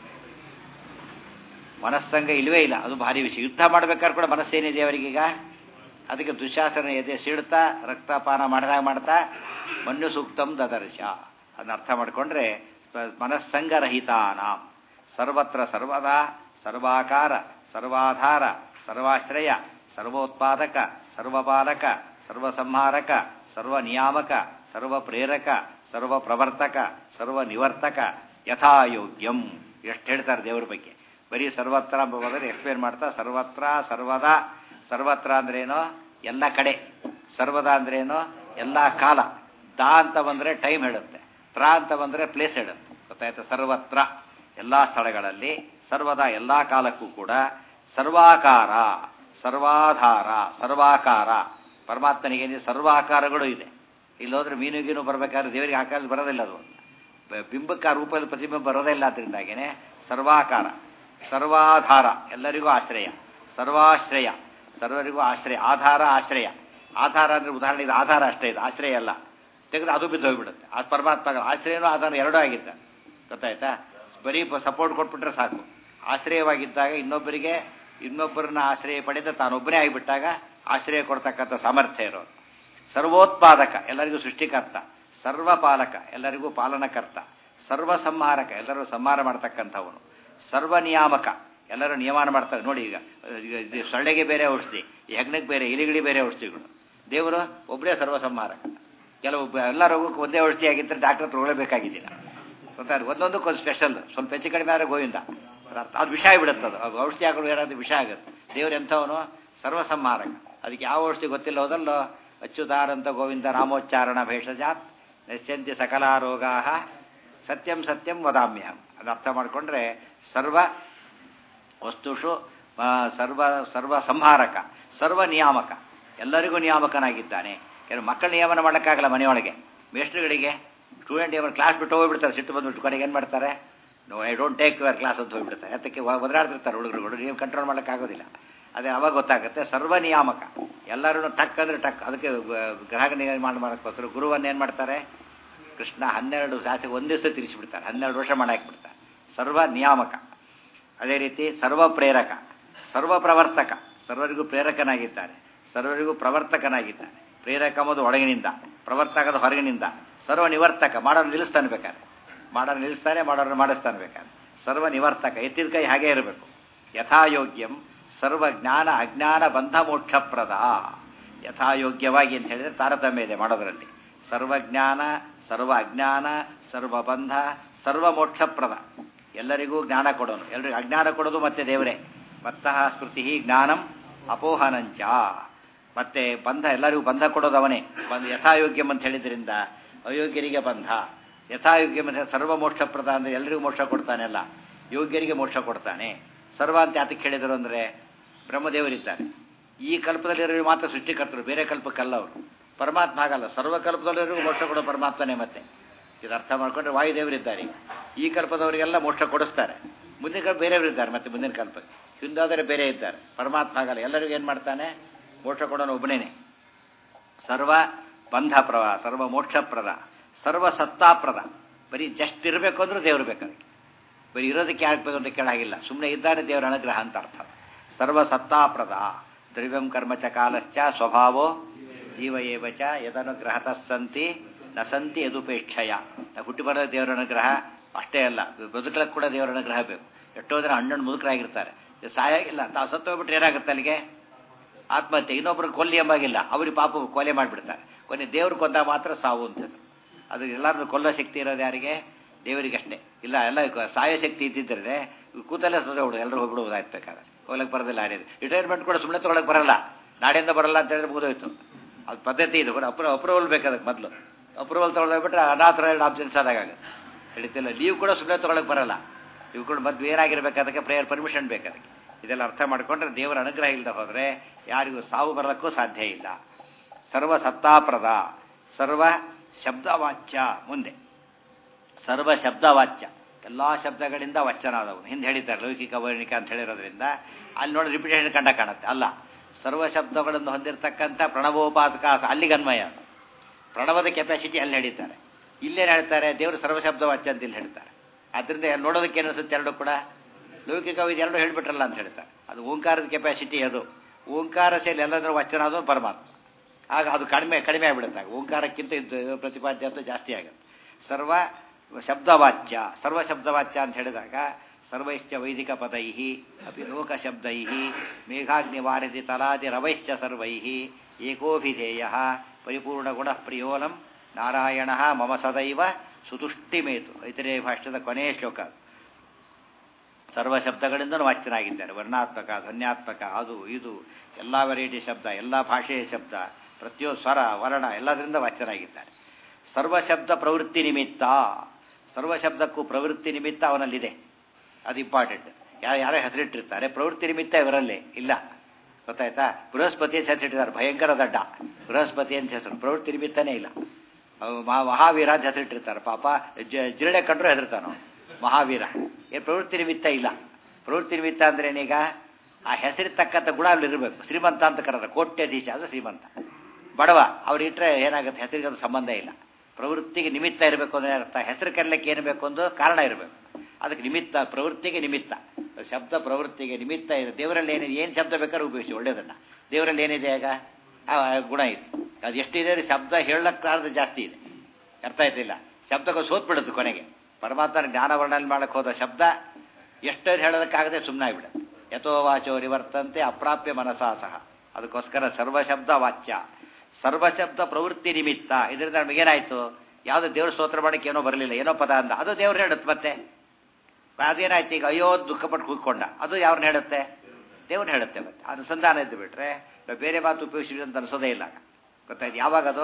ಮನಸ್ಸಂಗ ಇಲ್ವೇ ಇಲ್ಲ ಅದು ಭಾರಿ ವಿಷಯ ಯುದ್ಧ ಮಾಡ್ಬೇಕಾದ್ರೆ ಕೂಡ ಮನಸ್ಸೇನಿದೆ ಅವರಿಗೀಗ ಅದಕ್ಕೆ ದುಶಾಸನ ಎದೆ ಸಿಡ್ತಾ ರಕ್ತಪಾನ ಮಾಡಿದಾಗ ಮಾಡ್ತಾ ಮಣ್ಣು ಸೂಕ್ತಂ ದದರ್ಶ ಅದನ್ನ ಅರ್ಥ ಮಾಡಿಕೊಂಡ್ರೆ ಮನಸ್ಸಂಗರಹಿತಾನಾಂ ಸರ್ವತ್ರ ಸರ್ವದಾ ಸರ್ವಾಕಾರ ಸರ್ವಾಧಾರ ಸರ್ವಾಶ್ರಯ ಸರ್ವೋತ್ಪಾದಕ ಸರ್ವಪಾಲಕ ಸರ್ವಸಂಹಾರಕ ಸರ್ವನಿಯಾಮಕ ಸರ್ವಪ್ರೇರಕ ಸರ್ವಪ್ರವರ್ತಕ ಸರ್ವನಿವರ್ತಕ ಯಥಾಯೋಗ್ಯಂ ಎಷ್ಟು ಹೇಳ್ತಾರೆ ದೇವರ ಬಗ್ಗೆ ಬರೀ ಸರ್ವತ್ರ ಎಂಬುದಾದ್ರೆ ಎಕ್ಸ್ಪ್ಲೇನ್ ಮಾಡ್ತಾ ಸರ್ವತ್ರ ಸರ್ವದಾ ಸರ್ವತ್ರ ಅಂದ್ರೇನು ಎಲ್ಲ ಕಡೆ ಸರ್ವದ ಅಂದ್ರೇನು ಎಲ್ಲ ಕಾಲ ದಾ ಅಂತ ಬಂದರೆ ಟೈಮ್ ಹೇಳುತ್ತೆ ತ್ರ ಅಂತ ಬಂದರೆ ಪ್ಲೇಸ್ ಹೇಳುತ್ತೆ ಗೊತ್ತಾಯ್ತಾ ಸರ್ವತ್ರ ಎಲ್ಲ ಸ್ಥಳಗಳಲ್ಲಿ ಸರ್ವದ ಎಲ್ಲ ಕಾಲಕ್ಕೂ ಕೂಡ ಸರ್ವಾಕಾರ ಸರ್ವಾಧಾರ ಸರ್ವಾಕಾರ ಪರಮಾತ್ಮನಿಗೆ ಸರ್ವಾಕಾರಗಳು ಇದೆ ಇಲ್ಲಿ ಹೋದ್ರೆ ಮೀನುಗೀನು ಬರ್ಬೇಕಾದ್ರೆ ದೇವರಿಗೆ ಆಕಾರ ಬರೋದಿಲ್ಲ ಅದು ಬ- ಬಿಂಬಕ್ಕೆ ಆ ರೂಪದಲ್ಲಿ ಪ್ರತಿಬಿಂಬ ಬರೋದೇ ಇಲ್ಲ ಅದರಿಂದಾಗೇನೆ ಸರ್ವಾಕಾರ ಸರ್ವಾಧಾರ ಎಲ್ಲರಿಗೂ ಆಶ್ರಯ ಸರ್ವಾಶ್ರಯ ಸರ್ವರಿಗೂ ಆಶ್ರಯ ಆಧಾರ ಆಶ್ರಯ ಆಧಾರ ಅಂದ್ರೆ ಉದಾಹರಣೆ ಇದು ಆಧಾರ ಅಷ್ಟೇ ಇದು ಆಶ್ರಯ ಅಲ್ಲ ತೆಗೆದು ಅದು ಬಿದ್ದು ಹೋಗ್ಬಿಡುತ್ತೆ ಆ ಪರಮಾತ್ಮ ಆಶ್ರಯನೂ ಆಧಾರ ಎರಡೂ ಆಗಿದ್ದ ಗೊತ್ತಾಯ್ತಾ ಬರೀ ಸಪೋರ್ಟ್ ಕೊಟ್ಬಿಟ್ರೆ ಸಾಕು ಆಶ್ರಯವಾಗಿದ್ದಾಗ ಇನ್ನೊಬ್ಬರಿಗೆ ಇನ್ನೊಬ್ಬರನ್ನ ಆಶ್ರಯ ಪಡೆದು ತಾನೊಬ್ಬನೇ ಆಗಿಬಿಟ್ಟಾಗ ಆಶ್ರಯ ಕೊಡ್ತಕ್ಕಂಥ ಸಾಮರ್ಥ್ಯ ಇರೋದು ಸರ್ವೋತ್ಪಾದಕ ಎಲ್ಲರಿಗೂ ಸೃಷ್ಟಿಕರ್ತ ಸರ್ವಪಾಲಕ ಎಲ್ಲರಿಗೂ ಪಾಲನಕರ್ತ ಸರ್ವ ಸಂಹಾರಕ ಎಲ್ಲರೂ ಸಂಹಾರ ಮಾಡ್ತಕ್ಕಂಥವನು ಸರ್ವ ನಿಯಾಮಕ ಎಲ್ಲರೂ ನಿಯಮನ ಮಾಡ್ತಾರೆ ನೋಡಿ ಈಗ ಈಗ ಇದು ಸೊಳ್ಳೆಗೆ ಬೇರೆ ಔಷಧಿ ಈ ಹೆಗ್ಣಕ್ಕೆ ಬೇರೆ ಇಲಿಗಿಳಿ ಬೇರೆ ಔಷಧಿಗಳು ದೇವರು ಒಬ್ಬರೇ ಸರ್ವ ಸಂಹಾರಕ ಕೆಲವು ಬ- ಎಲ್ಲ ರೋಗಕ್ಕೂ ಒಂದೇ ಔಷಧಿ ಆಗಿದ್ದರೆ ಡಾಕ್ಟರ್ ತೊಗೊಳ್ಳೇಬೇಕಾಗಿದ್ದಿಲ್ಲ ಗೊತ್ತಾದ್ರೆ ಒಂದೊಂದಕ್ಕೆ ಒಂದು ಸ್ಪೆಷಲ್ ಸ್ವಲ್ಪ ಹೆಚ್ಚು ಕಡಿಮೆ ಆದರೆ ಗೋವಿಂದ ಅರ್ಥ- ಅದು ವಿಷ ಆಗಿಬಿಡುತ್ತೆ ಅದು ಅದು ಔಷಧಿ ಹಾಕೊಂಡು ಏನಾದ್ರು ವಿಷ ಆಗುತ್ತೆ ದೇವ್ರು ಎಂಥವನು ಸರ್ವ ಸಂಹಾರಕ ಅದಕ್ಕೆ ಯಾವ ಔಷಧಿ ಗೊತ್ತಿಲ್ಲ ಹೋದಲ್ಲೋ ಅಚ್ಯುತಾರಂತ ಗೋವಿಂದ ನಾಮೋಚ್ಚಾರಣ ಭೇಷಜಾತ್ ನಶ್ಯಂತಿ ಸಕಲ ರೋಗಾ ಸತ್ಯಂ ಸತ್ಯಂ ವದಾಮ್ಯಹಂ ಅದು ಅರ್ಥ ಮಾಡಿಕೊಂಡ್ರೆ ಸರ್ವ ವಸ್ತುಷು ಆ, ಸರ್ವ ಸರ್ವ ಸಂಹಾರಕ ಸರ್ವ ನಿಯಾಮಕ ಎಲ್ಲರಿಗೂ ನಿಯಾಮಕನಾಗಿದ್ದಾನೆ ಕೆಲವು ಮಕ್ಕಳ ನಿಯಮನ ಮಾಡೋಕ್ಕಾಗಲ್ಲ ಮನೆಯೊಳಗೆ ಮೇಸ್ಟ್ರುಗಳಿಗೆ ಸ್ಟೂಡೆಂಟ್ ಏನು ಕ್ಲಾಸ್ ಬಿಟ್ಟು ಹೋಗ್ಬಿಡ್ತಾರೆ ಸಿಟ್ಟು ಬಂದ್ಬಿಟ್ಟು ಕೊನೆಗೆ ಏನು ಮಾಡ್ತಾರೆ no I don't take your class ಅಂತ ಹೋಗ್ಬಿಡ್ತಾರೆ ಅದಕ್ಕೆ ಒದರಾಡ್ತಿರ್ತಾರೆ ಹುಡುಗರುಗಳು ನೀವು ಕಂಟ್ರೋಲ್ ಮಾಡೋಕ್ಕಾಗೋದಿಲ್ಲ ಅದೇ ಅವಾಗ ಗೊತ್ತಾಗುತ್ತೆ ಸರ್ವ ನಿಯಾಮಕ ಎಲ್ಲರೂ ಟಕ್ ಅಂದ್ರೆ ಟಕ್ ಅದಕ್ಕೆ ಗ- ಗ್ರಾಹಕ ನಿರ್ಮಾಣ ಮಾಡೋಕ್ಕೋಸ್ಕರ ಗುರುವನ್ನು ಏನು ಮಾಡ್ತಾರೆ ಕೃಷ್ಣ ಹನ್ನೆರಡು ಶಾಸ್ತ್ರ ಒಂದೇ ದಿವಸ ತಿರ್ಸಿಬಿಡ್ತಾರೆ ಹನ್ನೆರಡು ವರ್ಷ ಮಾಡಾಕ್ಬಿಡ್ತಾರೆ ಸರ್ವ ನಿಯಾಮಕ ಅದೇ ರೀತಿ ಸರ್ವ ಪ್ರೇರಕ ಸರ್ವ ಪ್ರವರ್ತಕ ಸರ್ವರಿಗೂ ಪ್ರೇರಕನಾಗಿದ್ದಾನೆ ಸರ್ವರಿಗೂ ಪ್ರವರ್ತಕನಾಗಿದ್ದಾನೆ ಪ್ರೇರಕ ಎಂಬುದು ಒಳಗಿನಿಂದ ಪ್ರವರ್ತಕದ ಹೊರಗಿನಿಂದ ಸರ್ವ ನಿವರ್ತಕ ಮಾಡೋರು ನಿಲ್ಲಿಸ್ತಾನೆ ಬೇಕಾದ್ರೆ ಮಾಡೋರು ನಿಲ್ಲಿಸ್ತಾನೆ ಮಾಡೋರು ಮಾಡಿಸ್ತಾನೆ ಬೇಕಾದ್ರೆ ಸರ್ವ ನಿವರ್ತಕ ಎತ್ತಿದ ಕೈ ಹಾಗೇ ಇರಬೇಕು ಯಥಾಯೋಗ್ಯಂ ಸರ್ವ ಜ್ಞಾನ ಅಜ್ಞಾನ ಬಂಧ ಮೋಕ್ಷಪ್ರದ ಯಥಾಯೋಗ್ಯವಾಗಿ ಅಂತ ಹೇಳಿದ್ರೆ ತಾರತಮ್ಯ ಇದೆ ಮಾಡೋದರಲ್ಲಿ ಸರ್ವಜ್ಞಾನ ಸರ್ವ ಅಜ್ಞಾನ ಸರ್ವ ಬಂಧ ಸರ್ವ ಮೋಕ್ಷಪ್ರದ ಎಲ್ಲರಿಗೂ ಜ್ಞಾನ ಕೊಡೋನು ಎಲ್ಲರಿಗೂ ಅಜ್ಞಾನ ಕೊಡೋದು ಮತ್ತೆ ದೇವರೇ ಮತ್ತಃ ಸ್ಮೃತಿ ಜ್ಞಾನಂ ಅಪೋಹನಂಚ ಮತ್ತೆ ಬಂಧ ಎಲ್ಲರಿಗೂ ಬಂಧ ಕೊಡೋದು ಅವನೇ ಬಂದು ಯಥಾಯೋಗ್ಯಂ ಅಂತ ಹೇಳಿದ್ರಿಂದ ಅಯೋಗ್ಯರಿಗೆ ಬಂಧ ಯಥಾಯೋಗ್ಯಂ ಅಂತ ಸರ್ವ ಮೋಕ್ಷಪ್ರದ ಅಂದರೆ ಎಲ್ಲರಿಗೂ ಮೋಕ್ಷ ಕೊಡ್ತಾನೆ ಅಲ್ಲ ಯೋಗ್ಯರಿಗೆ ಮೋಕ್ಷ ಕೊಡ್ತಾನೆ ಸರ್ವ ಅಂತ ಯಾತಕ್ಕೆ ಹೇಳಿದರು ಅಂದರೆ ಬ್ರಹ್ಮದೇವರಿದ್ದಾರೆ ಈ ಕಲ್ಪದಲ್ಲಿರೋ ಮಾತ್ರ ಸೃಷ್ಟಿಕರ್ತರು ಬೇರೆ ಕಲ್ಪಕ್ಕಲ್ಲ ಅವರು ಪರಮಾತ್ಮ ಆಗಲ್ಲ ಸರ್ವ ಕಲ್ಪದಲ್ಲಿರೋ ಮೋಕ್ಷ ಕೊಡೋ ಪರಮಾತ್ಮನೇ ಮತ್ತೆ ಇದು ಅರ್ಥ ಮಾಡ್ಕೊಂಡ್ರೆ ವಾಯುದೇವರಿದ್ದಾರೆ ಈ ಕಲ್ಪದವರಿಗೆಲ್ಲ ಮೋಕ್ಷ ಕೊಡಿಸ್ತಾರೆ ಮುಂದಿನ ಕಲ್ಪ ಬೇರೆಯವರಿದ್ದಾರೆ ಮತ್ತೆ ಮುಂದಿನ ಕಲ್ಪ ಹಿಂದಾದರೆ ಬೇರೆ ಇದ್ದಾರೆ ಪರಮಾತ್ಮ ಆಗಲ್ಲ ಎಲ್ಲರಿಗೂ ಏನು ಮಾಡ್ತಾನೆ ಮೋಕ್ಷ ಕೊಡೋನು ಒಬ್ಬನೇನೆ ಸರ್ವ ಬಂಧ ಪ್ರವ ಸರ್ವ ಮೋಕ್ಷಪ್ರದ ಸರ್ವ ಸತ್ತಾಪ್ರದ ಬರೀ ಜಸ್ಟ್ ಇರಬೇಕು ಅಂದ್ರೂ ದೇವರು ಬೇಕು ಅದಕ್ಕೆ ಬರೀ ಇರೋದಕ್ಕೆ ಆಗ್ಬೇಕು ಅಂತ ಕೇಳಾಗಿಲ್ಲ ಸುಮ್ಮನೆ ಇದ್ದಾರೆ ದೇವರ ಅನುಗ್ರಹ ಅಂತ ಅರ್ಥ ಸರ್ವ ಸತ್ತಾಪ್ರದ ದ್ರವ್ಯಂ ಕರ್ಮ ಚ ಕಾಲಶ್ಚ ಸ್ವಭಾವೋ ಜೀವ ಏವ ಚ ಯದನುಗ್ರಹತಃ ಸಂತಿ ನ ಸಂತಿ ಯದುಪೇಕ್ಷಯ ನಾವು ಹುಟ್ಟಿ ಬರೋದು ದೇವರ ಅನುಗ್ರಹ ಅಷ್ಟೇ ಅಲ್ಲ ಬದುಕಲಕ್ಕೆ ಕೂಡ ದೇವರ ಅನುಗ್ರಹ ಬೇಕು ಎಷ್ಟೋ ಜನ ಹಣ್ಣು ಮುದುಕರಾಗಿರ್ತಾರೆ ಸಾಯಾಗಿಲ್ಲ ತಾವು ಸತ್ತೋಗ್ಬಿಟ್ರೆ ಏನಾಗುತ್ತೆ ಅಲ್ಲಿಗೆ ಆತ್ಮಹತ್ಯೆ ಇನ್ನೊಬ್ರು ಕೊಲ್ಲಿ ಎಂಬಾಗಿಲ್ಲ ಅವ್ರಿಗೆ ಪಾಪ ಕೊಲೆ ಮಾಡಿಬಿಡ್ತಾರೆ ಕೊನೆ ದೇವ್ರು ಕೊಂದ ಮಾತ್ರ ಸಾವು ಅಂತ ಅದು ಎಲ್ಲರನ್ನು ಕೊಲ್ಲೋ ಶಕ್ತಿ ಇರೋದು ಯಾರಿಗೆ ದೇವರಿಗಷ್ಟೇ ಇಲ್ಲ ಎಲ್ಲ ಸಾಯೋ ಶಕ್ತಿ ಇದ್ದಿದ್ರೆ ಕೂತಲ್ಲೇ ಸೋದೆ ಬಿಡು ಎಲ್ಲರೂ ಹೋಗ್ಬಿಡುವುದಾಯ್ತು ಬೇಕಾದ್ರೆ ಹೋಗ್ಲಿಕ್ಕೆ ಬರೋದಿಲ್ಲ ಯಾರಿದೆ ರಿಟೈರ್ಮೆಂಟ್ ಕೂಡ ಸುಮ್ಮನೆ ತೊಗೊಳಕ್ಕೆ ಬರಲ್ಲ ನಾಡಿಂದ ಬರಲ್ಲ ಅಂತ ಹೇಳಿದ್ರೆ ಮುಗಿದೋಯ್ತು ಅದು ಪದ್ಧತಿ ಇದು ಕೂಡ ಅಪ್ರ ಅಪ್ರೂವಲ್ ಬೇಕಾದಕ್ಕೆ ಮೊದಲು ಅಪ್ರೂವಲ್ ತೊಗೊಳ್ಬಿಟ್ರೆ ಅನಾಥರ ಎರಡು ಆಪ್ಷನ್ಸ್ ಆದಾಗುತ್ತೆ ಹಿಡಿತಿಲ್ಲ ಲೀವ್ ಕೂಡ ಸುಮ್ಮನೆ ತೊಗೊಳಕ್ಕೆ ಬರಲ್ಲ ಇವು ಕೂಡ ಮದ್ದು ಏನಾಗಿರ್ಬೇಕಾದಕ್ಕೆ ಪ್ರೇಯರ್ ಪರ್ಮಿಷನ್ ಬೇಕಾದಕ್ಕೆ ಇದೆಲ್ಲ ಅರ್ಥ ಮಾಡಿಕೊಂಡ್ರೆ ದೇವರ ಅನುಗ್ರಹ ಇಲ್ಲದೆ ಹೋದರೆ ಯಾರಿಗೂ ಸಾವು ಬರಲಿಕ್ಕೂ ಸಾಧ್ಯ ಇಲ್ಲ ಸರ್ವ ಸತ್ತಾಪ್ರದ ಸರ್ವ ಶಬ್ದವಾಚ್ಯ ಮುಂದೆ ಸರ್ವ ಶಬ್ದವಾಚ್ಯ ಎಲ್ಲ ಶಬ್ದಗಳಿಂದ ವಚನಾದವನು ಹಿಂದೆ ಹೇಳಿದ್ದಾರೆ ಲೌಕಿಕ ವರ್ಣಿಕ ಅಂತ ಹೇಳಿರೋದ್ರಿಂದ ಅಲ್ಲಿ ನೋಡಿ ರಿಪಿಟೇಷನ್ ಕಂಡ ಕಾಣುತ್ತೆ ಅಲ್ಲ ಸರ್ವ ಶಬ್ದಗಳನ್ನು ಹೊಂದಿರತಕ್ಕಂಥ ಪ್ರಣವೋಪಾಸಕ ಅಲ್ಲಿಗೆ ಅನ್ವಯ ಪ್ರಣವದ ಕೆಪಾಸಿಟಿ ಅಲ್ಲಿ ಹೇಳಿದ್ದಾರೆ ಇಲ್ಲೇನು ಹೇಳ್ತಾರೆ ದೇವರು ಸರ್ವಶಬ್ದವಾಚ್ಯ ಅಂತ ಇಲ್ಲಿ ಹೇಳ್ತಾರೆ ಆದ್ದರಿಂದ ನೋಡೋದಕ್ಕೆ ಏನಿಸುತ್ತೆ ಎರಡು ಕೂಡ ಲೌಕಿಕ ಎರಡು ಹೇಳಿಬಿಟ್ರಲ್ಲ ಅಂತ ಹೇಳ್ತಾರೆ ಅದು ಓಂಕಾರದ ಕೆಪಾಸಿಟಿ ಅದು ಓಂಕಾರ ಶೈಲಿ ಎಲ್ಲದರ ವಚನ ಅದು ಪರಮಾತ್ಮ ಆಗ ಅದು ಕಡಿಮೆ ಕಡಿಮೆ ಆಗಿಬಿಡುತ್ತೆ ಓಂಕಾರಕ್ಕಿಂತ ಇದು ಪ್ರತಿಪಾದ್ಯ ಅಂತ ಜಾಸ್ತಿ ಆಗುತ್ತೆ ಸರ್ವ ಶಬ್ದವಾಚ್ಯ ಸರ್ವ ಶಬ್ದವಾಚ್ಯ ಅಂತ ಹೇಳಿದಾಗ ಸರ್ವೈಶ್ಚ ವೈದಿಕ ಪದೈ ಅಪಿ ಲೋಕ ಶಬ್ದೈ ಮೇಘಾಗ್ನಿವಾರದಿ ತಲಾದಿ ರವೈಶ್ಚ ಸರ್ವೈ ಏಕೋಭಿಧೇಯ ಪರಿಪೂರ್ಣ ಗುಣ ಪ್ರಿಯೋಲಂ ನಾರಾಯಣ ಮಮ ಸದೈವ ಸುತುಷ್ಟಿಮೇತು ಐತರೇಯ ಭಾಷ್ಯದ ಕೊನೆಯ ಶ್ಲೋಕ ಸರ್ವ ಶಬ್ದಗಳಿಂದಲೂ ವಾಚ್ಯನಾಗಿದ್ದಾರೆ ವರ್ಣಾತ್ಮಕ ಧ್ವನ್ಯಾತ್ಮಕ ಅದು ಇದು ಎಲ್ಲ ವೆರೈಟಿ ಶಬ್ದ ಎಲ್ಲ ಭಾಷೆಯ ಶಬ್ದ ಪ್ರತಿಯೊಂದು ಸ್ವರ ವರ್ಣ ಎಲ್ಲದರಿಂದ ವಾಚ್ಯನಾಗಿದ್ದಾರೆ ಸರ್ವಶಬ್ದ ಪ್ರವೃತ್ತಿ ನಿಮಿತ್ತ ಸರ್ವಶಬ್ದಕ್ಕೂ ಪ್ರವೃತ್ತಿ ನಿಮಿತ್ತ ಅವನಲ್ಲಿದೆ ಅದು ಇಂಪಾರ್ಟೆಂಟ್ ಯಾರು ಯಾರೇ ಹೆಸರಿಟ್ಟಿರ್ತಾರೆ ಪ್ರವೃತ್ತಿ ನಿಮಿತ್ತ ಇವರಲ್ಲಿ ಇಲ್ಲ ಗೊತ್ತಾಯ್ತಾ ಬೃಹಸ್ಪತಿ ಅಂತ ಹೆಸರಿಟ್ಟಿದ್ದಾರೆ ಭಯಂಕರ ದಡ್ಡ ಬೃಹಸ್ಪತಿ ಅಂತ ಹೆಸರು ಪ್ರವೃತ್ತಿ ನಿಮಿತ್ತನೇ ಇಲ್ಲ ಮಹಾವೀರ ಅಂತ ಹೆಸರಿಟ್ಟಿರ್ತಾರೆ ಪಾಪ ಜಿರಳೆ ಕಂಡ್ರು ಹೆದರ್ತಾನು ಮಹಾವೀರ ಏನು ಪ್ರವೃತ್ತಿ ನಿಮಿತ್ತ ಇಲ್ಲ ಪ್ರವೃತ್ತಿ ನಿಮಿತ್ತ ಅಂದ್ರೆ ಏನೀಗ ಆ ಹೆಸರಿರ್ತಕ್ಕಂಥ ಗುಣ ಅಲ್ಲಿ ಇರಬೇಕು ಶ್ರೀಮಂತ ಅಂತ ಕರೆದ ಕೋಟ್ಯಾಧೀಶ ಅದು ಶ್ರೀಮಂತ ಬಡವ ಅವ್ರು ಇಟ್ಟರೆ ಏನಾಗುತ್ತೆ ಹೆಸರಿಗೆ ಅದು ಸಂಬಂಧ ಇಲ್ಲ ಪ್ರವೃತ್ತಿಗೆ ನಿಮಿತ್ತ ಇರಬೇಕು ಅಂದ್ರೆ ಅರ್ಥ ಹೆಸರು ಕರೀಲಿಕ್ಕೆ ಏನು ಬೇಕು ಒಂದು ಕಾರಣ ಇರಬೇಕು ಅದಕ್ಕೆ ನಿಮಿತ್ತ ಪ್ರವೃತ್ತಿಗೆ ನಿಮಿತ್ತ ಶಬ್ದ ಪ್ರವೃತ್ತಿಗೆ ನಿಮಿತ್ತ ಇದೆ ದೇವರಲ್ಲಿ ಏನಿದೆ ಏನು ಶಬ್ದ ಬೇಕಾದ್ರೂ ಉಪಯೋಗಿಸಿ ಒಳ್ಳೇದನ್ನ ದೇವರಲ್ಲಿ ಏನಿದೆ ಆಗ ಆ ಗುಣ ಇದೆ ಅದು ಎಷ್ಟಿದೆ ಶಬ್ದ ಹೇಳಕ್ಕಾರ್ದು ಜಾಸ್ತಿ ಇದೆ ಅರ್ಥ ಆಯ್ತಿಲ್ಲ ಶಬ್ದಕ್ಕೆ ಸೋತ್ ಬಿಡುತ್ತೆ ಕೊನೆಗೆ ಪರಮಾತ್ಮನ ಜ್ಞಾನ ವರ್ಣನೆ ಮಾಡಕ್ಕೆ ಹೋದ ಶಬ್ದ ಎಷ್ಟು ಹೇಳೋದಕ್ಕಾಗದೆ ಸುಮ್ಮನೆ ಆಗಿಬಿಡುತ್ತೆ ಯಥೋ ವಾಚೋ ನಿವರ್ತಂತೆ ಅಪ್ರಾಪ್ಯ ಮನಸಾ ಸಹ ಅದಕ್ಕೋಸ್ಕರ ಸರ್ವಶಬ್ದ ವಾಚ್ಯ ಸರ್ವಶಬ್ದ ಪ್ರವೃತ್ತಿ ನಿಮಿತ್ತ ಇದರಿಂದ ನಮಗೇನಾಯ್ತು ಯಾವುದೋ ದೇವ್ರ ಸ್ತೋತ್ರ ಮಾಡಕ್ಕೆ ಏನೋ ಬರಲಿಲ್ಲ ಏನೋ ಪದ ಅಂದ ಅದು ದೇವ್ರು ಹೇಳುತ್ತೆ ಮತ್ತೆ ಅದೇನಾಯ್ತು ಈಗ ಅಯ್ಯೋ ದುಃಖಪಟ್ಟು ಕೂತ್ಕೊಂಡ ಅದು ಯಾವ್ರನ್ನ ಹೇಳುತ್ತೆ ದೇವ್ರನ್ನ ಹೇಳುತ್ತೆ ಮತ್ತೆ ಅನುಸಂಧಾನ ಇದ್ದು ಬಿಟ್ರೆ ನಾವು ಬೇರೆ ಮಾತು ಉಪಯೋಗಿಸಿದ್ವಿ ಅಂತ ಅನ್ಸೋದೇ ಇಲ್ಲ ಗೊತ್ತಾಯ್ತು ಯಾವಾಗ ಅದು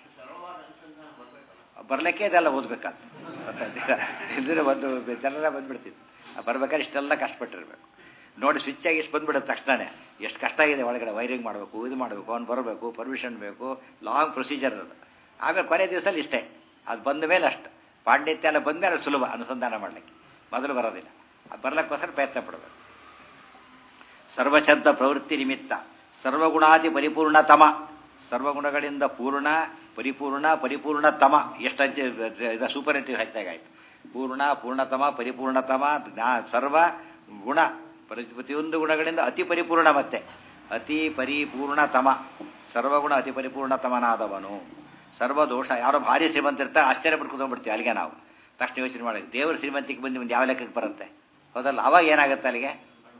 ಬರ್ಲಿಕ್ಕೆ ಇದೆಲ್ಲ ಓದ್ಬೇಕಂತ ಗೊತ್ತಾಯ್ತು ಇದ್ರೆ ಒಂದು ಜನರ ಬಂದ್ಬಿಡ್ತಿತ್ತು ಬರ್ಬೇಕಾದ್ರೆ ಇಷ್ಟೆಲ್ಲ ಕಷ್ಟಪಟ್ಟಿರ್ಬೇಕು ನೋಡಿ ಸ್ವಿಚ್ ಆಗಿ ಇಷ್ಟು ಬಂದ್ಬಿಡುತ್ತೆ ತಕ್ಷಣನೇ ಎಷ್ಟು ಕಷ್ಟ ಆಗಿದೆ ಒಳಗಡೆ ವೈರಿಂಗ್ ಮಾಡಬೇಕು ಇದು ಮಾಡಬೇಕು ಅವ್ನು ಬರಬೇಕು ಪರ್ಮಿಷನ್ ಬೇಕು ಲಾಂಗ್ ಪ್ರೊಸೀಜರ್ ಅದು ಆಮೇಲೆ ಕೊನೆ ದಿವಸದಲ್ಲಿ ಇಷ್ಟೇ ಅದು ಬಂದ ಮೇಲೆ ಅಷ್ಟು ಪಾಂಡಿತ್ಯ ಎಲ್ಲ ಬಂದ ಮೇಲೆ ಸುಲಭ ಅನುಸಂಧಾನ ಮಾಡಲಿಕ್ಕೆ ಮೊದಲು ಬರೋದಿಲ್ಲ ಅದು ಬರ್ಲಿಕ್ಕೋಸ್ಕರ ಪ್ರಯತ್ನ ಪಡಬೇಕು ಸರ್ವಶಬ್ದ ಪ್ರವೃತ್ತಿ ನಿಮಿತ್ತ ಸರ್ವಗುಣಾದಿ ಪರಿಪೂರ್ಣತಮ ಸರ್ವಗುಣಗಳಿಂದ ಪೂರ್ಣ ಪರಿಪೂರ್ಣ ಪರಿಪೂರ್ಣತಮ ಎಷ್ಟಂಚೆ ಇದು ಸೂಪರೇಟಿವ್ ಹೆಚ್ಚಾಗಾಯ್ತು ಪೂರ್ಣ ಪೂರ್ಣತಮ ಪರಿಪೂರ್ಣತಮ ಜ್ಞಾ ಸರ್ವ ಗುಣ ಪ್ರತಿ ಪ್ರತಿಯೊಂದು ಗುಣಗಳಿಂದ ಅತಿ ಪರಿಪೂರ್ಣ ಮತ್ತೆ ಅತಿ ಪರಿಪೂರ್ಣತಮ ಸರ್ವಗುಣ ಅತಿ ಪರಿಪೂರ್ಣತಮನಾದವನು ಸರ್ವದೋಷ ಯಾರೋ ಭಾರಿ ಶ್ರೀಮಂತ ಇರ್ತಾರೆ ಆಶ್ಚರ್ಯ ಪಡ್ಕೊಂಡ್ಬಿಡ್ತೀವಿ ಅಲ್ಲಿಗೆ ನಾವು ತಕ್ಷಣ ಯೋಚನೆ ಮಾಡಿ ದೇವರ ಶ್ರೀಮಂತಿಗೆ ಬಂದು ಒಂದು ಯಾವ ಲೆಕ್ಕಕ್ಕೆ ಬರುತ್ತೆ ಹೌದಲ್ಲ ಅವಾಗ ಏನಾಗುತ್ತೆ ಅಲ್ಲಿಗೆ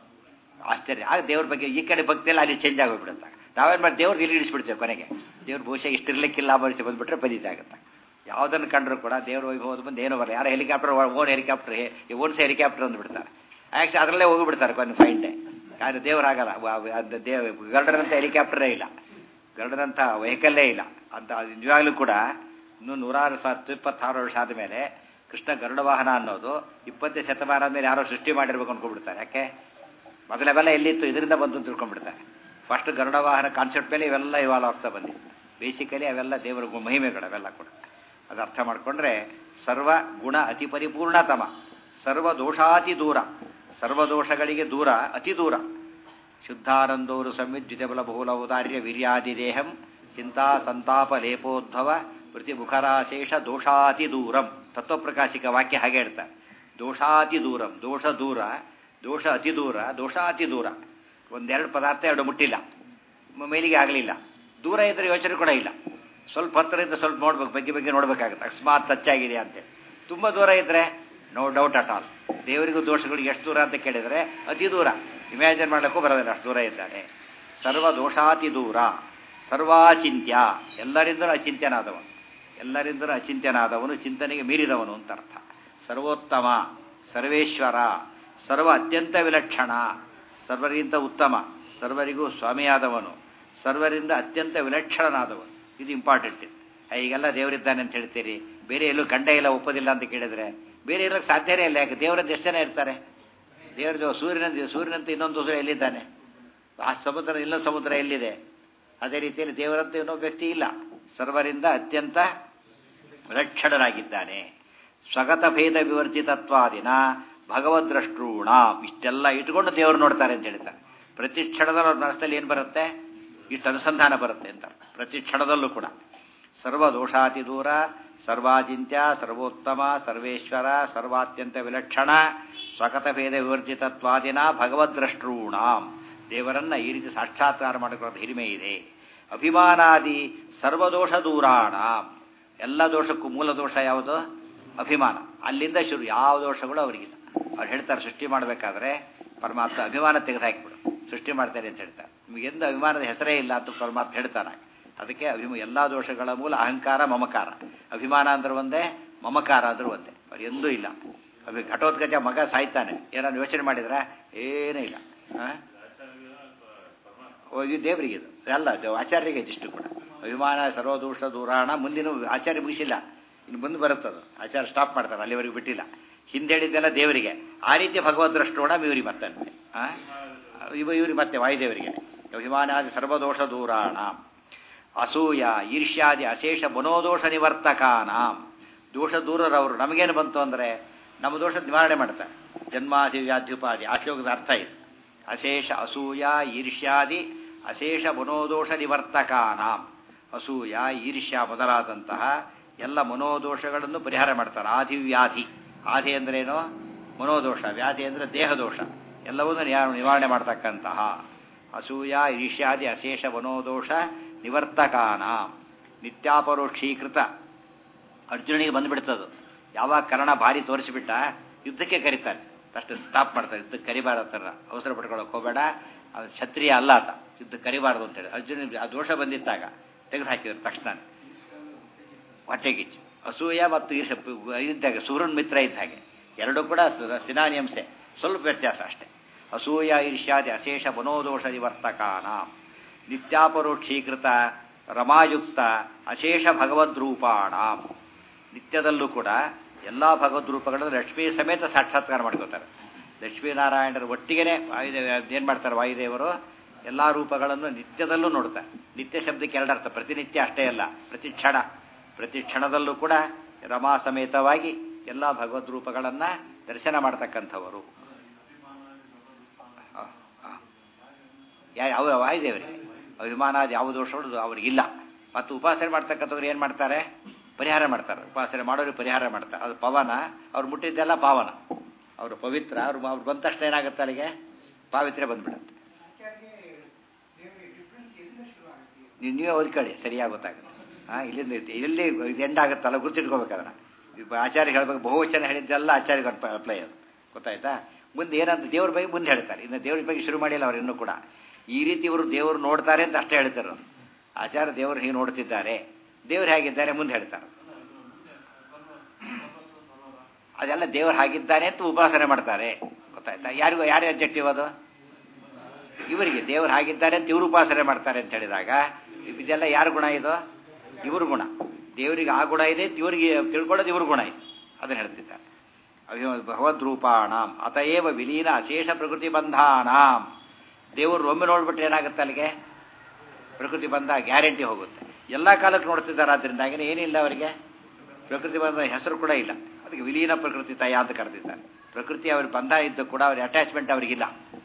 ಆಶ್ಚರ್ಯ ಆಗ ದೇವ್ರ ಬಗ್ಗೆ ಈ ಕಡೆ ಭಕ್ತಿ ಎಲ್ಲ ಅಲ್ಲಿ ಚೇಂಜ್ ಆಗೋಗ್ಬಿಡುತ್ತೆ ನಾವೇನು ಮಾಡಿ ದೇವ್ರು ಇಲ್ಲಿ ಇಳಿಸ್ಬಿಡ್ತೇವೆ ಕೊನೆಗೆ ದೇವ್ರ ಬಹುಶಃ ಇಷ್ಟಿರ್ಲಿಕ್ಕಿಲ್ಲ ಬರಿಸಿ ಬಂದ್ಬಿಟ್ರೆ ಫಲಿತ ಆಗುತ್ತೆ ಯಾವುದನ್ನು ಕಂಡ್ರು ಕೂಡ ದೇವ್ರ ವೈಭವದ ಬಂದು ಏನೋ ಬರಲ್ಲ ಯಾರೋ helicopter own helicopter owns helicopter ಅಂದ್ಬಿಡ್ತಾರೆ ಆ್ಯಕ್ಚುಲಿ ಅದರಲ್ಲೇ ಹೋಗಿಬಿಡ್ತಾರೆ ಕೊನೆ ಫೈನ್ ಡೇ ಆದರೆ ದೇವರಾಗಲ್ಲ ಅದು ದೇವ್ ಗರುಡನಂಥ ಹೆಲಿಕಾಪ್ಟರೇ ಇಲ್ಲ ಗರುಡನಂಥ ವೆಹಿಕಲ್ಲೇ ಇಲ್ಲ ಅಂತ ಅದು ನಿಜವಾಗ್ಲೂ ಕೂಡ ಇನ್ನೂ ನೂರಾರು ಸಾವಿರ ಇಪ್ಪತ್ತಾರು ವರ್ಷ ಆದಮೇಲೆ ಕೃಷ್ಣ ಗರುಡ ವಾಹನ ಅನ್ನೋದು ಇಪ್ಪತ್ತನೇ ಶತಮಾನ ಮೇಲೆ ಯಾರೋ ಸೃಷ್ಟಿ ಮಾಡಿರ್ಬೇಕು ಅನ್ಕೊಂಡ್ಬಿಡ್ತಾರೆ ಯಾಕೆ ಮೊದಲೆಲ್ಲ ಎಲ್ಲಿತ್ತು ಇದರಿಂದ ಬಂತು ಅಂತ ತಿಳ್ಕೊಂಡ್ಬಿಡ್ತಾರೆ ಫಸ್ಟ್ ಗರುಡ ವಾಹನ ಕಾನ್ಸೆಪ್ಟ್ ಮೇಲೆ ಇವೆಲ್ಲ ಇವಾಲ್ವ್ ಆಗ್ತಾ ಬಂದಿದೆ ಬೇಸಿಕಲಿ ಅವೆಲ್ಲ ದೇವರ ಗು- ಮಹಿಮೆಗಳು ಅವೆಲ್ಲ ಕೂಡ ಅದು ಅರ್ಥ ಮಾಡಿಕೊಂಡ್ರೆ ಸರ್ವ ಗುಣ ಅತಿ ಪರಿಪೂರ್ಣತಮ ಸರ್ವ ದೋಷಾತಿ ದೂರ ಸರ್ವ ದೋಷಗಳಿಗೆ ದೂರ ಅತಿ ದೂರ ಶುದ್ಧಾನಂದೋರು ಸಂವಿದ್ಯುತ ಬಲ ಬಹುಲ ಔದಾರ್ಯ ವೀರ್ಯಾದಿ ದೇಹಂ ಚಿಂತಾ ಸಂತಾಪ ಲೇಪೋದ್ಭವ ಪ್ರತಿಮುಖರಾಶೇಷ ದೋಷಾತಿ ದೂರಂ ತತ್ವಪ್ರಕಾಶಿಕ ವಾಕ್ಯ ಹಾಗೆ ಹೇಳ್ತಾರೆ ದೋಷಾತಿ ದೂರಂ ದೋಷ ದೂರ ದೋಷ ಅತಿ ದೂರ ದೋಷಾತಿ ದೂರ ಒಂದೆರಡು ಪದಾರ್ಥ ಎರಡು ಮುಟ್ಟಿಲ್ಲ ಮ- ಮೇಲಿಗೆ ಆಗಲಿಲ್ಲ ದೂರ ಇದ್ರೆ ಯೋಚನೆ ಕೂಡ ಇಲ್ಲ ಸ್ವಲ್ಪ ಹತ್ತಿರ ಇದ್ದರೆ ಸ್ವಲ್ಪ ನೋಡ್ಬೇಕು ಬಗ್ಗೆ ಬಗ್ಗೆ ನೋಡ್ಬೇಕಾಗುತ್ತೆ ಅಕಸ್ಮಾತ್ ಟಚ್ ಆಗಿದೆ ಅಂತೇಳಿ ತುಂಬ ದೂರ ಇದ್ದರೆ ನೋ ಡೌಟ್ ಅಟ್ ಆಲ್ ದೇವರಿಗೂ ದೋಷಗಳಿಗೆ ಎಷ್ಟು ದೂರ ಅಂತ ಕೇಳಿದರೆ ಅತಿ ದೂರ ಇಮ್ಯಾಜಿನ್ ಮಾಡೋಕ್ಕೂ ಬರೋದಿಲ್ಲ ಅಷ್ಟು ದೂರ ಇದ್ದಾನೆ ಸರ್ವ ದೋಷಾತಿ ದೂರ ಸರ್ವಾಚಿಂತ್ಯ ಎಲ್ಲರಿಂದಲೂ ಅಚಿಂತ್ಯನಾದವನು ಎಲ್ಲರಿಂದಲೂ ಅಚಿಂತ್ಯನಾದವನು ಚಿಂತನೆಗೆ ಮೀರಿದವನು ಅಂತ ಅರ್ಥ ಸರ್ವೋತ್ತಮ ಸರ್ವೇಶ್ವರ ಸರ್ವ ಅತ್ಯಂತ ವಿಲಕ್ಷಣ ಸರ್ವರಿಗಿಂತ ಉತ್ತಮ ಸರ್ವರಿಗೂ ಸ್ವಾಮಿಯಾದವನು ಸರ್ವರಿಂದ ಅತ್ಯಂತ ವಿಲಕ್ಷಣನಾದವನು ಇದು ಇಂಪಾರ್ಟೆಂಟ್ ಈಗೆಲ್ಲ ದೇವರಿದ್ದಾನೆ ಅಂತ ಹೇಳ್ತೀರಿ ಬೇರೆ ಎಲ್ಲೂ ಗಂಡ ಎಲ್ಲ ಒಪ್ಪೋದಿಲ್ಲ ಅಂತ ಕೇಳಿದ್ರೆ ಬೇರೆ ಇರೋಕ್ಕೆ ಸಾಧ್ಯನೇ ಇಲ್ಲ ಯಾಕೆ ದೇವರಂತ ಎಷ್ಟು ಜನ ಇರ್ತಾರೆ ದೇವರ ಸೂರ್ಯನಂತ ಸೂರ್ಯನಂತ ಇನ್ನೊಂದು ಸೂರ್ಯ ಎಲ್ಲಿದ್ದಾನೆ ಆ ಸಮುದ್ರ ಇನ್ನೊಂದು ಸಮುದ್ರ ಎಲ್ಲಿದೆ ಅದೇ ರೀತಿಯಲ್ಲಿ ದೇವರಂತ ಇನ್ನೊಬ್ಬ ವ್ಯಕ್ತಿ ಇಲ್ಲ ಸರ್ವರಿಂದ ಅತ್ಯಂತ ವಿಲಕ್ಷಣರಾಗಿದ್ದಾನೆ ಸ್ವಗತ ಭೇದ ವಿವರ್ಜಿತತ್ವಾದಿನ ಭಗವದ್ರಷ್ಟೃಣ ಇಷ್ಟೆಲ್ಲ ಇಟ್ಕೊಂಡು ದೇವರು ನೋಡ್ತಾರೆ ಅಂತ ಹೇಳ್ತಾರೆ ಪ್ರತಿ ಕ್ಷಣದಲ್ಲಿ ಅವ್ರ ಮನಸ್ಸಲ್ಲಿ ಏನು ಬರುತ್ತೆ ಇಷ್ಟು ಅನುಸಂಧಾನ ಬರುತ್ತೆ ಅಂತ ಪ್ರತಿ ಕ್ಷಣದಲ್ಲೂ ಕೂಡ ಸರ್ವ ದೋಷಾತಿ ದೂರ ಸರ್ವಾಚಿಂತ್ಯ ಸರ್ವೋತ್ತಮ ಸರ್ವೇಶ್ವರ ಸರ್ವಾತ್ಯಂತ ವಿಲಕ್ಷಣ ಸ್ವಗತ ಭೇದ ವಿವರ್ಜಿತತ್ವಾದಿನ ಭಗವದ್ರಷ್ಟೃಣಾಂ ದೇವರನ್ನ ಈ ರೀತಿ ಸಾಕ್ಷಾತ್ಕಾರ ಮಾಡಿಕೊಳ್ಳೋದು ಹಿರಿಮೆ ಇದೆ ಅಭಿಮಾನಾದಿ ಸರ್ವದೋಷ ದೂರಾಣ ಎಲ್ಲ ದೋಷಕ್ಕೂ ಮೂಲ ದೋಷ ಯಾವುದು ಅಭಿಮಾನ ಅಲ್ಲಿಂದ ಶುರು ಯಾವ ದೋಷಗಳು ಅವರಿಗಿಲ್ಲ ಅವ್ರು ಹೇಳ್ತಾರೆ ಸೃಷ್ಟಿ ಮಾಡಬೇಕಾದ್ರೆ ಪರಮಾತ್ಮ ಅಭಿಮಾನ ತೆಗೆದುಹಾಕಿಬಿಡು ಸೃಷ್ಟಿ ಮಾಡ್ತಾರೆ ಅಂತ ಹೇಳ್ತಾರೆ ನಿಮಗೆ ಎಂದು ಅಭಿಮಾನದ ಹೆಸರೇ ಇಲ್ಲ ಅಂತ ಪರಮಾತ್ಮ ಹೇಳ್ತಾನೆ ಅದಕ್ಕೆ ಅಭಿಮ ಎಲ್ಲ ದೋಷಗಳ ಮೂಲ ಅಹಂಕಾರ ಮಮಕಾರ ಅಭಿಮಾನ ಅಂದ್ರೆ ಒಂದೇ ಮಮಕಾರ ಅಂದ್ರೆ ಒಂದೇ ಅವ್ರು ಎಂದೂ ಇಲ್ಲ ಅಭಿ ಘಟೋತ್ಕಚ ಮಗ ಸಾಯ್ತಾನೆ ಏನಾದ್ರು ಯೋಚನೆ ಮಾಡಿದ್ರೆ ಏನೂ ಇಲ್ಲ ಆ? ಓ, ಇದು ದೇವರಿಗೆ ಇದು ಅಲ್ಲ ಇದು ಆಚಾರ್ಯರಿಗೆ ಇದಿಷ್ಟು ಕೂಡ ಅಭಿಮಾನ ಸರ್ವದೋಷ ದೂರಾಣ ಮುಂದಿನ ಆಚಾರ್ಯ ಮುಗಿಸಿಲ್ಲ ಇನ್ನು ಮುಂದೆ ಬರುತ್ತದು ಆಚಾರ್ಯ ಸ್ಟಾಪ್ ಮಾಡ್ತಾರೆ ಅಲ್ಲಿವರೆಗೂ ಬಿಟ್ಟಿಲ್ಲ ಹಿಂದೆ ಹೇಳಿದ್ದೆಲ್ಲ ದೇವರಿಗೆ ಆ ರೀತಿ ಭಗವದ್ ದೃಷ್ಟೋಣ ಇವ್ರಿಗೆ ಮತ್ತೆ ಆ? ಇವ ಇವ್ರಿಗೆ ಮತ್ತೆ ವಾಯುದೇವರಿಗೆ ಅಭಿಮಾನಾದಿ ಸರ್ವದೋಷ ದೂರಾಣ ಅಸೂಯ ಈರ್ಷ್ಯಾದಿ ಅಶೇಷ ಮನೋದೋಷ ನಿವರ್ತಕಾನಾಂ ದೋಷ ದೂರರವರು ನಮಗೇನು ಬಂತು ಅಂದರೆ ನಮ್ಮ ದೋಷ ನಿವಾರಣೆ ಮಾಡ್ತಾರೆ ಜನ್ಮಾದಿ ವ್ಯಾಧ್ಯುಪಾದಿ ಆ ಶ್ಲೋಕದ ಅರ್ಥ ಇದೆ ಅಶೇಷ ಅಸೂಯ ಈರ್ಷ್ಯಾದಿ ಅಶೇಷ ಮನೋದೋಷ ನಿವರ್ತಕಾನಾಂ ಅಸೂಯ ಈರ್ಷ್ಯ ಮೊದಲಾದಂತಹ ಎಲ್ಲ ಮನೋದೋಷಗಳನ್ನು ಪರಿಹಾರ ಮಾಡ್ತಾರೆ ಆದಿವ್ಯಾಧಿ ಆದಿ ಅಂದ್ರೇನು ಮನೋದೋಷ ವ್ಯಾಧಿ ಅಂದರೆ ದೇಹದೋಷ ಎಲ್ಲವನ್ನೂ ನಿವಾರಣೆ ನಿವಾರಣೆ ಮಾಡ್ತಕ್ಕಂತಹ ಅಸೂಯ ಈರ್ಷ್ಯಾದಿ ಅಶೇಷ ಮನೋದೋಷ ನಿವರ್ತಕಾನ ನಿತ್ಯಾಪರೋಕ್ಷೀಕೃತ ಅರ್ಜುನಿಗೆ ಬಂದುಬಿಡ್ತದು ಯಾವಾಗ ಕರ್ಣ ಭಾರಿ ತೋರಿಸಿಬಿಟ್ಟ ಯುದ್ಧಕ್ಕೆ ಕರೀತಾನೆ ಅಷ್ಟು ಸ್ಟಾಪ್ ಮಾಡ್ತಾರೆ ಯುದ್ಧಕ್ಕೆ ಕರಿಬಾರ್ದು ಥರ ಅವಸರ ಪಡ್ಕೊಳ್ಳೋಕೆ ಹೋಗಬೇಡ ಅವನು ಕ್ಷತ್ರಿಯ ಅಲ್ಲ ಆತ ಯುದ್ಧಕ್ಕೆ ಕರಿಬಾರ್ದು ಅಂತೇಳಿ ಅರ್ಜುನಿಗೆ ಆ ದೋಷ ಬಂದಿದ್ದಾಗ ತೆಗೆದು ಹಾಕಿದ್ರು ತಕ್ಷಣ ಹೊಟ್ಟೆಗಿಚ್ಚು ಅಸೂಯ ಮತ್ತು ಈರ್ಷ ಇದ್ದಾಗ ಸೂರ್ಯನ ಮಿತ್ರ ಇದ್ದ ಹಾಗೆ ಎರಡೂ ಕೂಡ ಸಿನಾನಿಯಂಸೆ ಸ್ವಲ್ಪ ವ್ಯತ್ಯಾಸ ಅಷ್ಟೇ ಅಸೂಯ ಈರ್ಷ್ಯಾದಿ ಅಶೇಷ ಮನೋದೋಷ ನಿವರ್ತಕಾನ ನಿತ್ಯಾಪರೋಕ್ಷೀಕೃತ ರಮಾಯುಕ್ತ ಅಶೇಷ ಭಗವದ್ರೂಪಾಣ ನಿತ್ಯದಲ್ಲೂ ಕೂಡ ಎಲ್ಲ ಭಗವದ್ರೂಪಗಳನ್ನು ಲಕ್ಷ್ಮೀ ಸಮೇತ ಸಾಕ್ಷಾತ್ಕಾರ ಮಾಡ್ಕೋತಾರೆ ಲಕ್ಷ್ಮೀನಾರಾಯಣರ ಒಟ್ಟಿಗೆನೆ ವಾಯುದೇವ ಏನು ಮಾಡ್ತಾರೆ ವಾಯುದೇವರು ಎಲ್ಲ ರೂಪಗಳನ್ನು ನಿತ್ಯದಲ್ಲೂ ನೋಡ್ತಾರೆ ನಿತ್ಯ ಶಬ್ದಕ್ಕೆ ಎರಡರ್ಥ ಪ್ರತಿನಿತ್ಯ ಅಷ್ಟೇ ಅಲ್ಲ ಪ್ರತಿ ಕ್ಷಣ ಪ್ರತಿ ಕ್ಷಣದಲ್ಲೂ ಕೂಡ ರಮಾ ಸಮೇತವಾಗಿ ಎಲ್ಲ ಭಗವದ್ ರೂಪಗಳನ್ನು ದರ್ಶನ ಮಾಡ್ತಕ್ಕಂಥವರು ಯಾವ ವಾಯುದೇವರಿಗೆ ಅಭಿಮಾನಾದ ಯಾವ ದೋಷಗಳು ಅವರಿಗಿಲ್ಲ ಮತ್ತು ಉಪಾಸನೆ ಮಾಡ್ತಕ್ಕಂಥವ್ರು ಏನು ಮಾಡ್ತಾರೆ ಪರಿಹಾರ ಮಾಡ್ತಾರೆ ಉಪಾಸನೆ ಮಾಡೋರಿಗೆ ಪರಿಹಾರ ಮಾಡ್ತಾರೆ ಅದು ಪವನ ಅವ್ರು ಮುಟ್ಟಿದ್ದೆಲ್ಲ ಪಾವನ ಅವರು ಪವಿತ್ರ ಅವ್ರು ಅವ್ರು ಬಂದ ತಕ್ಷಣ ಏನಾಗುತ್ತೆ ಅಲ್ಲಿಗೆ ಪಾವಿತ್ರ್ಯ ಬಂದ್ಬಿಡುತ್ತೆ ನೀವು ನೀವೇ ಓದ್ಕೊಳ್ಳಿ ಸರಿಯಾಗಿ ಗೊತ್ತಾಗುತ್ತೆ ಹಾಂ ಇಲ್ಲಿಂದ ಎಲ್ಲಿ ಎಂಡ್ ಆಗುತ್ತಲ್ಲ ಗುರ್ತಿಟ್ಕೋಬೇಕದನ್ನ ಆಚಾರ್ಯ ಹೇಳ್ಬೇಕು ಬಹುವಚನ ಹೇಳಿದ್ದೆಲ್ಲ ಆಚಾರ್ಯ ಅಪ್ಲೈ ಅದು ಗೊತ್ತಾಯ್ತಾ ಮುಂದೆ ಏನಂತ ದೇವ್ರ ಬಗ್ಗೆ ಮುಂದೆ ಹೇಳ್ತಾರೆ ಇನ್ನು ದೇವ್ರ ಬಗ್ಗೆ ಶುರು ಮಾಡಿಲ್ಲ ಅವ್ರು ಇನ್ನೂ ಕೂಡ ಈ ರೀತಿ ಇವರು ದೇವರು ನೋಡ್ತಾರೆ ಅಂತ ಅಷ್ಟೇ ಹೇಳ್ತಾರೆ ಅವರು ಆಚಾರ್ಯ ದೇವರು ಹೀಗೆ ನೋಡ್ತಿದ್ದಾರೆ ದೇವ್ರು ಹೇಗಿದ್ದಾರೆ ಮುಂದೆ ಹೇಳ್ತಾರೆ ಅದೆಲ್ಲ ದೇವ್ರು ಹಾಗಿದ್ದಾನೆ ಅಂತ ಉಪಾಸನೆ ಮಾಡ್ತಾರೆ ಗೊತ್ತಾಯ್ತಾ ಯಾರಿಗೂ ಯಾರೇ ಅಬ್ಜೆಕ್ಟಿವ್ ಅದು ಇವರಿಗೆ ದೇವ್ರು ಹಾಗಿದ್ದಾರೆ ಅಂತ ಇವರು ಉಪಾಸನೆ ಮಾಡ್ತಾರೆ ಅಂತ ಹೇಳಿದಾಗ ಇದೆಲ್ಲ ಯಾರ ಗುಣ ಇದು ಇವ್ರ ಗುಣ ದೇವರಿಗೆ ಆ ಗುಣ ಇದೆ ಇವರಿಗೆ ತಿಳ್ಕೊಳ್ಳೋದು ಇವ್ರ ಗುಣ ಇದೆ ಅದನ್ನು ಹೇಳ್ತಿದ್ದಾರೆ ಭಗವದ್ರೂಪಾಣಾಂ ಅತಏವ ವಿಲೀನ ಅಶೇಷ ಪ್ರಕೃತಿ ಬಂಧಾನಾಂ ದೇವರು ಒಮ್ಮೆ ನೋಡ್ಬಿಟ್ರೆ ಏನಾಗುತ್ತೆ ಅಲ್ಲಿಗೆ ಪ್ರಕೃತಿ ಬಂಧ ಗ್ಯಾರಂಟಿ ಹೋಗುತ್ತೆ ಎಲ್ಲ ಕಾಲಕ್ಕೆ ನೋಡ್ತಿದ್ದಾರೆ ಆದ್ರಿಂದಾಗಿನೇ ಏನಿಲ್ಲ ಅವರಿಗೆ ಪ್ರಕೃತಿ ಬಂಧ ಹೆಸರು ಕೂಡ ಇಲ್ಲ ಅದಕ್ಕೆ ವಿಲೀನ ಪ್ರಕೃತಿ ತಯ ಅಂತ ಕರೆದಿದ್ದಾರೆ ಪ್ರಕೃತಿ ಅವ್ರ ಬಂಧ ಇದ್ದು ಕೂಡ ಅವ್ರ ಅಟ್ಯಾಚ್ಮೆಂಟ್ ಅವರಿಗಿಲ್ಲ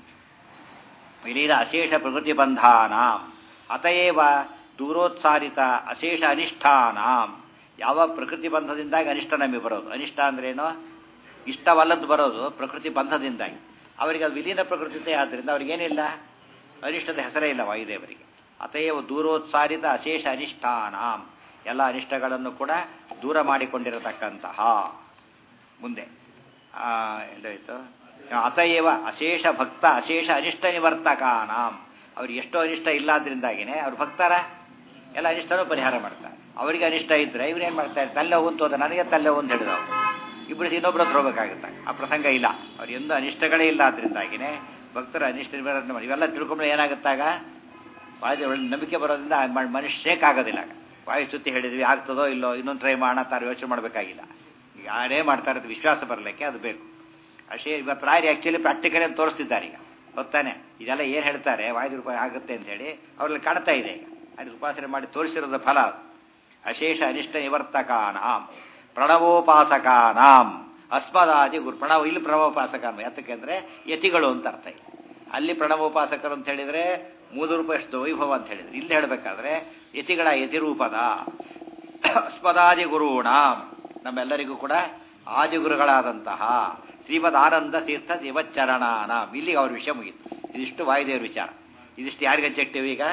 ವಿಲೀನ ಅಶೇಷ ಪ್ರಕೃತಿ ಬಂಧಾನಾಂ ಅತಏವ ದೂರೋತ್ಸಾರಿತ ಅಶೇಷ ಅನಿಷ್ಠಾನಾಂ ಯಾವ ಪ್ರಕೃತಿ ಬಂಧದಿಂದಾಗಿ ಅನಿಷ್ಟ ನಮಗೆ ಬರೋದು ಅನಿಷ್ಟ ಅಂದ್ರೇನು ಇಷ್ಟವಲ್ಲದ್ದು ಬರೋದು ಪ್ರಕೃತಿ ಬಂಧದಿಂದಾಗಿ ಅವರಿಗೆ ಅದು ವಿಲೀನ ಪ್ರಕೃತಿ ಆದ್ದರಿಂದ ಅವ್ರಿಗೇನಿಲ್ಲ ಅನಿಷ್ಟದ ಹೆಸರೇ ಇಲ್ಲ ವಾಯುದೇವರಿಗೆ ಅತಯವ ದೂರೋತ್ಸಾರಿತ ಅಶೇಷ ಅನಿಷ್ಠಾನಾಂ ಎಲ್ಲ ಅನಿಷ್ಟಗಳನ್ನು ಕೂಡ ದೂರ ಮಾಡಿಕೊಂಡಿರತಕ್ಕಂತಹ ಮುಂದೆ ಎಲ್ಲಾಯಿತು ಅತಯವ ಅಶೇಷ ಭಕ್ತ ಅಶೇಷ ಅನಿಷ್ಟ ನಿವರ್ತಕಾನಾಂ ಅವ್ರಿಗೆ ಎಷ್ಟೋ ಅನಿಷ್ಟ ಇಲ್ಲಾದ್ರಿಂದಾಗಿನೇ ಅವ್ರ ಭಕ್ತರ ಎಲ್ಲ ಅನಿಷ್ಟನೂ ಪರಿಹಾರ ಮಾಡ್ತಾರೆ ಅವರಿಗೆ ಅನಿಷ್ಟ ಇದ್ರೆ ಇವರೇನು ಮಾಡ್ತಾರೆ ತಲೆ ಹೋಗುಂತು ಹೋದ ನನಗೆ ತಲೆ ಹೋಗುಂತ ಹೇಳಿದ ಇಬ್ಬರು ಇನ್ನೊಬ್ಬರು ಹತ್ರ ಹೋಗ್ಬೇಕಾಗುತ್ತೆ ಆ ಪ್ರಸಂಗ ಇಲ್ಲ ಅವ್ರು ಎಂದೂ ಅನಿಷ್ಟಗಳೇ ಇಲ್ಲ ಆದ್ರಿಂದಾಗಿನೇ ಭಕ್ತರ ಅನಿಷ್ಟ ನಿವಾರಣೆ ಮಾಡಿ ಇವೆಲ್ಲ ತಿಳ್ಕೊಂಡ್ರೆ ಏನಾಗುತ್ತಾಗ ವಾಯು ನಂಬಿಕೆ ಬರೋದ್ರಿಂದ ಮನುಷ್ಯ ಶೇಕ್ ಆಗೋದಿಲ್ಲ ವಾಯು ಸುತ್ತಿ ಹೇಳಿದ್ವಿ ಆಗ್ತದೋ ಇಲ್ಲೋ ಇನ್ನೊಂದು ಟ್ರೈ ಮಾಡೋಣ ತಾರು ಯೋಚನೆ ಮಾಡಬೇಕಾಗಿಲ್ಲ ಯಾರೇ ಮಾಡ್ತಾ ಇರೋದು ವಿಶ್ವಾಸ ಬರಲಿಕ್ಕೆ ಅದು ಬೇಕು ಅಷ್ಟೇ ಇವತ್ತು ರಾಯರು ಆ್ಯಕ್ಚುಲಿ ಪ್ರಾಕ್ಟಿಕಲ್ ಅಂತ ತೋರಿಸ್ತಿದ್ದಾರೆ ಈಗ ಗೊತ್ತಾನೆ ಇದೆಲ್ಲ ಏನು ಹೇಳ್ತಾರೆ ವಾಯು ರೂಪಾಯಿ ಆಗುತ್ತೆ ಅಂತೇಳಿ ಅವ್ರಲ್ಲಿ ಕಾಣ್ತಾ ಇದೆ ಈಗ ಅದು ಉಪಾಸನೆ ಮಾಡಿ ತೋರಿಸಿರೋದ ಫಲ ಅಶೇಷ ಅನಿಷ್ಟ ನಿವರ್ತಕಾನಾಂ ಪ್ರಣವೋಪಾಸಕಾನಾಂ ಅಸ್ಮದಾದಿ ಗುರು ಪ್ರಣವ ಇಲ್ಲಿ ಪ್ರಣವೋಪಾಸಕ ಯಾತಕ್ಕೆ ಅಂದರೆ ಯತಿಗಳು ಅಂತ ಅರ್ಥ ಇದೆ ಅಲ್ಲಿ ಪ್ರಣವೋಪಾಸಕರು ಅಂತ ಹೇಳಿದರೆ ಮೂಲ ರೂಪ ಎಷ್ಟು ವೈಭವ ಅಂತ ಹೇಳಿದ್ರೆ ಇಲ್ಲಿ ಹೇಳಬೇಕಾದ್ರೆ ಯತಿಗಳ ಯತಿರೂಪದ ಅಸ್ಮದಾದಿ ಗುರುಣ ನಮ್ಮೆಲ್ಲರಿಗೂ ಕೂಡ ಆದಿಗುರುಗಳಾದಂತಹ ಶ್ರೀಮದ್ ಆನಂದ ತೀರ್ಥ ಶಿವಚರಣಾನ ಇಲ್ಲಿಗೆ ಅವ್ರ ವಿಷಯ ಮುಗೀತು ಇದಿಷ್ಟು ವಾಯುದೇವ್ರ ವಿಚಾರ ಇದಿಷ್ಟು ಯಾರಿಗೆ ಅಬ್ಜೆಕ್ಟಿವ್ ಈಗ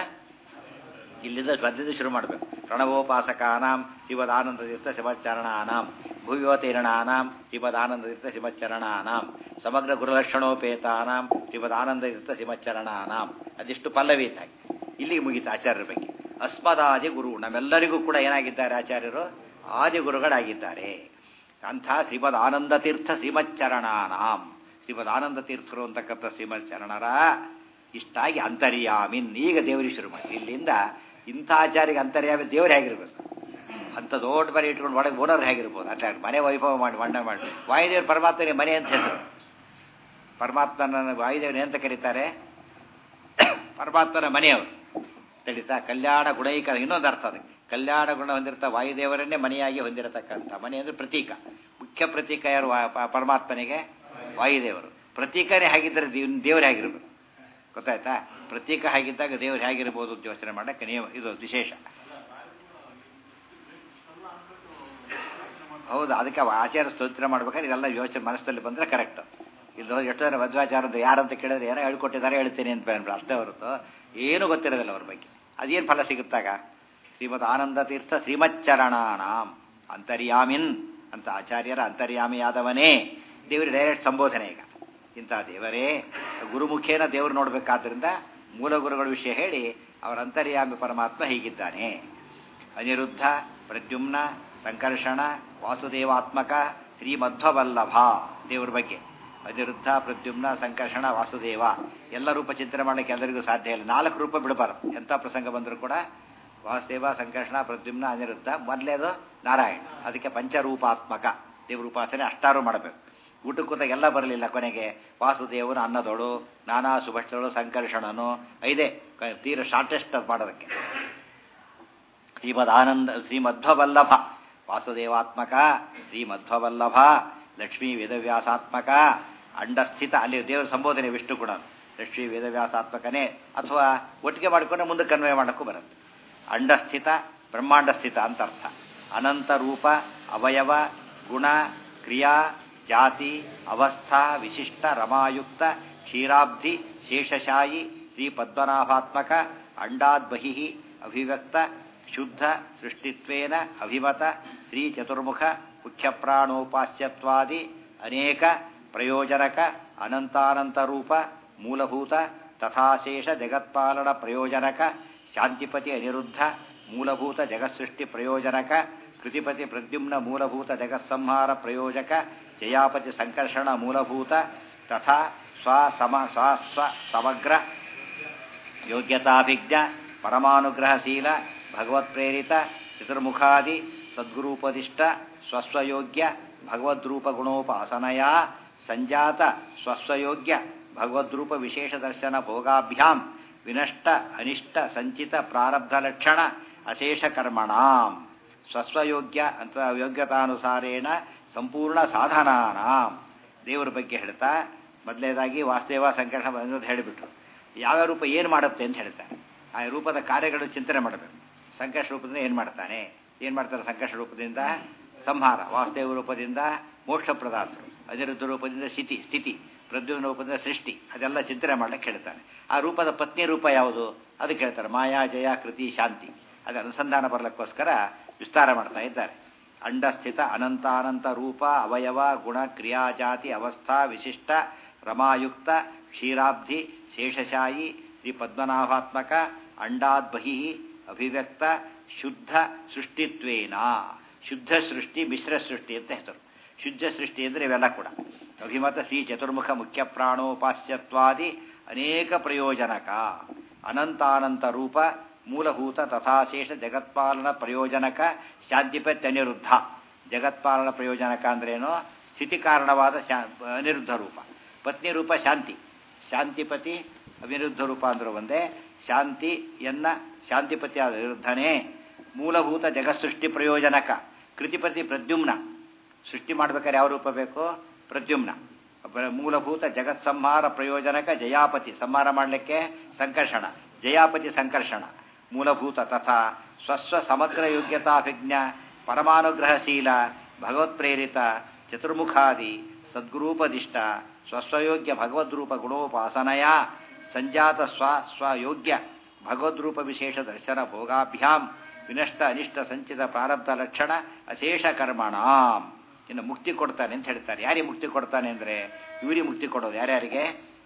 ಇಲ್ಲಿಂದ ಮಧ್ಯದ ಶುರು ಮಾಡಬೇಕು ಪ್ರಣವೋಪಾಸಕಾನಾಂ ಶಿವದಾನಂದ ತೀರ್ಥ ಶಿವಚರಣಾನಾಂ ಭೂಯೋತೀರ್ಣಾನಾಂ ಶಿವದಾನಂದ ತೀರ್ಥ ಶಿವಚರಣಾನಾಂ ಸಮಗ್ರ ಗುರುಲಕ್ಷಣೋಪೇತಾನಾಂ ಶಿವದಾನಂದ ತೀರ್ಥ ಶಿವಚರಣಾನಾಂ ಅದಿಷ್ಟು ಪಲ್ಲವಿ ಇದ್ದಾಗಿ ಇಲ್ಲಿಗೆ ಮುಗೀತು ಆಚಾರ್ಯರ ಬಗ್ಗೆ ಅಸ್ಮದಾದಿ ಗುರು ನಮ್ಮೆಲ್ಲರಿಗೂ ಕೂಡ ಏನಾಗಿದ್ದಾರೆ ಆಚಾರ್ಯರು ಆದಿ ಗುರುಗಳಾಗಿದ್ದಾರೆ ಅಂಥ ಶ್ರೀಮದ್ ಆನಂದ ತೀರ್ಥ ಶ್ರೀಮಚ್ಚರಣಾನಾಂ ಶ್ರೀಮದ್ ಆನಂದ ತೀರ್ಥರು ಅಂತಕ್ಕಂಥ ಶ್ರೀಮಚ್ಚರಣರ ಇಷ್ಟಾಗಿ ಅಂತರ್ಯಾಮಿನ್ ಈಗ ದೇವರಿಗೆ ಶುರು ಮಾಡಿ ಇಲ್ಲಿಂದ ಇಂಥ ಆಚಾರ್ಯಗೆ ಅಂತರ್ಯಾಮಿ ದೇವರು ಹೇಗಿರ್ಬೇಕು ಅಂಥ ದೊಡ್ಡ ಮನೆ ಇಟ್ಕೊಂಡು ಒಳಗೆ ಓನರ್ ಹೇಗಿರ್ಬೋದು ಅಟ್లా ಮನೆ ವೈಭವ ಮಾಡಿ ಮಂಡ ಮಾಡಿ ವಾಯುದೇವ್ರ ಪರಮಾತ್ಮನೇ ಮನೆ ಅಂತ ಹೆಸರು ಪರಮಾತ್ಮನ ವಾಯುದೇವನೇ ಅಂತ ಕರೀತಾರೆ ಪರಮಾತ್ಮನ ಮನೆಯವರು ತಿಳಿತಾ ಕಲ್ಯಾಣ ಗುಣೈಕ ಇನ್ನೊಂದು ಅರ್ಥ ಅದಕ್ಕೆ ಕಲ್ಯಾಣ ಗುಣ ಹೊಂದಿರ್ತಾ ವಾಯುದೇವರನ್ನೇ ಮನೆಯಾಗಿ ಹೊಂದಿರತಕ್ಕಂಥ ಮನೆ ಅಂದರೆ ಪ್ರತೀಕ ಮುಖ್ಯ ಪ್ರತೀಕ ಯಾರು ಪರಮಾತ್ಮನಿಗೆ ವಾಯುದೇವರು ಪ್ರತೀಕನೇ ಹಾಗಿದ್ದರೆ ದೇವರು ಹೇಗಿರ್ಬೇಕು ಗೊತ್ತಾಯ್ತಾ ಪ್ರತೀಕ ಹಾಗಿದ್ದಾಗ ದೇವರು ಹೇಗಿರ್ಬೋದು ಅಂತ ಯೋಚನೆ ಮಾಡೋಕ್ಕೆ ನಿಯಮ ಇದು ವಿಶೇಷ ಹೌದು ಅದಕ್ಕೆ ಆಚಾರ ಸ್ತೋತ್ರ ಮಾಡ್ಬೇಕಾದ್ರೆ ಇದೆಲ್ಲ ಯೋಚನೆ ಮನಸ್ಸಲ್ಲಿ ಬಂದರೆ ಕರೆಕ್ಟ್ ಇಲ್ಲಿ ಎಷ್ಟು ಜನ ಮಧ್ವಾಚಾರ ಅಂತ ಯಾರಂತ ಕೇಳಿದ್ರೆ ಏನೋ ಹೇಳ್ಕೊಟ್ಟಿದ್ದಾರೆ ಹೇಳ್ತೀನಿ ಅಂತ ಅಷ್ಟೇ ಹೊರತು ಏನು ಗೊತ್ತಿರೋದಿಲ್ಲ ಅವ್ರ ಬಗ್ಗೆ ಅದೇನು ಫಲ ಸಿಗುತ್ತಾಗ ಶ್ರೀಮದ್ ಆನಂದ ತೀರ್ಥ ಶ್ರೀಮಚ್ಚರಣಾನಾಂ ಅಂತರ್ಯಾಮಿನ್ ಅಂತ ಆಚಾರ್ಯರ ಅಂತರ್ಯಾಮಿಯಾದವನೇ ದೇವರ ಡೈರೆಕ್ಟ್ ಸಂಬೋಧನೆ ಈಗ ಇಂಥ ದೇವರೇ ಗುರುಮುಖೇನ ದೇವರು ನೋಡಬೇಕಾದ್ರಿಂದ ಮೂಲ ಗುರುಗಳ ವಿಷಯ ಹೇಳಿ ಅವರ ಅಂತರ್ಯಾಮಿ ಪರಮಾತ್ಮ ಹೀಗಿದ್ದಾನೆ ಅನಿರುದ್ಧ ಪ್ರದ್ಯುಮ್ನ ಸಂಕರ್ಷಣ ವಾಸುದೇವಾತ್ಮಕ ಶ್ರೀಮಧ್ವವಲ್ಲಭ ದೇವರ ಬಗ್ಗೆ ಅನಿರುದ್ಧ ಪ್ರದ್ಯುಮ್ನ ಸಂಕರ್ಷಣ ವಾಸುದೇವ ಎಲ್ಲ ರೂಪ ಚಿಂತನೆ ಮಾಡಲಿಕ್ಕೆ ಎಲ್ಲರಿಗೂ ಸಾಧ್ಯ ಇಲ್ಲ ನಾಲ್ಕು ರೂಪ ಬಿಡಬಾರದು ಎಂಥ ಪ್ರಸಂಗ ಬಂದರೂ ಕೂಡ ವಾಸುದೇವ ಸಂಕರ್ಷಣ ಪ್ರದ್ಯುಮ್ನ ಅನಿರುದ್ಧ ಮೊದಲೇದು ನಾರಾಯಣ ಅದಕ್ಕೆ ಪಂಚರೂಪಾತ್ಮಕ ದೇವ್ರ ಉಪಾಸನೆ ಅಷ್ಟಾರು ಮಾಡಬೇಕು ಊಟಕ್ಕೆ ಕೂತಾಗ ಎಲ್ಲ ಬರಲಿಲ್ಲ ಕೊನೆಗೆ ವಾಸುದೇವನು ಅನ್ನದೋಳು ನಾನಾ ಸುಭಕ್ಷಗಳು ಸಂಕರ್ಷಣನು ಐದೇ ತೀರ ಶಾರ್ಟೆಸ್ಟ್ ಮಾಡೋದಕ್ಕೆ ಶ್ರೀಮದ್ ಆನಂದ ಶ್ರೀಮಧ್ವವಲ್ಲಭ ವಾಸುದೇವಾತ್ಮಕ ಶ್ರೀಮಧ್ವವಲ್ಲಭ ಲಕ್ಷ್ಮೀ ವೇದವ್ಯಾಸಾತ್ಮಕ ಅಂಡಸ್ಥಿತ ಅಲ್ಲಿ ದೇವರ ಸಂಬೋಧನೆ ವಿಷ್ಣು ಕೂಡ ಲಕ್ಷ್ಮೀ ವೇದವ್ಯಾಸಾತ್ಮಕನೇ ಅಥವಾ ಒಟ್ಟಿಗೆ ಮಾಡಿಕೊಂಡ್ರೆ ಮುಂದಕ್ಕೆ ಕನ್ವಯ ಮಾಡೋಕ್ಕೂ ಬರುತ್ತೆ ಅಂಡಸ್ಥಿತ ಬ್ರಹ್ಮಾಂಡ ಸ್ಥಿತ ಅಂತ ಅರ್ಥ ಅನಂತ ರೂಪ ಅವಯವ ಗುಣ ಕ್ರಿಯಾ ಜಾತಿ ಅವಸ್ಥಾ ವಿಶಿಷ್ಟ ರಮಾಯುಕ್ತ ಕ್ಷೀರಾಬ್ಧಿ ಶೇಷಶಾಯಿ ಶ್ರೀ ಪದ್ಮನಾಭಾತ್ಮಕ ಅಂಡಾದ್ಬಹಿ ಅಭಿವ್ಯಕ್ತ ಶುದ್ಧ ಸೃಷ್ಟಿತ್ವೇನ ಅಭಿಮತ ಶ್ರೀ ಚತುರ್ಮುಖ ಮುಖ್ಯಪ್ರಾಣೋಪಾಸ್ಯತ್ವಾದಿ ಅನೇಕ ಪ್ರಯೋಜನಕ ಅನಂತಾನಂತ ರೂಪ ಮೂಲಭೂತ ತಥಾಶೇಷ ಜಗತ್ಪಾಲನ ಪ್ರಯೋಜನಕ ಶಾಂತಿಪತಿ ಅನಿರುದ್ಧ ಮೂಲಭೂತ ಜಗತ್ಸೃಷ್ಟಿ ಪ್ರಯೋಜನಕ ಕೃತಿಪತಿ ಪ್ರದ್ಯುಮ್ನ ಮೂಲಭೂತ ಜಗತ್ಸಂಹಾರ ಪ್ರಯೋಜಕ ಜಯಾಪತಿ ಸಂಕರ್ಷಣ ಮೂಲಭೂತ ತಥಾ ಸ್ವ ಸಮ ಸ್ವ ಸ್ವ ಸಮಗ್ರ ಯೋಗ್ಯತಾಭಿಜ್ಞ ಪರಮಾನುಗ್ರಹಶೀಲ ಭಗವತ್ಪ್ರೇರಿತ ಚತುರ್ಮುಖಾದಿ ಸದ್ಗುರೂಪದಿಷ್ಟ ಸ್ವಸ್ವಯೋಗ್ಯ ಭಗವದ್ರೂಪ ಗುಣೋಪಾಸನಯ ಸಂಜಾತ ಸ್ವಸ್ವಯೋಗ್ಯ ಭಗವದ್ರೂಪ ವಿಶೇಷ ದರ್ಶನ ಭೋಗಾಭ್ಯಾಂ ವಿನಷ್ಟ ಅನಿಷ್ಟ ಸಂಚಿತ ಪ್ರಾರಬ್ಧ ಲಕ್ಷಣ ಅಶೇಷ ಕರ್ಮಣಾಂ ಸ್ವಸ್ವಯೋಗ್ಯ ಅಂತ ಯೋಗ್ಯತಾನುಸಾರೇಣ ಸಂಪೂರ್ಣ ಸಾಧನಾನಾಂ ದೇವರ ಬಗ್ಗೆ ಹೇಳ್ತಾ ಮೊದಲನೇದಾಗಿ ವಾಸ್ತೇವ ಸಂಕಟ ಅಂತ ಹೇಳಿಬಿಟ್ರು ಯಾವ್ಯಾವ ರೂಪ ಏನು ಮಾಡುತ್ತೆ ಅಂತ ಹೇಳ್ತಾರೆ ಆ ರೂಪದ ಕಾರ್ಯಗಳು ಚಿಂತನೆ ಮಾಡಬೇಕು ಸಂಕಷ್ಟ ರೂಪದಿಂದ ಏನು ಮಾಡ್ತಾನೆ ಏನು ಮಾಡ್ತಾರೆ ಸಂಕಷ್ಟ ರೂಪದಿಂದ ಸಂಹಾರ ವಾಸ್ತೇವ ರೂಪದಿಂದ ಮೋಕ್ಷ ಪ್ರದಾತರು ಅನಿರುದ್ಧ ರೂಪದಿಂದ ಸ್ಥಿತಿ ಸ್ಥಿತಿ ಪ್ರದ್ಯುಮ್ನ ರೂಪದಿಂದ ಸೃಷ್ಟಿ ಅದೆಲ್ಲ ಚಿಂತನೆ ಮಾಡ್ಲಿಕ್ಕೆ ಹೇಳ್ತಾನೆ ಆ ರೂಪದ ಪತ್ನಿ ರೂಪ ಯಾವುದು ಅದಕ್ಕೆ ಹೇಳ್ತಾರೆ ಮಾಯಾ ಜಯ ಕೃತಿ ಶಾಂತಿ ಅದು ಅನುಸಂಧಾನ ಬರಲಿಕ್ಕೋಸ್ಕರ ವಿಸ್ತಾರ ಮಾಡ್ತಾ ಇದ್ದಾರೆ ಅಂಡಸ್ಥಿತ ಅನಂತಾನಂತ ರೂಪ ಅವಯವ ಗುಣ ಕ್ರಿಯಾ ಜಾತಿ ಅವಸ್ಥಾ ವಿಶಿಷ್ಟ ರಮಾಯುಕ್ತ ಕ್ಷೀರಾಬ್ಧಿ ಶೇಷಶಾಯಿ ಶ್ರೀ ಪದ್ಮನಾಭಾತ್ಮಕ ಅಂಡಾದ್ಬಹಿ ಅಭಿವ್ಯಕ್ತ ಶುದ್ಧ ಸೃಷ್ಟಿತ್ವೇನ ಶುದ್ಧ ಸೃಷ್ಟಿ ಮಿಶ್ರ ಸೃಷ್ಟಿ ಅಂತ ಹೆಸರು ಶುದ್ಧ ಸೃಷ್ಟಿ ಅಂದರೆ ಇವೆಲ್ಲ ಕೂಡ ಅಭಿಮತ ಶ್ರೀ ಚತುರ್ಮುಖ ಮುಖ್ಯ ಪ್ರಾಣೋಪಾಸ್ಯತ್ವಾದಿ ಅನೇಕ ಪ್ರಯೋಜನಕ ಅನಂತಾನಂತ ರೂಪ ಮೂಲಭೂತ ತಥಾಶೇಷ ಜಗತ್ಪಾಲನ ಪ್ರಯೋಜನಕ ಶಾಂತಿಪತ್ಯನಿರುದ್ಧ ಜಗತ್ಪಾಲನ ಪ್ರಯೋಜನಕ ಅಂದ್ರೇನು ಸ್ಥಿತಿ ಕಾರಣವಾದ ಶಾ ಅನಿರುದ್ಧ ರೂಪ ಪತ್ನಿ ರೂಪ ಶಾಂತಿ ಶಾಂತಿಪತಿ ಅವಿರುದ್ಧ ರೂಪ ಅಂದರೂ ಒಂದೇ ಶಾಂತಿಯನ್ನ ಶಾಂತಿಪತಿ ಆದ ವಿರುದ್ಧನೇ ಮೂಲಭೂತ ಜಗತ್ಸೃಷ್ಟಿ ಪ್ರಯೋಜನಕ ಕೃತಿಪತಿ ಪ್ರದ್ಯುಮ್ನ ಸೃಷ್ಟಿ ಮಾಡ್ಬೇಕಾದ್ರೆ ಯಾವ ರೂಪ ಬೇಕು ಪ್ರದ್ಯುಮ್ನ ಮೂಲಭೂತ ಜಗತ್ ಸಂಹಾರ ಪ್ರಯೋಜನಕ ಜಯಾಪತಿ ಸಂಹಾರ ಮಾಡಲಿಕ್ಕೆ ಸಂಕರ್ಷಣ ಜಯಾಪತಿ ಸಂಕರ್ಷಣ ಮೂಲಭೂತ ತಥಾ ಸ್ವಸ್ವ ಸಮಗ್ರ ಯೋಗ್ಯತಾಭಿಜ್ಞ ಪರಮಾನುಗ್ರಹಶೀಲ ಭಗವತ್ಪ್ರೇರಿತ ಚತುರ್ಮುಖಾದಿ ಸದ್ಗುರೂಪದಿಷ್ಟ ಸ್ವಸ್ವಯೋಗ್ಯ ಭಗವದ್ರೂಪ ಗುಣೋಪಾಸನಯ ಸಂಜಾತ ಸ್ವ ಸ್ವಯೋಗ್ಯ ಭಗವದ್ರೂಪ ವಿಶೇಷ ದರ್ಶನ ಭೋಗಾಭ್ಯಾಂ ವಿನಷ್ಟ ಅನಿಷ್ಟ ಸಂಚಿತ ಪ್ರಾರಬ್ಧ ಲಕ್ಷಣ ಅಶೇಷ ಕರ್ಮಣಾಂ ಇನ್ನು ಮುಕ್ತಿ ಕೊಡ್ತಾನೆ ಅಂತ ಹೇಳ್ತಾರೆ ಯಾರಿಗೆ ಮುಕ್ತಿ ಕೊಡ್ತಾನೆ ಅಂದರೆ ಇವರಿಗೆ ಮುಕ್ತಿ ಕೊಡೋದು ಯಾರ್ಯಾರಿಗೆ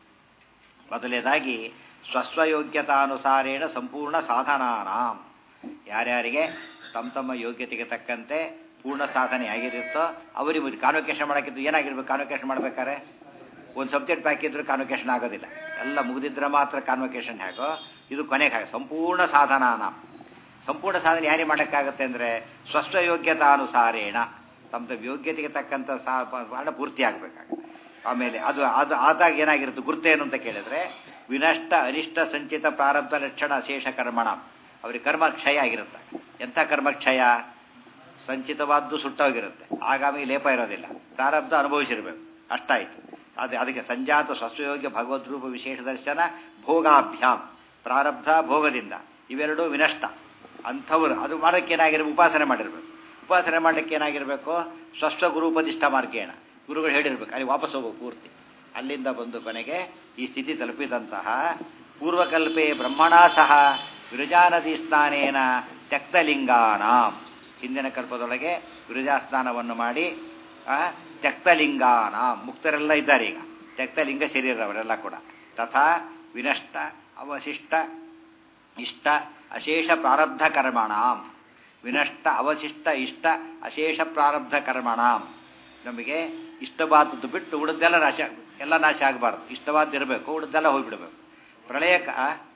ಮೊದಲನೇದಾಗಿ ಸ್ವಸ್ವಯೋಗ್ಯತಾನುಸಾರೇಣ ಸಂಪೂರ್ಣ ಸಾಧನಾನಾಂ ಯಾರ್ಯಾರಿಗೆ ತಮ್ಮ ತಮ್ಮ ಯೋಗ್ಯತೆಗೆ ತಕ್ಕಂತೆ ಪೂರ್ಣ ಸಾಧನೆ ಆಗಿರುತ್ತೋ ಅವರಿಗೆ ಕಾನ್ವೊಕೇಶನ್ ಮಾಡೋಕ್ಕಿದ್ದು ಏನಾಗಿರ್ಬೇಕು ಕಾನ್ವೊಕೇಶನ್ ಮಾಡ್ಬೇಕಾರೆ ಒಂದು ಸಬ್ಜೆಕ್ಟ್ ಬ್ಯಾಕ್ ಇದ್ರೂ ಕಾನ್ವೊಕೇಶನ್ ಆಗೋದಿಲ್ಲ ಎಲ್ಲ ಮುಗಿದಿದ್ರೆ ಮಾತ್ರ ಕಾನ್ವೊಕೇಶನ್ ಹೇಗೋ ಇದು ಕೊನೆಗೆ ಹಾಗೆ ಸಂಪೂರ್ಣ ಸಾಧನಾನ ಸಂಪೂರ್ಣ ಸಾಧನೆ ಯಾರಿಗೆ ಮಾಡೋಕ್ಕಾಗತ್ತೆ ಅಂದರೆ ಸ್ವಸ್ವಯೋಗ್ಯತಾನುಸಾರೇಣ ತಮ್ಮ ತಮ್ಮ ಯೋಗ್ಯತೆಗೆ ತಕ್ಕಂಥ ಸಾ ಪಾಠ ಪೂರ್ತಿ ಆಗಬೇಕಾಗುತ್ತೆ ಆಮೇಲೆ ಅದು ಅದು ಆದಾಗ ಏನಾಗಿರುತ್ತೆ ಗುರ್ತೇನು ಅಂತ ಕೇಳಿದ್ರೆ ವಿನಷ್ಟ ಅನಿಷ್ಟ ಸಂಚಿತ ಪ್ರಾರಬ್ಧ ಲಕ್ಷಣ ಅಶೇಷ ಕರ್ಮಣ ಅವ್ರಿಗೆ ಕರ್ಮ ಕ್ಷಯ ಆಗಿರುತ್ತೆ ಎಂಥ ಕರ್ಮಕ್ಷಯ ಸಂಚಿತವಾದ್ದು ಸುಟ್ಟೋಗಿರುತ್ತೆ ಆಗಾಮಿ ಲೇಪ ಇರೋದಿಲ್ಲ ಪ್ರಾರಬ್ಧ ಅನುಭವಿಸಿರ್ಬೇಕು ಅಷ್ಟಾಯ್ತು ಅದೇ ಅದಕ್ಕೆ ಸಂಜಾತ ಸ್ವಸ್ವಯೋಗ್ಯ ಭಗವದ್ರೂಪ ವಿಶೇಷ ದರ್ಶನ ಭೋಗಾಭ್ಯಾಮ್ ಪ್ರಾರಬ್ಧ ಭೋಗದಿಂದ ಇವೆರಡೂ ವಿನಷ್ಟ ಅಂಥವ್ರು ಅದು ಮಾಡೋಕ್ಕೆ ಏನಾಗಿರ್ಬೇಕು ಉಪಾಸನೆ ಮಾಡಿರ್ಬೇಕು ಉಪಾಸನೆ ಮಾಡಲಿಕ್ಕೆ ಏನಾಗಿರಬೇಕು ಸ್ವಸ್ವ ಗುರುಪದಿಷ್ಠ ಮಾರ್ಗೇಣ ಗುರುಗಳು ಹೇಳಿರ್ಬೇಕು ಅಲ್ಲಿ ವಾಪಸ್ ಹೋಗೋ ಪೂರ್ತಿ ಅಲ್ಲಿಂದ ಬಂದು ಕೊನೆಗೆ ಈ ಸ್ಥಿತಿ ತಲುಪಿದಂತಹ ಪೂರ್ವಕಲ್ಪೆ ಬ್ರಹ್ಮಣ ಸಹ ವಿರಜಾನದಿ ಸ್ನಾನೇನ ತ್ಯಕ್ತಲಿಂಗಾನಾಂ ಹಿಂದಿನ ಕಲ್ಪದೊಳಗೆ ವಿರಜಾ ಸ್ನಾನವನ್ನು ಮಾಡಿ ತ್ಯಕ್ತಲಿಂಗಾನ ಮುಕ್ತರೆಲ್ಲ ಇದ್ದಾರೆ ಈಗ ತ್ಯಕ್ತಲಿಂಗ ಶರೀರವರೆಲ್ಲ ಕೂಡ ತಥಾ ವಿನಷ್ಟ ಅವಶಿಷ್ಟ ಇಷ್ಟ ಅಶೇಷ ಪ್ರಾರಬ್ಧ ಕರ್ಮಣಾಂ ವಿನಷ್ಟ ಅವಶಿಷ್ಟ ಇಷ್ಟ ಅಶೇಷ ಪ್ರಾರಬ್ಧ ಕರ್ಮಣಾಂ ನಮಗೆ ಇಷ್ಟವಾದದ್ದು ಬಿಟ್ಟು ಉಳಿದೆಲ್ಲ ನಾಶ ಎಲ್ಲ ನಾಶ ಆಗಬಾರ್ದು ಇಷ್ಟವಾದ್ದು ಇರಬೇಕು ಉಳಿದೆಲ್ಲ ಹೋಗ್ಬಿಡ್ಬೇಕು ಪ್ರಳಯಕ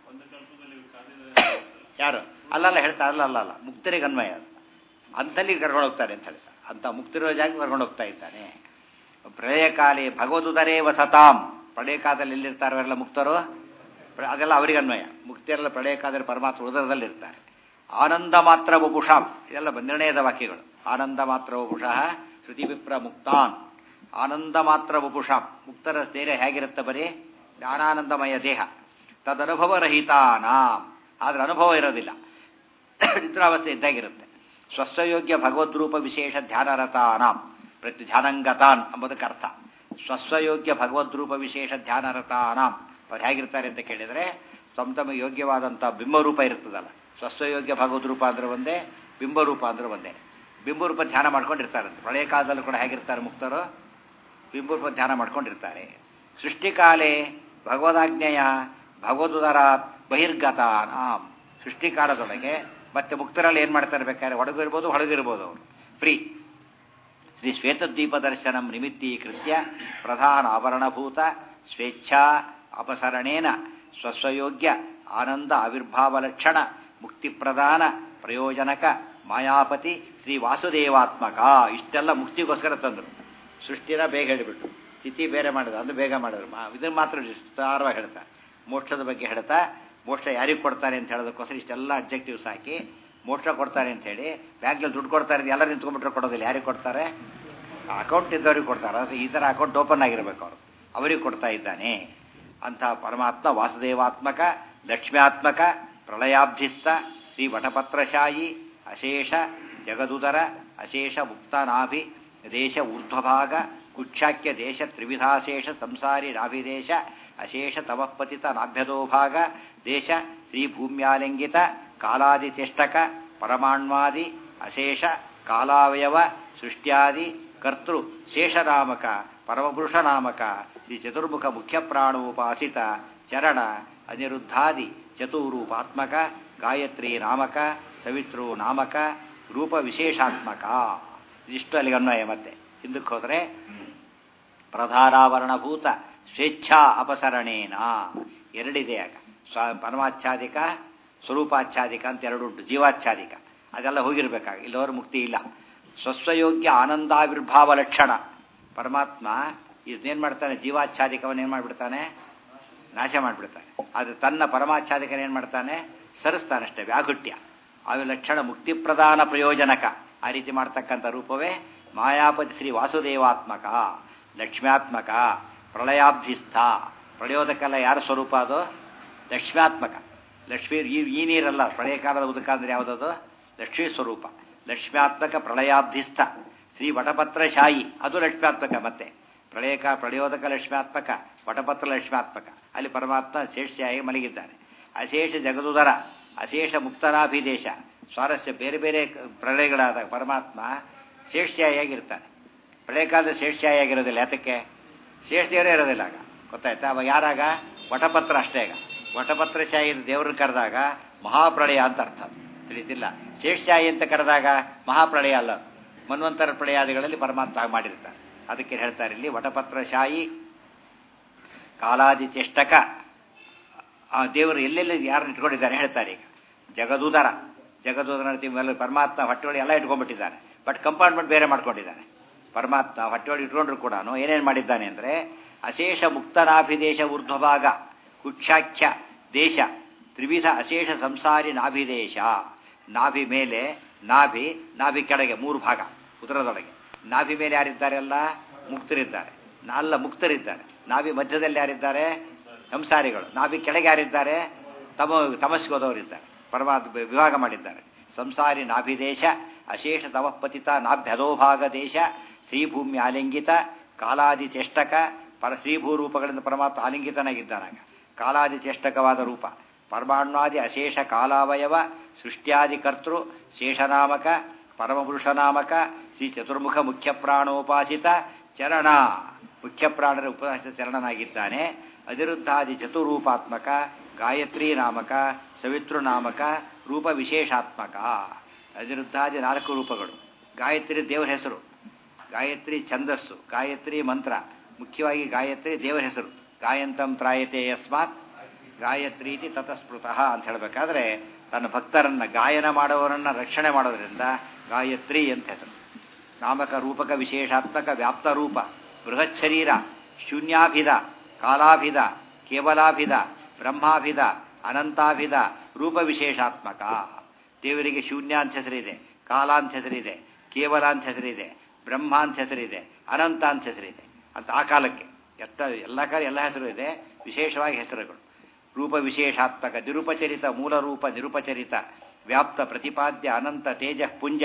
ಯಾರು ಅಲ್ಲಲ್ಲ ಹೇಳ್ತಾ ಅಲ್ಲ ಅಲ್ಲ ಅಲ್ಲ ಮುಕ್ತರಿಗೆ ಅನ್ವಯ ಅದು ಅಂತಲ್ಲಿ ಕರ್ಕೊಂಡು ಹೋಗ್ತಾರೆ ಅಂತ ಹೇಳ್ತಾರೆ ಅಂತ ಮುಕ್ತಿರೋ ಜಾಗ ಕರ್ಕೊಂಡು ಹೋಗ್ತಾ ಇದ್ದಾನೆ ಪ್ರಳಯ ಕಾಲೇ ಭಗವದುದರೇ ವಸತಾಂ ಪ್ರಳಯ ಕಾಲದಲ್ಲಿ ಎಲ್ಲಿರ್ತಾರೆ ಅವರೆಲ್ಲ ಮುಕ್ತರು ಅದೆಲ್ಲ ಅವರಿಗೆ ಅನ್ವಯ ಮುಕ್ತಿಯರೆಲ್ಲ ಪ್ರಳಯ ಕಾಲದಲ್ಲಿ ಪರಮಾತ್ಮ ಉದರದಲ್ಲಿ ಇರ್ತಾರೆ ಆನಂದ ಮಾತ್ರ ವಪುಷಾಂ ಇದೆಲ್ಲ ನಿರ್ಣಯದ ವಾಕ್ಯಗಳು ಆನಂದ ಮಾತ್ರ ವಪುಷಃ ಶ್ರುತಿ ವಿಪ್ರ ಮುಕ್ತಾನ್ ಆನಂದ ಮಾತ್ರ ವಪುಷಾಂ ಮುಕ್ತರ ದೇಹ ಹೇಗಿರುತ್ತೆ ಬರೀ ಜ್ಞಾನಾನಂದಮಯ ದೇಹ ತದನುಭವರಹಿತಾನಾಂ ಆದ್ರೆ ಅನುಭವ ಇರೋದಿಲ್ಲ ನಿದ್ರಾವಸ್ಥೆ ಇದ್ದಾಗಿರುತ್ತೆ ಸ್ವಸ್ವಯೋಗ್ಯ ಭಗವದ್ರೂಪ ವಿಶೇಷ ಧ್ಯಾನರತಾನಾಂ ಪ್ರತಿ ಧ್ಯಾನಂಗತಾನ್ ಎಂಬುದಕ್ಕೆ ಅರ್ಥ ಸ್ವಸ್ವಯೋಗ್ಯ ಭಗವದ್ರೂಪ ವಿಶೇಷ ಧ್ಯಾನರತಾನಾಂ ಅವ್ರು ಹೇಗಿರ್ತಾರೆ ಅಂತ ಕೇಳಿದರೆ ತಮ್ಮ ತಮ್ಮ ಯೋಗ್ಯವಾದಂಥ ಬಿಂಬರೂಪ ಇರ್ತದಲ್ಲ ಸ್ವಸ್ವಯೋಗ್ಯ ಭಗವದ್ರೂಪ ಅಂದ್ರೆ ಒಂದೇ ಬಿಂಬರೂಪ ಅಂದ್ರೆ ಒಂದೇ ಬಿಂಬರೂಪ ಧ್ಯಾನ ಮಾಡ್ಕೊಂಡಿರ್ತಾರಂತೆ ಪ್ರಳಯ ಕಾಲದಲ್ಲೂ ಕೂಡ ಹೇಗಿರ್ತಾರೆ ಮುಕ್ತರು ಬಿಂಬರೂಪ ಧ್ಯಾನ ಮಾಡ್ಕೊಂಡಿರ್ತಾರೆ ಸೃಷ್ಟಿಕಾಲೇ ಭಗವದಾಜ್ಞೆಯ ಭಗವದುದರಾತ್ ಬಹಿರ್ಗತಾನಾಂ ಸೃಷ್ಟಿಕಾಲದೊಳಗೆ ಮತ್ತೆ ಮುಕ್ತರಲ್ಲಿ ಏನು ಮಾಡ್ತಾರೆ ಬೇಕಾದ್ರೆ ಒಳಗಿರ್ಬೋದು ಹೊಳಗಿರ್ಬೋದು ಅವರು ಫ್ರೀ ಶ್ರೀ ಶ್ವೇತದ್ವೀಪ ದರ್ಶನಂ ನಿಮಿತ್ತೀಕೃತ್ಯ ಪ್ರಧಾನ ಆವರಣಭೂತ ಸ್ವೇಚ್ಛಾ ಅಪಸರಣೇನ ಸ್ವಸ್ವಯೋಗ್ಯ ಆನಂದ ಆವಿರ್ಭಾವ ಲಕ್ಷಣ ಮುಕ್ತಿಪ್ರದಾನ ಪ್ರಯೋಜನಕ ಮಾಯಾಪತಿ ಶ್ರೀ ವಾಸುದೇವಾತ್ಮಕ ಇಷ್ಟೆಲ್ಲ ಮುಕ್ತಿಗೋಸ್ಕರ ತಂದರು ಸೃಷ್ಟಿನ ಬೇಗ ಹೇಳಿಬಿಟ್ಟು ಸ್ಥಿತಿ ಬೇರೆ ಮಾಡಿದ್ರು ಅದು ಬೇಗ ಮಾಡಿದ್ರು ಮಾ ಇದನ್ನು ಮಾತ್ರ ವಿಸ್ತಾರವಾಗಿ ಹೇಳ್ತಾರೆ ಮೋಕ್ಷದ ಬಗ್ಗೆ ಹೇಳ್ತಾ ಮೋಕ್ಷ ಯಾರಿಗೆ ಕೊಡ್ತಾರೆ ಅಂತ ಹೇಳೋದಕ್ಕೋಸ್ಕರ ಇಷ್ಟೆಲ್ಲ ಅಬ್ಜೆಕ್ಟಿವ್ಸ್ ಹಾಕಿ ಮೋಕ್ಷ ಕೊಡ್ತಾರೆ ಅಂತ ಹೇಳಿ ಬ್ಯಾಂಕಲ್ಲಿ ದುಡ್ಡು ಕೊಡ್ತಾರೆ ಅಂತ ಎಲ್ಲರೂ ನಿಂತ್ಕೊಂಡ್ಬಿಟ್ರೆ ಕೊಡೋದಿಲ್ಲ ಯಾರಿಗೆ ಕೊಡ್ತಾರೆ ಅಕೌಂಟ್ ಇದ್ದವ್ರಿಗೆ ಕೊಡ್ತಾರೆ ಅದು ಈ ಥರ ಅಕೌಂಟ್ ಓಪನ್ ಆಗಿರಬೇಕು ಅವರು ಅವರಿಗೆ ಕೊಡ್ತಾ ಇದ್ದಾನೆ ಅಂತ ಪರಮಾತ್ಮ ವಾಸುದೇವಾತ್ಮಕ ಲಕ್ಷ್ಮ್ಯಾತ್ಮಕ ಪ್ರಳಯಾಬ್ಧಿಸ್ತ ಶ್ರೀ ವಟಪತ್ರಶಾಯಿ ಅಶೇಷ ಜಗದುದರ ಅಶೇಷ ಮುಕ್ತನಾಭಿ ದೇಶ ಊರ್ಧ್ವಭಾಗ ಕುಕ್ಷಾಕ್ಯ ದೇಶ ತ್ರಿವಿಧಾಶೇಷ ಸಂಸಾರಿ ನಾಭಿದೇಶ ಅಶೇಷ ತಮಃಪತಿತ ನಾಭ್ಯದೋಭಾಗ ದೇಶ ಶ್ರೀಭೂಮ್ಯಾಲಿಂಗಿತ ಕಾಲಾದಿಚೇಷ್ಟಕ ಪರಮಾಣ್ವಾದಿ ಅಶೇಷ ಕಾಲಾವಯವ ಸೃಷ್ಟ್ಯಾದಿ ಕರ್ತೃ ಶೇಷನಾಮಕ ಪರಮಪುರುಷನಾಮಕ ಶ್ರೀ ಚತುರ್ಮುಖ ಮುಖ್ಯ ಪ್ರಾಣೋಪಾಸಿತ ಚರಣ ಅನಿರುದ್ಧಾದಿ ಚತುರೂಪಾತ್ಮಕ ಗಾಯತ್ರಿ ನಾಮಕ ಸವಿತೃ ನಾಮಕ ರೂಪ ವಿಶೇಷಾತ್ಮಕ ಇಷ್ಟು ಅಲ್ಲಿಗೆ ಅನ್ವಯ ಮತ್ತೆ ಹಿಂದಕ್ಕೆ ಹೋದರೆ ಪ್ರಧಾರಾವರಣಭೂತ ಸ್ವೇಚ್ಛಾ ಅಪಸರಣೇನ ಎರಡಿದೆ ಆಗ ಸ್ವ ಪರಮಾಚ್ಛಾದಿಕ ಸ್ವರೂಪಾಚ್ಛಾದಿಕ ಅಂತ ಎರಡುಂಟು ಜೀವಾಚ್ಛಾದಿಕ ಅದೆಲ್ಲ ಹೋಗಿರ್ಬೇಕಾಗ ಇಲ್ಲವರು ಮುಕ್ತಿ ಇಲ್ಲ ಸ್ವಸ್ವಯೋಗ್ಯ ಆನಂದಾವಿರ್ಭಾವ ಲಕ್ಷಣ ಪರಮಾತ್ಮ ಇದನ್ನೇನು ಮಾಡ್ತಾನೆ ಜೀವಾಚ್ಛಾದಿಕವನ್ನ ಏನು ಮಾಡಿಬಿಡ್ತಾನೆ ನಾಶ ಮಾಡಿಬಿಡ್ತಾನೆ ಆದರೆ ತನ್ನ ಪರಮಾಚ್ಛಾದಿಕನ ಏನು ಮಾಡ್ತಾನೆ ಸರಿಸ್ತಾನೆ ಅಷ್ಟೇ ವ್ಯಾಘುಟ್ಯ ಅವು ಲಕ್ಷಣ ಮುಕ್ತಿಪ್ರದಾನ ಪ್ರಯೋಜನಕ ಆ ರೀತಿ ಮಾಡ್ತಕ್ಕಂಥ ರೂಪವೇ ಮಾಯಾಪತಿ ಶ್ರೀ ವಾಸುದೇವಾತ್ಮಕ ಲಕ್ಷ್ಮ್ಯಾತ್ಮಕ ಪ್ರಳಯಾಬ್ಧಿಸ್ಥ ಪ್ರಳಯೋದಕ್ಕೆಲ್ಲ ಯಾರ ಸ್ವರೂಪ ಅದು ಲಕ್ಷ್ಮ್ಯಾತ್ಮಕ ಲಕ್ಷ್ಮೀ ಈ ಈ ನೀರಲ್ಲ ಪ್ರಳಯ ಕಾಲದ ಉದಕ ಅಂದ್ರೆ ಯಾವುದದು ಲಕ್ಷ್ಮೀ ಸ್ವರೂಪ ಲಕ್ಷ್ಮ್ಯಾತ್ಮಕ ಪ್ರಳಯಾಬ್ಧಿಸ್ಥ ಶ್ರೀ ವಟಪತ್ರಶಾಯಿ ಅದು ಲಕ್ಷ್ಮ್ಯಾತ್ಮಕ ಮತ್ತೆ ಪ್ರಳಯಕ ಪ್ರಳಯೋದಕ ಲಕ್ಷ್ಮ್ಯಾತ್ಮಕ ವಟಪತ್ರ ಲಕ್ಷ್ಮ್ಯಾತ್ಮಕ ಅಲ್ಲಿ ಪರಮಾತ್ಮ ಶೇಷಶಾಯಿ ಮಲಗಿದ್ದಾನೆ ಅಶೇಷ ಜಗದುದರ ಅಶೇಷ ಮುಕ್ತನಾಭಿದೇಶ ಸ್ವಾರಸ್ಯ ಬೇರೆ ಬೇರೆ ಪ್ರಳಯಗಳಾದ ಪರಮಾತ್ಮ ಶೇಷಶಾಹಿಯಾಗಿರ್ತಾನೆ ಪ್ರಳಯ ಕಾಲದ ಶೇಷಶಾಹಿಯಾಗಿರೋದಿಲ್ಲ ಯಾತಕ್ಕೆ ಶೇಷದೇವರೇ ಇರೋದಿಲ್ಲ ಆಗ ಗೊತ್ತಾಯ್ತಾ ಅವಾಗ ಯಾರಾಗ ವಟಪತ್ರ ಅಷ್ಟೇ ಆಗ ವಟಪತ್ರಶಾಹಿ ದೇವ್ರನ್ನ ಕರೆದಾಗ ಮಹಾಪ್ರಳಯ ಅಂತ ಅರ್ಥ ತಿಳಿತಿಲ್ಲ ಶೇಷಶಾಹಿ ಅಂತ ಕರೆದಾಗ ಮಹಾಪ್ರಳಯ ಅಲ್ಲ ಮನ್ವಂತರ ಪ್ರಳಯಾದಿಗಳಲ್ಲಿ ಪರಮಾತ್ಮ ಮಾಡಿರ್ತಾರೆ ಅದಕ್ಕೆ ಹೇಳ್ತಾರೆ ಇಲ್ಲಿ ವಟಪತ್ರಶಾಹಿ ಕಾಲಾದಿ ಚೇಷ್ಟಕ ಆ ದೇವರು ಎಲ್ಲೆಲ್ಲಿ ಯಾರನ್ನು ಇಟ್ಕೊಂಡಿದ್ದಾರೆ ಹೇಳ್ತಾರೆ ಈಗ ಜಗದುದರ ಜಗದುದರ ಮೇಲೆ ಪರಮಾತ್ಮ ಹೊಟ್ಟೆಯೊಳಗೆ ಎಲ್ಲ ಇಟ್ಕೊಂಡ್ಬಿಟ್ಟಿದ್ದಾನೆ ಬಟ್ ಕಂಪಾರ್ಟ್ಮೆಂಟ್ ಬೇರೆ ಮಾಡ್ಕೊಂಡಿದ್ದಾನೆ ಪರಮಾತ್ಮ ಹೊಟ್ಟೆಯೊಳಗೆ ಇಟ್ಕೊಂಡ್ರು ಕೂಡ ಏನೇನು ಮಾಡಿದ್ದಾನೆ ಅಂದರೆ ಅಶೇಷ ಮುಕ್ತನಾಭಿದೇಶ ಊರ್ಧ್ವಭಾಗ ಕುಕ್ಷಾಖ್ಯ ದೇಶ ತ್ರಿವಿಧ ಅಶೇಷ ಸಂಸಾರಿ ನಾಭಿದೇಶ ನಾಭಿ ಮೇಲೆ ನಾಭಿ ನಾಭಿ ಕೆಳಗೆ ಮೂರು ಭಾಗ ಉದರದೊಳಗೆ ನಾಭಿ ಮೇಲೆ ಯಾರಿದ್ದಾರೆ ಅಲ್ಲ ಮುಕ್ತರಿದ್ದಾರೆ ಅಲ್ಲ ಮುಕ್ತರಿದ್ದಾರೆ ನಾಭಿ ಮಧ್ಯದಲ್ಲಿ ಯಾರಿದ್ದಾರೆ ಸಂಸಾರಿಗಳು ನಾಭಿ ಕೆಳಗೆ ಯಾರಿದ್ದಾರೆ ತಮ ತಮಸ್ಗೋದವರಿದ್ದಾರೆ ಪರಮಾತ್ಮ ವಿಭಾಗ ಮಾಡಿದ್ದಾರೆ ಸಂಸಾರಿ ನಾಭಿದೇಶ ಅಶೇಷ ತಮಃಪತಿತ ನಾಭ್ಯಧೋಭಾಗ ದೇಶ ಶ್ರೀಭೂಮಿ ಆಲಿಂಗಿತ ಕಾಲಾದಿ ಚೇಷ್ಟಕ ಪರ ಶ್ರೀಭೂರೂಪಗಳಿಂದ ಪರಮಾತ್ಮ ಆಲಿಂಗಿತನಾಗಿದ್ದಾನಾಗ ಕಾಲಾದಿ ಚೇಷ್ಟಕವಾದ ರೂಪ ಪರಮಾಣ್ವಾದಿ ಅಶೇಷ ಕಾಲಾವಯವ ಸೃಷ್ಟ್ಯಾದಿ ಕರ್ತೃ ಶೇಷನಾಮಕ ಪರಮಪುರುಷನಾಮಕ ಶ್ರೀ ಚತುರ್ಮುಖ ಮುಖ್ಯ ಪ್ರಾಣೋಪಾಸಿತ ಚರಣ ಮುಖ್ಯ ಪ್ರಾಣರ ಉಪಹಾಸಿತ ಚರಣನಾಗಿದ್ದಾನೆ ಅನಿರುದ್ಧಾದಿ ಚತುರೂಪಾತ್ಮಕ ಗಾಯತ್ರಿ ನಾಮಕ ಸವಿತೃ ನಾಮಕ ರೂಪ ವಿಶೇಷಾತ್ಮಕ ಅನಿರುದ್ಧಾದಿ ನಾಲ್ಕು ರೂಪಗಳು ಗಾಯತ್ರಿ ದೇವರ ಹೆಸರು ಗಾಯತ್ರಿ ಛಂದಸ್ಸು ಗಾಯತ್ರಿ ಮಂತ್ರ ಮುಖ್ಯವಾಗಿ ಗಾಯತ್ರಿ ದೇವರ ಹೆಸರು ಗಾಯಂತಂ ತ್ರಾಯತೆ ಯಸ್ಮಾತ್ ಗಾಯತ್ರಿ ಇತಿ ತತಸ್ಮೃತಃ ಅಂತ ಹೇಳಬೇಕಾದ್ರೆ ತನ್ನ ಭಕ್ತರನ್ನ ಗಾಯನ ಮಾಡುವವರನ್ನ ರಕ್ಷಣೆ ಮಾಡೋದ್ರಿಂದ ಗಾಯತ್ರಿ ಅಂತ ಹೆಸರು ನಾಮಕ ರೂಪಕ ವಿಶೇಷಾತ್ಮಕ ವ್ಯಾಪ್ತ ರೂಪ ಬೃಹತ್ ಶರೀರ ಶೂನ್ಯಾಭಿದ ಕಾಲಾಭಿದ ಕೇವಲಾಭಿದ ಬ್ರಹ್ಮಾಭಿದ ಅನಂತಾಭಿದ ರೂಪ ವಿಶೇಷಾತ್ಮಕ ದೇವರಿಗೆ ಶೂನ್ಯ ಅಂತ ಹೆಸರಿದೆ ಕಾಲ ಅಂತ ಹೆಸರಿದೆ ಕೇವಲ ಅಂತ ಹೆಸರಿದೆ ಬ್ರಹ್ಮ ಅಂತ ಹೆಸರಿದೆ ಅನಂತ ಅಂತ ಹೆಸರಿದೆ ಅಂತ ಆ ಕಾಲಕ್ಕೆ ಎತ್ತ ಎಲ್ಲ ಕಾಲ ಎಲ್ಲ ಹೆಸರು ಇದೆ ವಿಶೇಷವಾಗಿ ಹೆಸರುಗಳು ರೂಪ ವಿಶೇಷಾತ್ಮಕ ನಿರುಪಚರಿತ ಮೂಲ ರೂಪ ನಿರುಪಚರಿತ ವ್ಯಾಪ್ತ ಪ್ರತಿಪಾದ್ಯ ಅನಂತ ತೇಜ ಪುಂಜ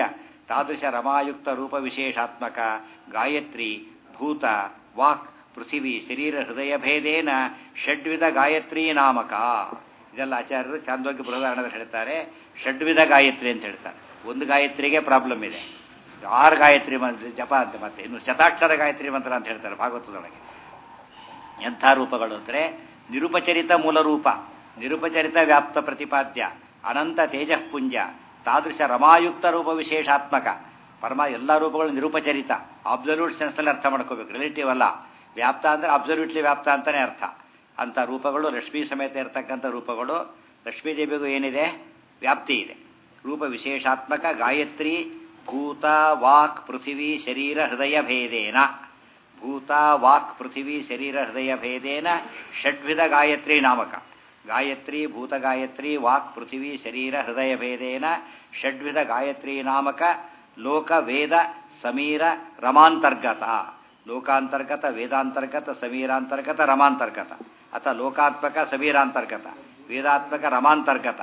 ತಾದೃಶ ರಮಾಯುಕ್ತ ರೂಪ ವಿಶೇಷಾತ್ಮಕ ಗಾಯತ್ರಿ ಭೂತ ವಾಕ್ ಪೃಥಿವಿ ಶರೀರ ಹೃದಯ ಭೇದೇನ ಷಡ್ವಿಧ ಗಾಯತ್ರಿ ನಾಮಕ ಇದೆಲ್ಲ ಆಚಾರ್ಯರು ಚಾಂದೋಗ್ಯ ಬೃಹದಾರಣದಲ್ಲಿ ಹೇಳ್ತಾರೆ ಷಡ್ವಿಧ ಗಾಯತ್ರಿ ಅಂತ ಹೇಳ್ತಾರೆ ಒಂದು ಗಾಯತ್ರಿಗೆ ಪ್ರಾಬ್ಲಮ್ ಇದೆ ಆರು ಗಾಯತ್ರಿ ಮಂತ್ರ ಜಪ ಅಂತ ಮತ್ತೆ ಇನ್ನು ಶತಾಕ್ಷರ ಗಾಯತ್ರಿ ಮಂತ್ರ ಅಂತ ಹೇಳ್ತಾರೆ ಭಾಗವತದೊಳಗೆ ಎಂಥ ರೂಪಗಳು ಅಂದರೆ ನಿರುಪಚರಿತ ಮೂಲ ರೂಪ ನಿರುಪಚರಿತ ವ್ಯಾಪ್ತ ಪ್ರತಿಪಾದ್ಯ ಅನಂತ ತೇಜಃಪುಂಜ ತಾದೃಶ ರಮಾಯುಕ್ತ ರೂಪ ವಿಶೇಷಾತ್ಮಕ ಪರಮ ಎಲ್ಲ ರೂಪಗಳು ನಿರುಪಚರಿತ ಅಬ್ಸಲ್ಯೂಟ್ ಸೆನ್ಸ್ನಲ್ಲಿ ಅರ್ಥ ಮಾಡ್ಕೋಬೇಕು ರಿಲೇಟಿವ್ ಅಲ್ಲ ವ್ಯಾಪ್ತ ಅಂದರೆ ಅಬ್ಸಲ್ಯೂಟ್ಲಿ ವ್ಯಾಪ್ತ ಅಂತಲೇ ಅರ್ಥ ಅಂಥ ರೂಪಗಳು ಲಕ್ಷ್ಮೀ ಸಮೇತ ಇರತಕ್ಕಂಥ ರೂಪಗಳು ಲಕ್ಷ್ಮೀ ದೇವಿಗೂ ಏನಿದೆ ವ್ಯಾಪ್ತಿ ಇದೆ ರೂಪ ವಿಶೇಷಾತ್ಮಕ ಗಾಯತ್ರಿ ಭೂತ ವಾಕ್ ಪೃಥಿವಿ ಶರೀರ ಹೃದಯ ಭೇದೇನ ಭೂತ ವಾಕ್ ಪೃಥಿವಿ ಶರೀರ ಹೃದಯ ಭೇದೇನ ಷಡ್ವಿಧ ಗಾಯತ್ರಿ ನಾಮಕ ಗಾಯತ್ರಿ ಭೂತ ಗಾಯತ್ರಿ ವಾಕ್ ಪೃಥಿವಿ ಶರೀರ ಹೃದಯ ಭೇದೇನ ಷಡ್ವಿಧ ಗಾಯತ್ರಿ ನಾಮಕ ಲೋಕ ವೇದ ಸಮೀರ ರಮಾಂತರ್ಗತ ಲೋಕಾಂತರ್ಗತ ವೇದಾಂತರ್ಗತ ಸಮೀರಾಂತರ್ಗತ ರಮಾಂತರ್ಗತ ಅಥವಾ ಲೋಕಾತ್ಮಕ ಸಮೀರಾಂತರ್ಗತ ವೇದಾತ್ಮಕ ರಮಾಂತರ್ಗತ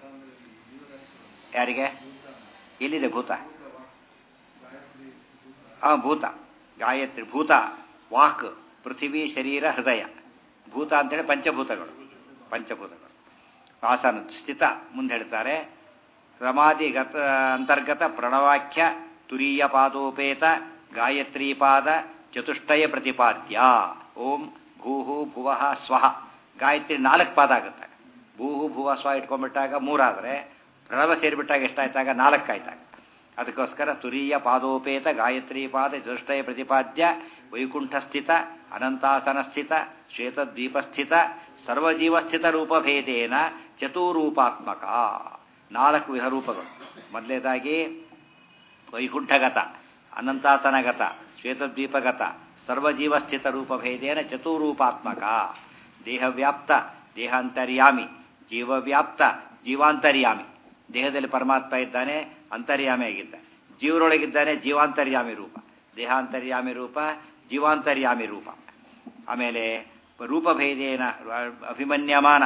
ಯಾರಿಗೆ ಎಲ್ಲಿದೆ ಭೂತ ಆ ಭೂತ ಗಾಯತ್ರಿ ಭೂತ ವಾಕ್ ಪೃಥಿವಿ ಶರೀರ ಹೃದಯ ಭೂತ ಅಂತೇಳಿ ಪಂಚಭೂತಗಳು ಪಂಚಭೂತಗಳು ಆಸನ ಸ್ಥಿತ ಮುಂದೆ ಹೇಳ್ತಾರೆ ರಮಾದಿಗತ ಅಂತರ್ಗತ ಪ್ರಣವಾಖ್ಯ ತುರೀಯ ಪಾದೋಪೇತ ಗಾಯತ್ರಿ ಪಾದ ಚತುಷ್ಟಯ ಪ್ರತಿಪಾದ್ಯ ಓಂ ಭೂಹು ಭುವಃ ಸ್ವಹ ಗಾಯತ್ರಿ ನಾಲ್ಕು ಪಾದ ಆಗುತ್ತೆ ಭೂಹು ಭುವ ಸ್ವ ಇಟ್ಕೊಂಡ್ಬಿಟ್ಟಾಗ ಮೂರಾದರೆ ಪ್ರಣವ ಸೇರಿಬಿಟ್ಟಾಗ ಎಷ್ಟಾಯ್ತಾಗ ನಾಲ್ಕಾಯ್ತಾಗ ಅದಕ್ಕೋಸ್ಕರ ತುರೀಯ ಪಾದೋಪೇತ ಗಾಯತ್ರಿ ಪಾದ ಚತುಷ್ಟಯ ಪ್ರತಿಪಾದ್ಯ ವೈಕುಂಠಸ್ಥಿತ ಅನಂತಾಸನ ಸ್ಥಿತ ಶ್ವೇತದ್ವೀಪಸ್ಥಿತ ಸರ್ವಜೀವಸ್ಥಿತ ರೂಪಭೇದೇನ ಚತುರೂಪಾತ್ಮಕ ನಾಲ್ಕು ವಿಹರೂಪಗಳು ಮೊದಲನೇದಾಗಿ ವೈಕುಂಠಗತ ಅನಂತಾತನಗತ ಶ್ವೇತದ್ವೀಪಗತ ಸರ್ವಜೀವಸ್ಥಿತ ರೂಪಭೇದೇನ ಚತುರೂಪಾತ್ಮಕ ದೇಹವ್ಯಾಪ್ತ ದೇಹಾಂತರ್ಯಾಮಿ ಜೀವವ್ಯಾಪ್ತ ಜೀವಾಂತರ್ಯಾಮಿ ದೇಹದಲ್ಲಿ ಪರಮಾತ್ಮ ಇದ್ದಾನೆ ಅಂತರ್ಯಾಮಿ ಆಗಿದ್ದಾನೆ ಜೀವರೊಳಗಿದ್ದಾನೆ ಜೀವಾಂತರ್ಯಾಮಿ ರೂಪ ದೇಹಾಂತರ್ಯಾಮಿ ರೂಪ ಜೀವಾಂತರ್ಯಾಮಿ ರೂಪ ಆಮೇಲೆ ರೂಪಭೇದೇನ ಅಭಿಮನ್ಯಮಾನ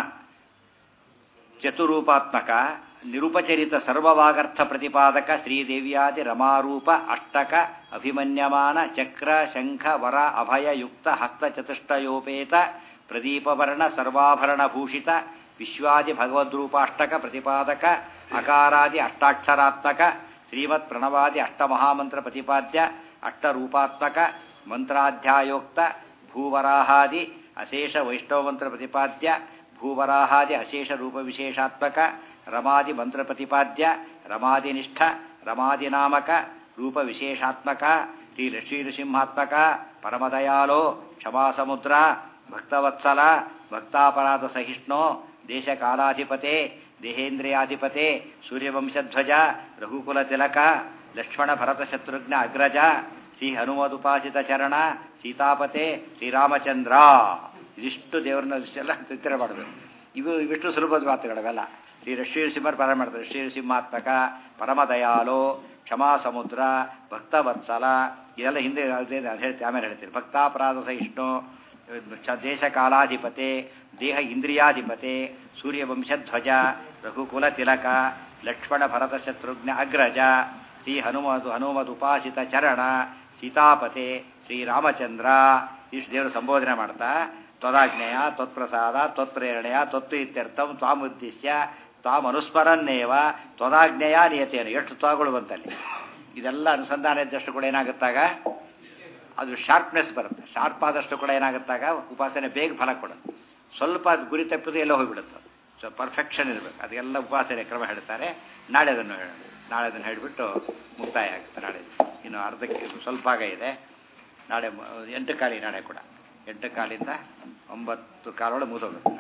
ಚತುರೂಪಾತ್ಮಕ ನಿರುಪಚರಿತ ಸರ್ವವಾಗರ್ಥ ಪ್ರತಿಪಾದಕ ಶ್ರೀದೇವ್ಯಾದಿ ರಮಾರೂಪ ಅಷ್ಟಕ ಅಭಿಮನ್ಯಮಾನ ಚಕ್ರ ಶಂಖ ವರ ಅಭಯಯುಕ್ತ ಹಸ್ತಚತುಷ್ಟಯೋಪೇತ ಪ್ರದೀಪವರ್ಣ ಸರ್ವಾಭರಣ ಭೂಷಿತ ವಿಶ್ವಾದಿ ಭಗವದ್ರೂಪಾಷ್ಟಕ ಪ್ರತಿಪಾದಕ ಅಕಾರಾದಿ ಅಷ್ಟಾಕ್ಷರಾತ್ಮಕ ಶ್ರೀಮತ್ ಪ್ರಣವಾದಿ ಅಷ್ಟಮಹಾಮಂತ್ರ ಪ್ರತಿಪಾದ್ಯ ಅಷ್ಟರೂಪಾತ್ಮಕ ಮಂತ್ರಾಧ್ಯಾಯೋಕ್ತ ಭೂವರಾಹಾದಿ ಅಶೇಷ ವೈಷ್ಣವಮಂತ್ರ ಪ್ರತಿಪಾದ್ಯ ಭೂವರಾಹಾದಿ ಅಶೇಷ ರೂಪ ವಿಶೇಷಾತ್ಮಕ ರಮಾದಿ ಮಂತ್ರ ಪ್ರತಿಪಾದ್ಯ ರಮಾದಿನಿಷ್ಠ ರಮಾದಿನಾಮಕ ರೂಪ ವಿಶೇಷಾತ್ಮಕ ಶ್ರೀ ಲಕ್ಷ್ಮೀ ನೃಸಿಂಹಾತ್ಮಕ ಪರಮದಯಾಲೋ ಕ್ಷಮಾಸಮುದ್ರ ಭಕ್ತವತ್ಸಲ ಭಕ್ತಾಪರಾಧ ಸಹಿಷ್ಣು ದೇಶಕಾಲಾಧಿಪತೆ ದೇಹೇಂದ್ರಿಯಾಧಿಪತೆ ಸೂರ್ಯವಂಶಧ್ವಜ ರಘುಕುಲ ತಿಲಕ ಲಕ್ಷ್ಮಣ ಭರತ ಶತ್ರುಘ್ನ ಅಗ್ರಜ ಶ್ರೀ ಹನುಮದುಪಾಸಿತ ಚರಣ ಸೀತಾಪತೆ ಶ್ರೀರಾಮಚಂದ್ರ ಇದಿಷ್ಟು ದೇವರನ್ನ ಎಲ್ಲ ಚಿತ್ರ ಮಾಡಬೇಕು ಇವು ಇವಿಷ್ಟು ಸುಲಭದ ಮಾತುಗಳವೆಲ್ಲ ಶ್ರೀ ಶ್ರೀನರಸಿಂಹರು ಪಾರಾಯಣ ಮಾಡ್ತಾರೆ ಶ್ರೀ ನರಸಿಂಹಾತ್ಮಕ ಪರಮದಯಾಲೋ ಕ್ಷಮಾ ಸಮುದ್ರ ಭಕ್ತವತ್ಸಲ ಇದೆಲ್ಲ ಹಿಂದೆ ಅದು ಹೇಳ್ತೀನಿ ಆಮೇಲೆ ಹೇಳ್ತೀನಿ ಭಕ್ತಾಪರಾಧ ಸಹಿಷ್ಣು ದೇಶ ಕಾಲಾಧಿಪತೆ ದೇಹ ಇಂದ್ರಿಯಾಧಿಪತೆ ಸೂರ್ಯವಂಶಧ್ವಜ ರಘುಕುಲ ತಿಲಕ ಲಕ್ಷ್ಮಣ ಭರತ ಶತ್ರುಘ್ನ ಅಗ್ರಜ ಶ್ರೀ ಹನುಮದು ಹನುಮದುಪಾಸಿತ ಚರಣ ಸೀತಾಪತೆ ಶ್ರೀರಾಮಚಂದ್ರ ಇಷ್ಟು ದೇವರು ಸಂಬೋಧನೆ ಮಾಡ್ತಾ ತ್ವದಾಜ್ಞೆಯ ತ್ವತ್ಪ್ರಸಾದ ತ್ವತ್ಪ್ರೇರಣೆಯ ತ್ವತ್ತು ಇತ್ಯರ್ಥಂ ತ್ವಾಮುದ್ದೇಶ್ಯ ತ್ವಾಮನುಸ್ಮರನ್ನೇವ ತ್ವದಾಜ್ಞೆಯ ನಿಯತೇನು ಎಷ್ಟು ತ್ವಗಳು ಬಂತಲ್ಲಿ ಇದೆಲ್ಲ ಅನುಸಂಧಾನ ಇದ್ದಷ್ಟು ಕೂಡ ಏನಾಗುತ್ತಾಗ ಅದು ಶಾರ್ಪ್ನೆಸ್ ಬರುತ್ತೆ ಶಾರ್ಪ್ ಆದಷ್ಟು ಕೂಡ ಏನಾಗುತ್ತಾಗ ಉಪಾಸನೆ ಬೇಗ ಫಲ ಕೊಡುತ್ತೆ ಸ್ವಲ್ಪ ಅದು ಗುರಿ ತಪ್ಪಿದು ಎಲ್ಲ ಹೋಗಿಬಿಡುತ್ತೆ ಸೊ ಪರ್ಫೆಕ್ಷನ್ ಇರಬೇಕು ಅದೆಲ್ಲ ಉಪಾಸನೆ ಕ್ರಮ ಹೇಳ್ತಾರೆ ನಾಳೆ ಅದನ್ನು ಹೇಳೋಣ ನಾಳೆ ಅದನ್ನು ಹೇಳಿಬಿಟ್ಟು ಮುಕ್ತಾಯ ಆಗುತ್ತೆ ನಾಳೆ ಇನ್ನು ಅರ್ಧಕ್ಕೆ ಸ್ವಲ್ಪ ಆಗ ಇದೆ ನಾಳೆ ಎಂಟು ಕಾಲಿ ನಾಳೆ ಕೂಡ ಎಂಟು ಕಾಲಿಂದ ಒಂಬತ್ತು ಕಾಲೊಳಗೆ ಮುಗಿದೋಗುತ್ತೆ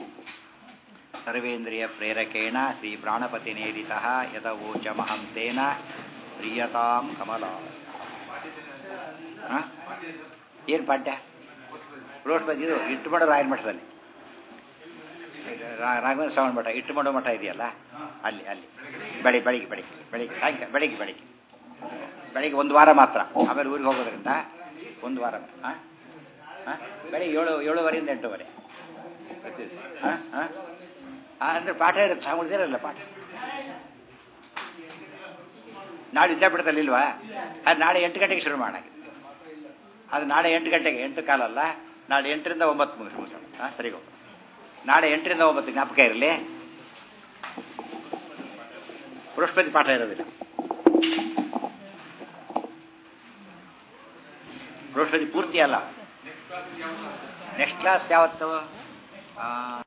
ಸರ್ವೇಂದ್ರಿಯ ಪ್ರೇರಕೇಣ ಶ್ರೀ ಪ್ರಾಣಪತಿ ನೇರಿತ ಯದವೋಚ ಮಹಂತೇನ ಪ್ರಿಯತಾಂ ಕಮಲ ಏನು ಪಾಠ್ಯ ರೋಡ್ ಬಂದು ಇದು ಇಟ್ಟು ಮಾಡೋ ರಾಯನ ಮಠದಲ್ಲಿ ರಾಘವೇಂದ್ರ ಶ್ರವಣ ಮಠ ಇಟ್ಟು ಮಾಡೋ ಮಠ ಇದೆಯಲ್ಲ ಅಲ್ಲಿ ಅಲ್ಲಿ ಬೆಳಿಗ್ಗೆ ಬೆಳಿಗ್ಗೆ ಬೆಳಿಗ್ಗೆ ಬೆಳಿಗ್ಗೆ ಸಾಯಂಕಾಲ ಬೆಳಿಗ್ಗೆ ಬೆಳಿಗ್ಗೆ ಬೆಳಿಗ್ಗೆ ಒಂದು ವಾರ ಮಾತ್ರ ಆಮೇಲೆ ಊರಿಗೆ ಹೋಗೋದ್ರಿಂದ ಒಂದು ವಾರ ಹಾಂ ಹಾಂ ಬೆಳಿಗ್ಗೆ ಏಳು ಏಳುವರೆಯಿಂದ ಎಂಟೂವರೆ ಹಾಂ ಹಾಂ ಹಾಂ ಅಂದರೆ ಪಾಠ ಇರುತ್ತೆ ಉಳಿದಿರಲ್ಲ ಪಾಠ ನಾಳೆ ವಿದ್ಯಾಪೀಠದಲ್ಲಿ ಇಲ್ವಾ ಅದು ನಾಳೆ ಎಂಟು ಗಂಟೆಗೆ ಶುರು ಮಾಡಾಗಿದೆ ಅದು ನಾಳೆ ಎಂಟು ಗಂಟೆಗೆ ಎಂಟು ಕಾಲಲ್ಲ ನಾಳೆ ಎಂಟರಿಂದ ಒಂಬತ್ತು ಮುಗಿಸ್ ಮುಗಿಸೋಣ ಹಾಂ ಸರಿ ಗೋ ನಾಳೆ ಎಂಟರಿಂದ ಒಂಬತ್ತು ಜ್ಞಾಪಕ ಇರಲಿ ಬೃಹಸ್ಪತಿ ಪಾಠ ಇರೋದಿಲ್ಲ ಬೃಹಸ್ಪತಿ ಪೂರ್ತಿ ಅಲ್ಲ ನೆಕ್ಸ್ಟ್ ಕ್ಲಾಸ್ ಯಾವತ್ತು ಆ,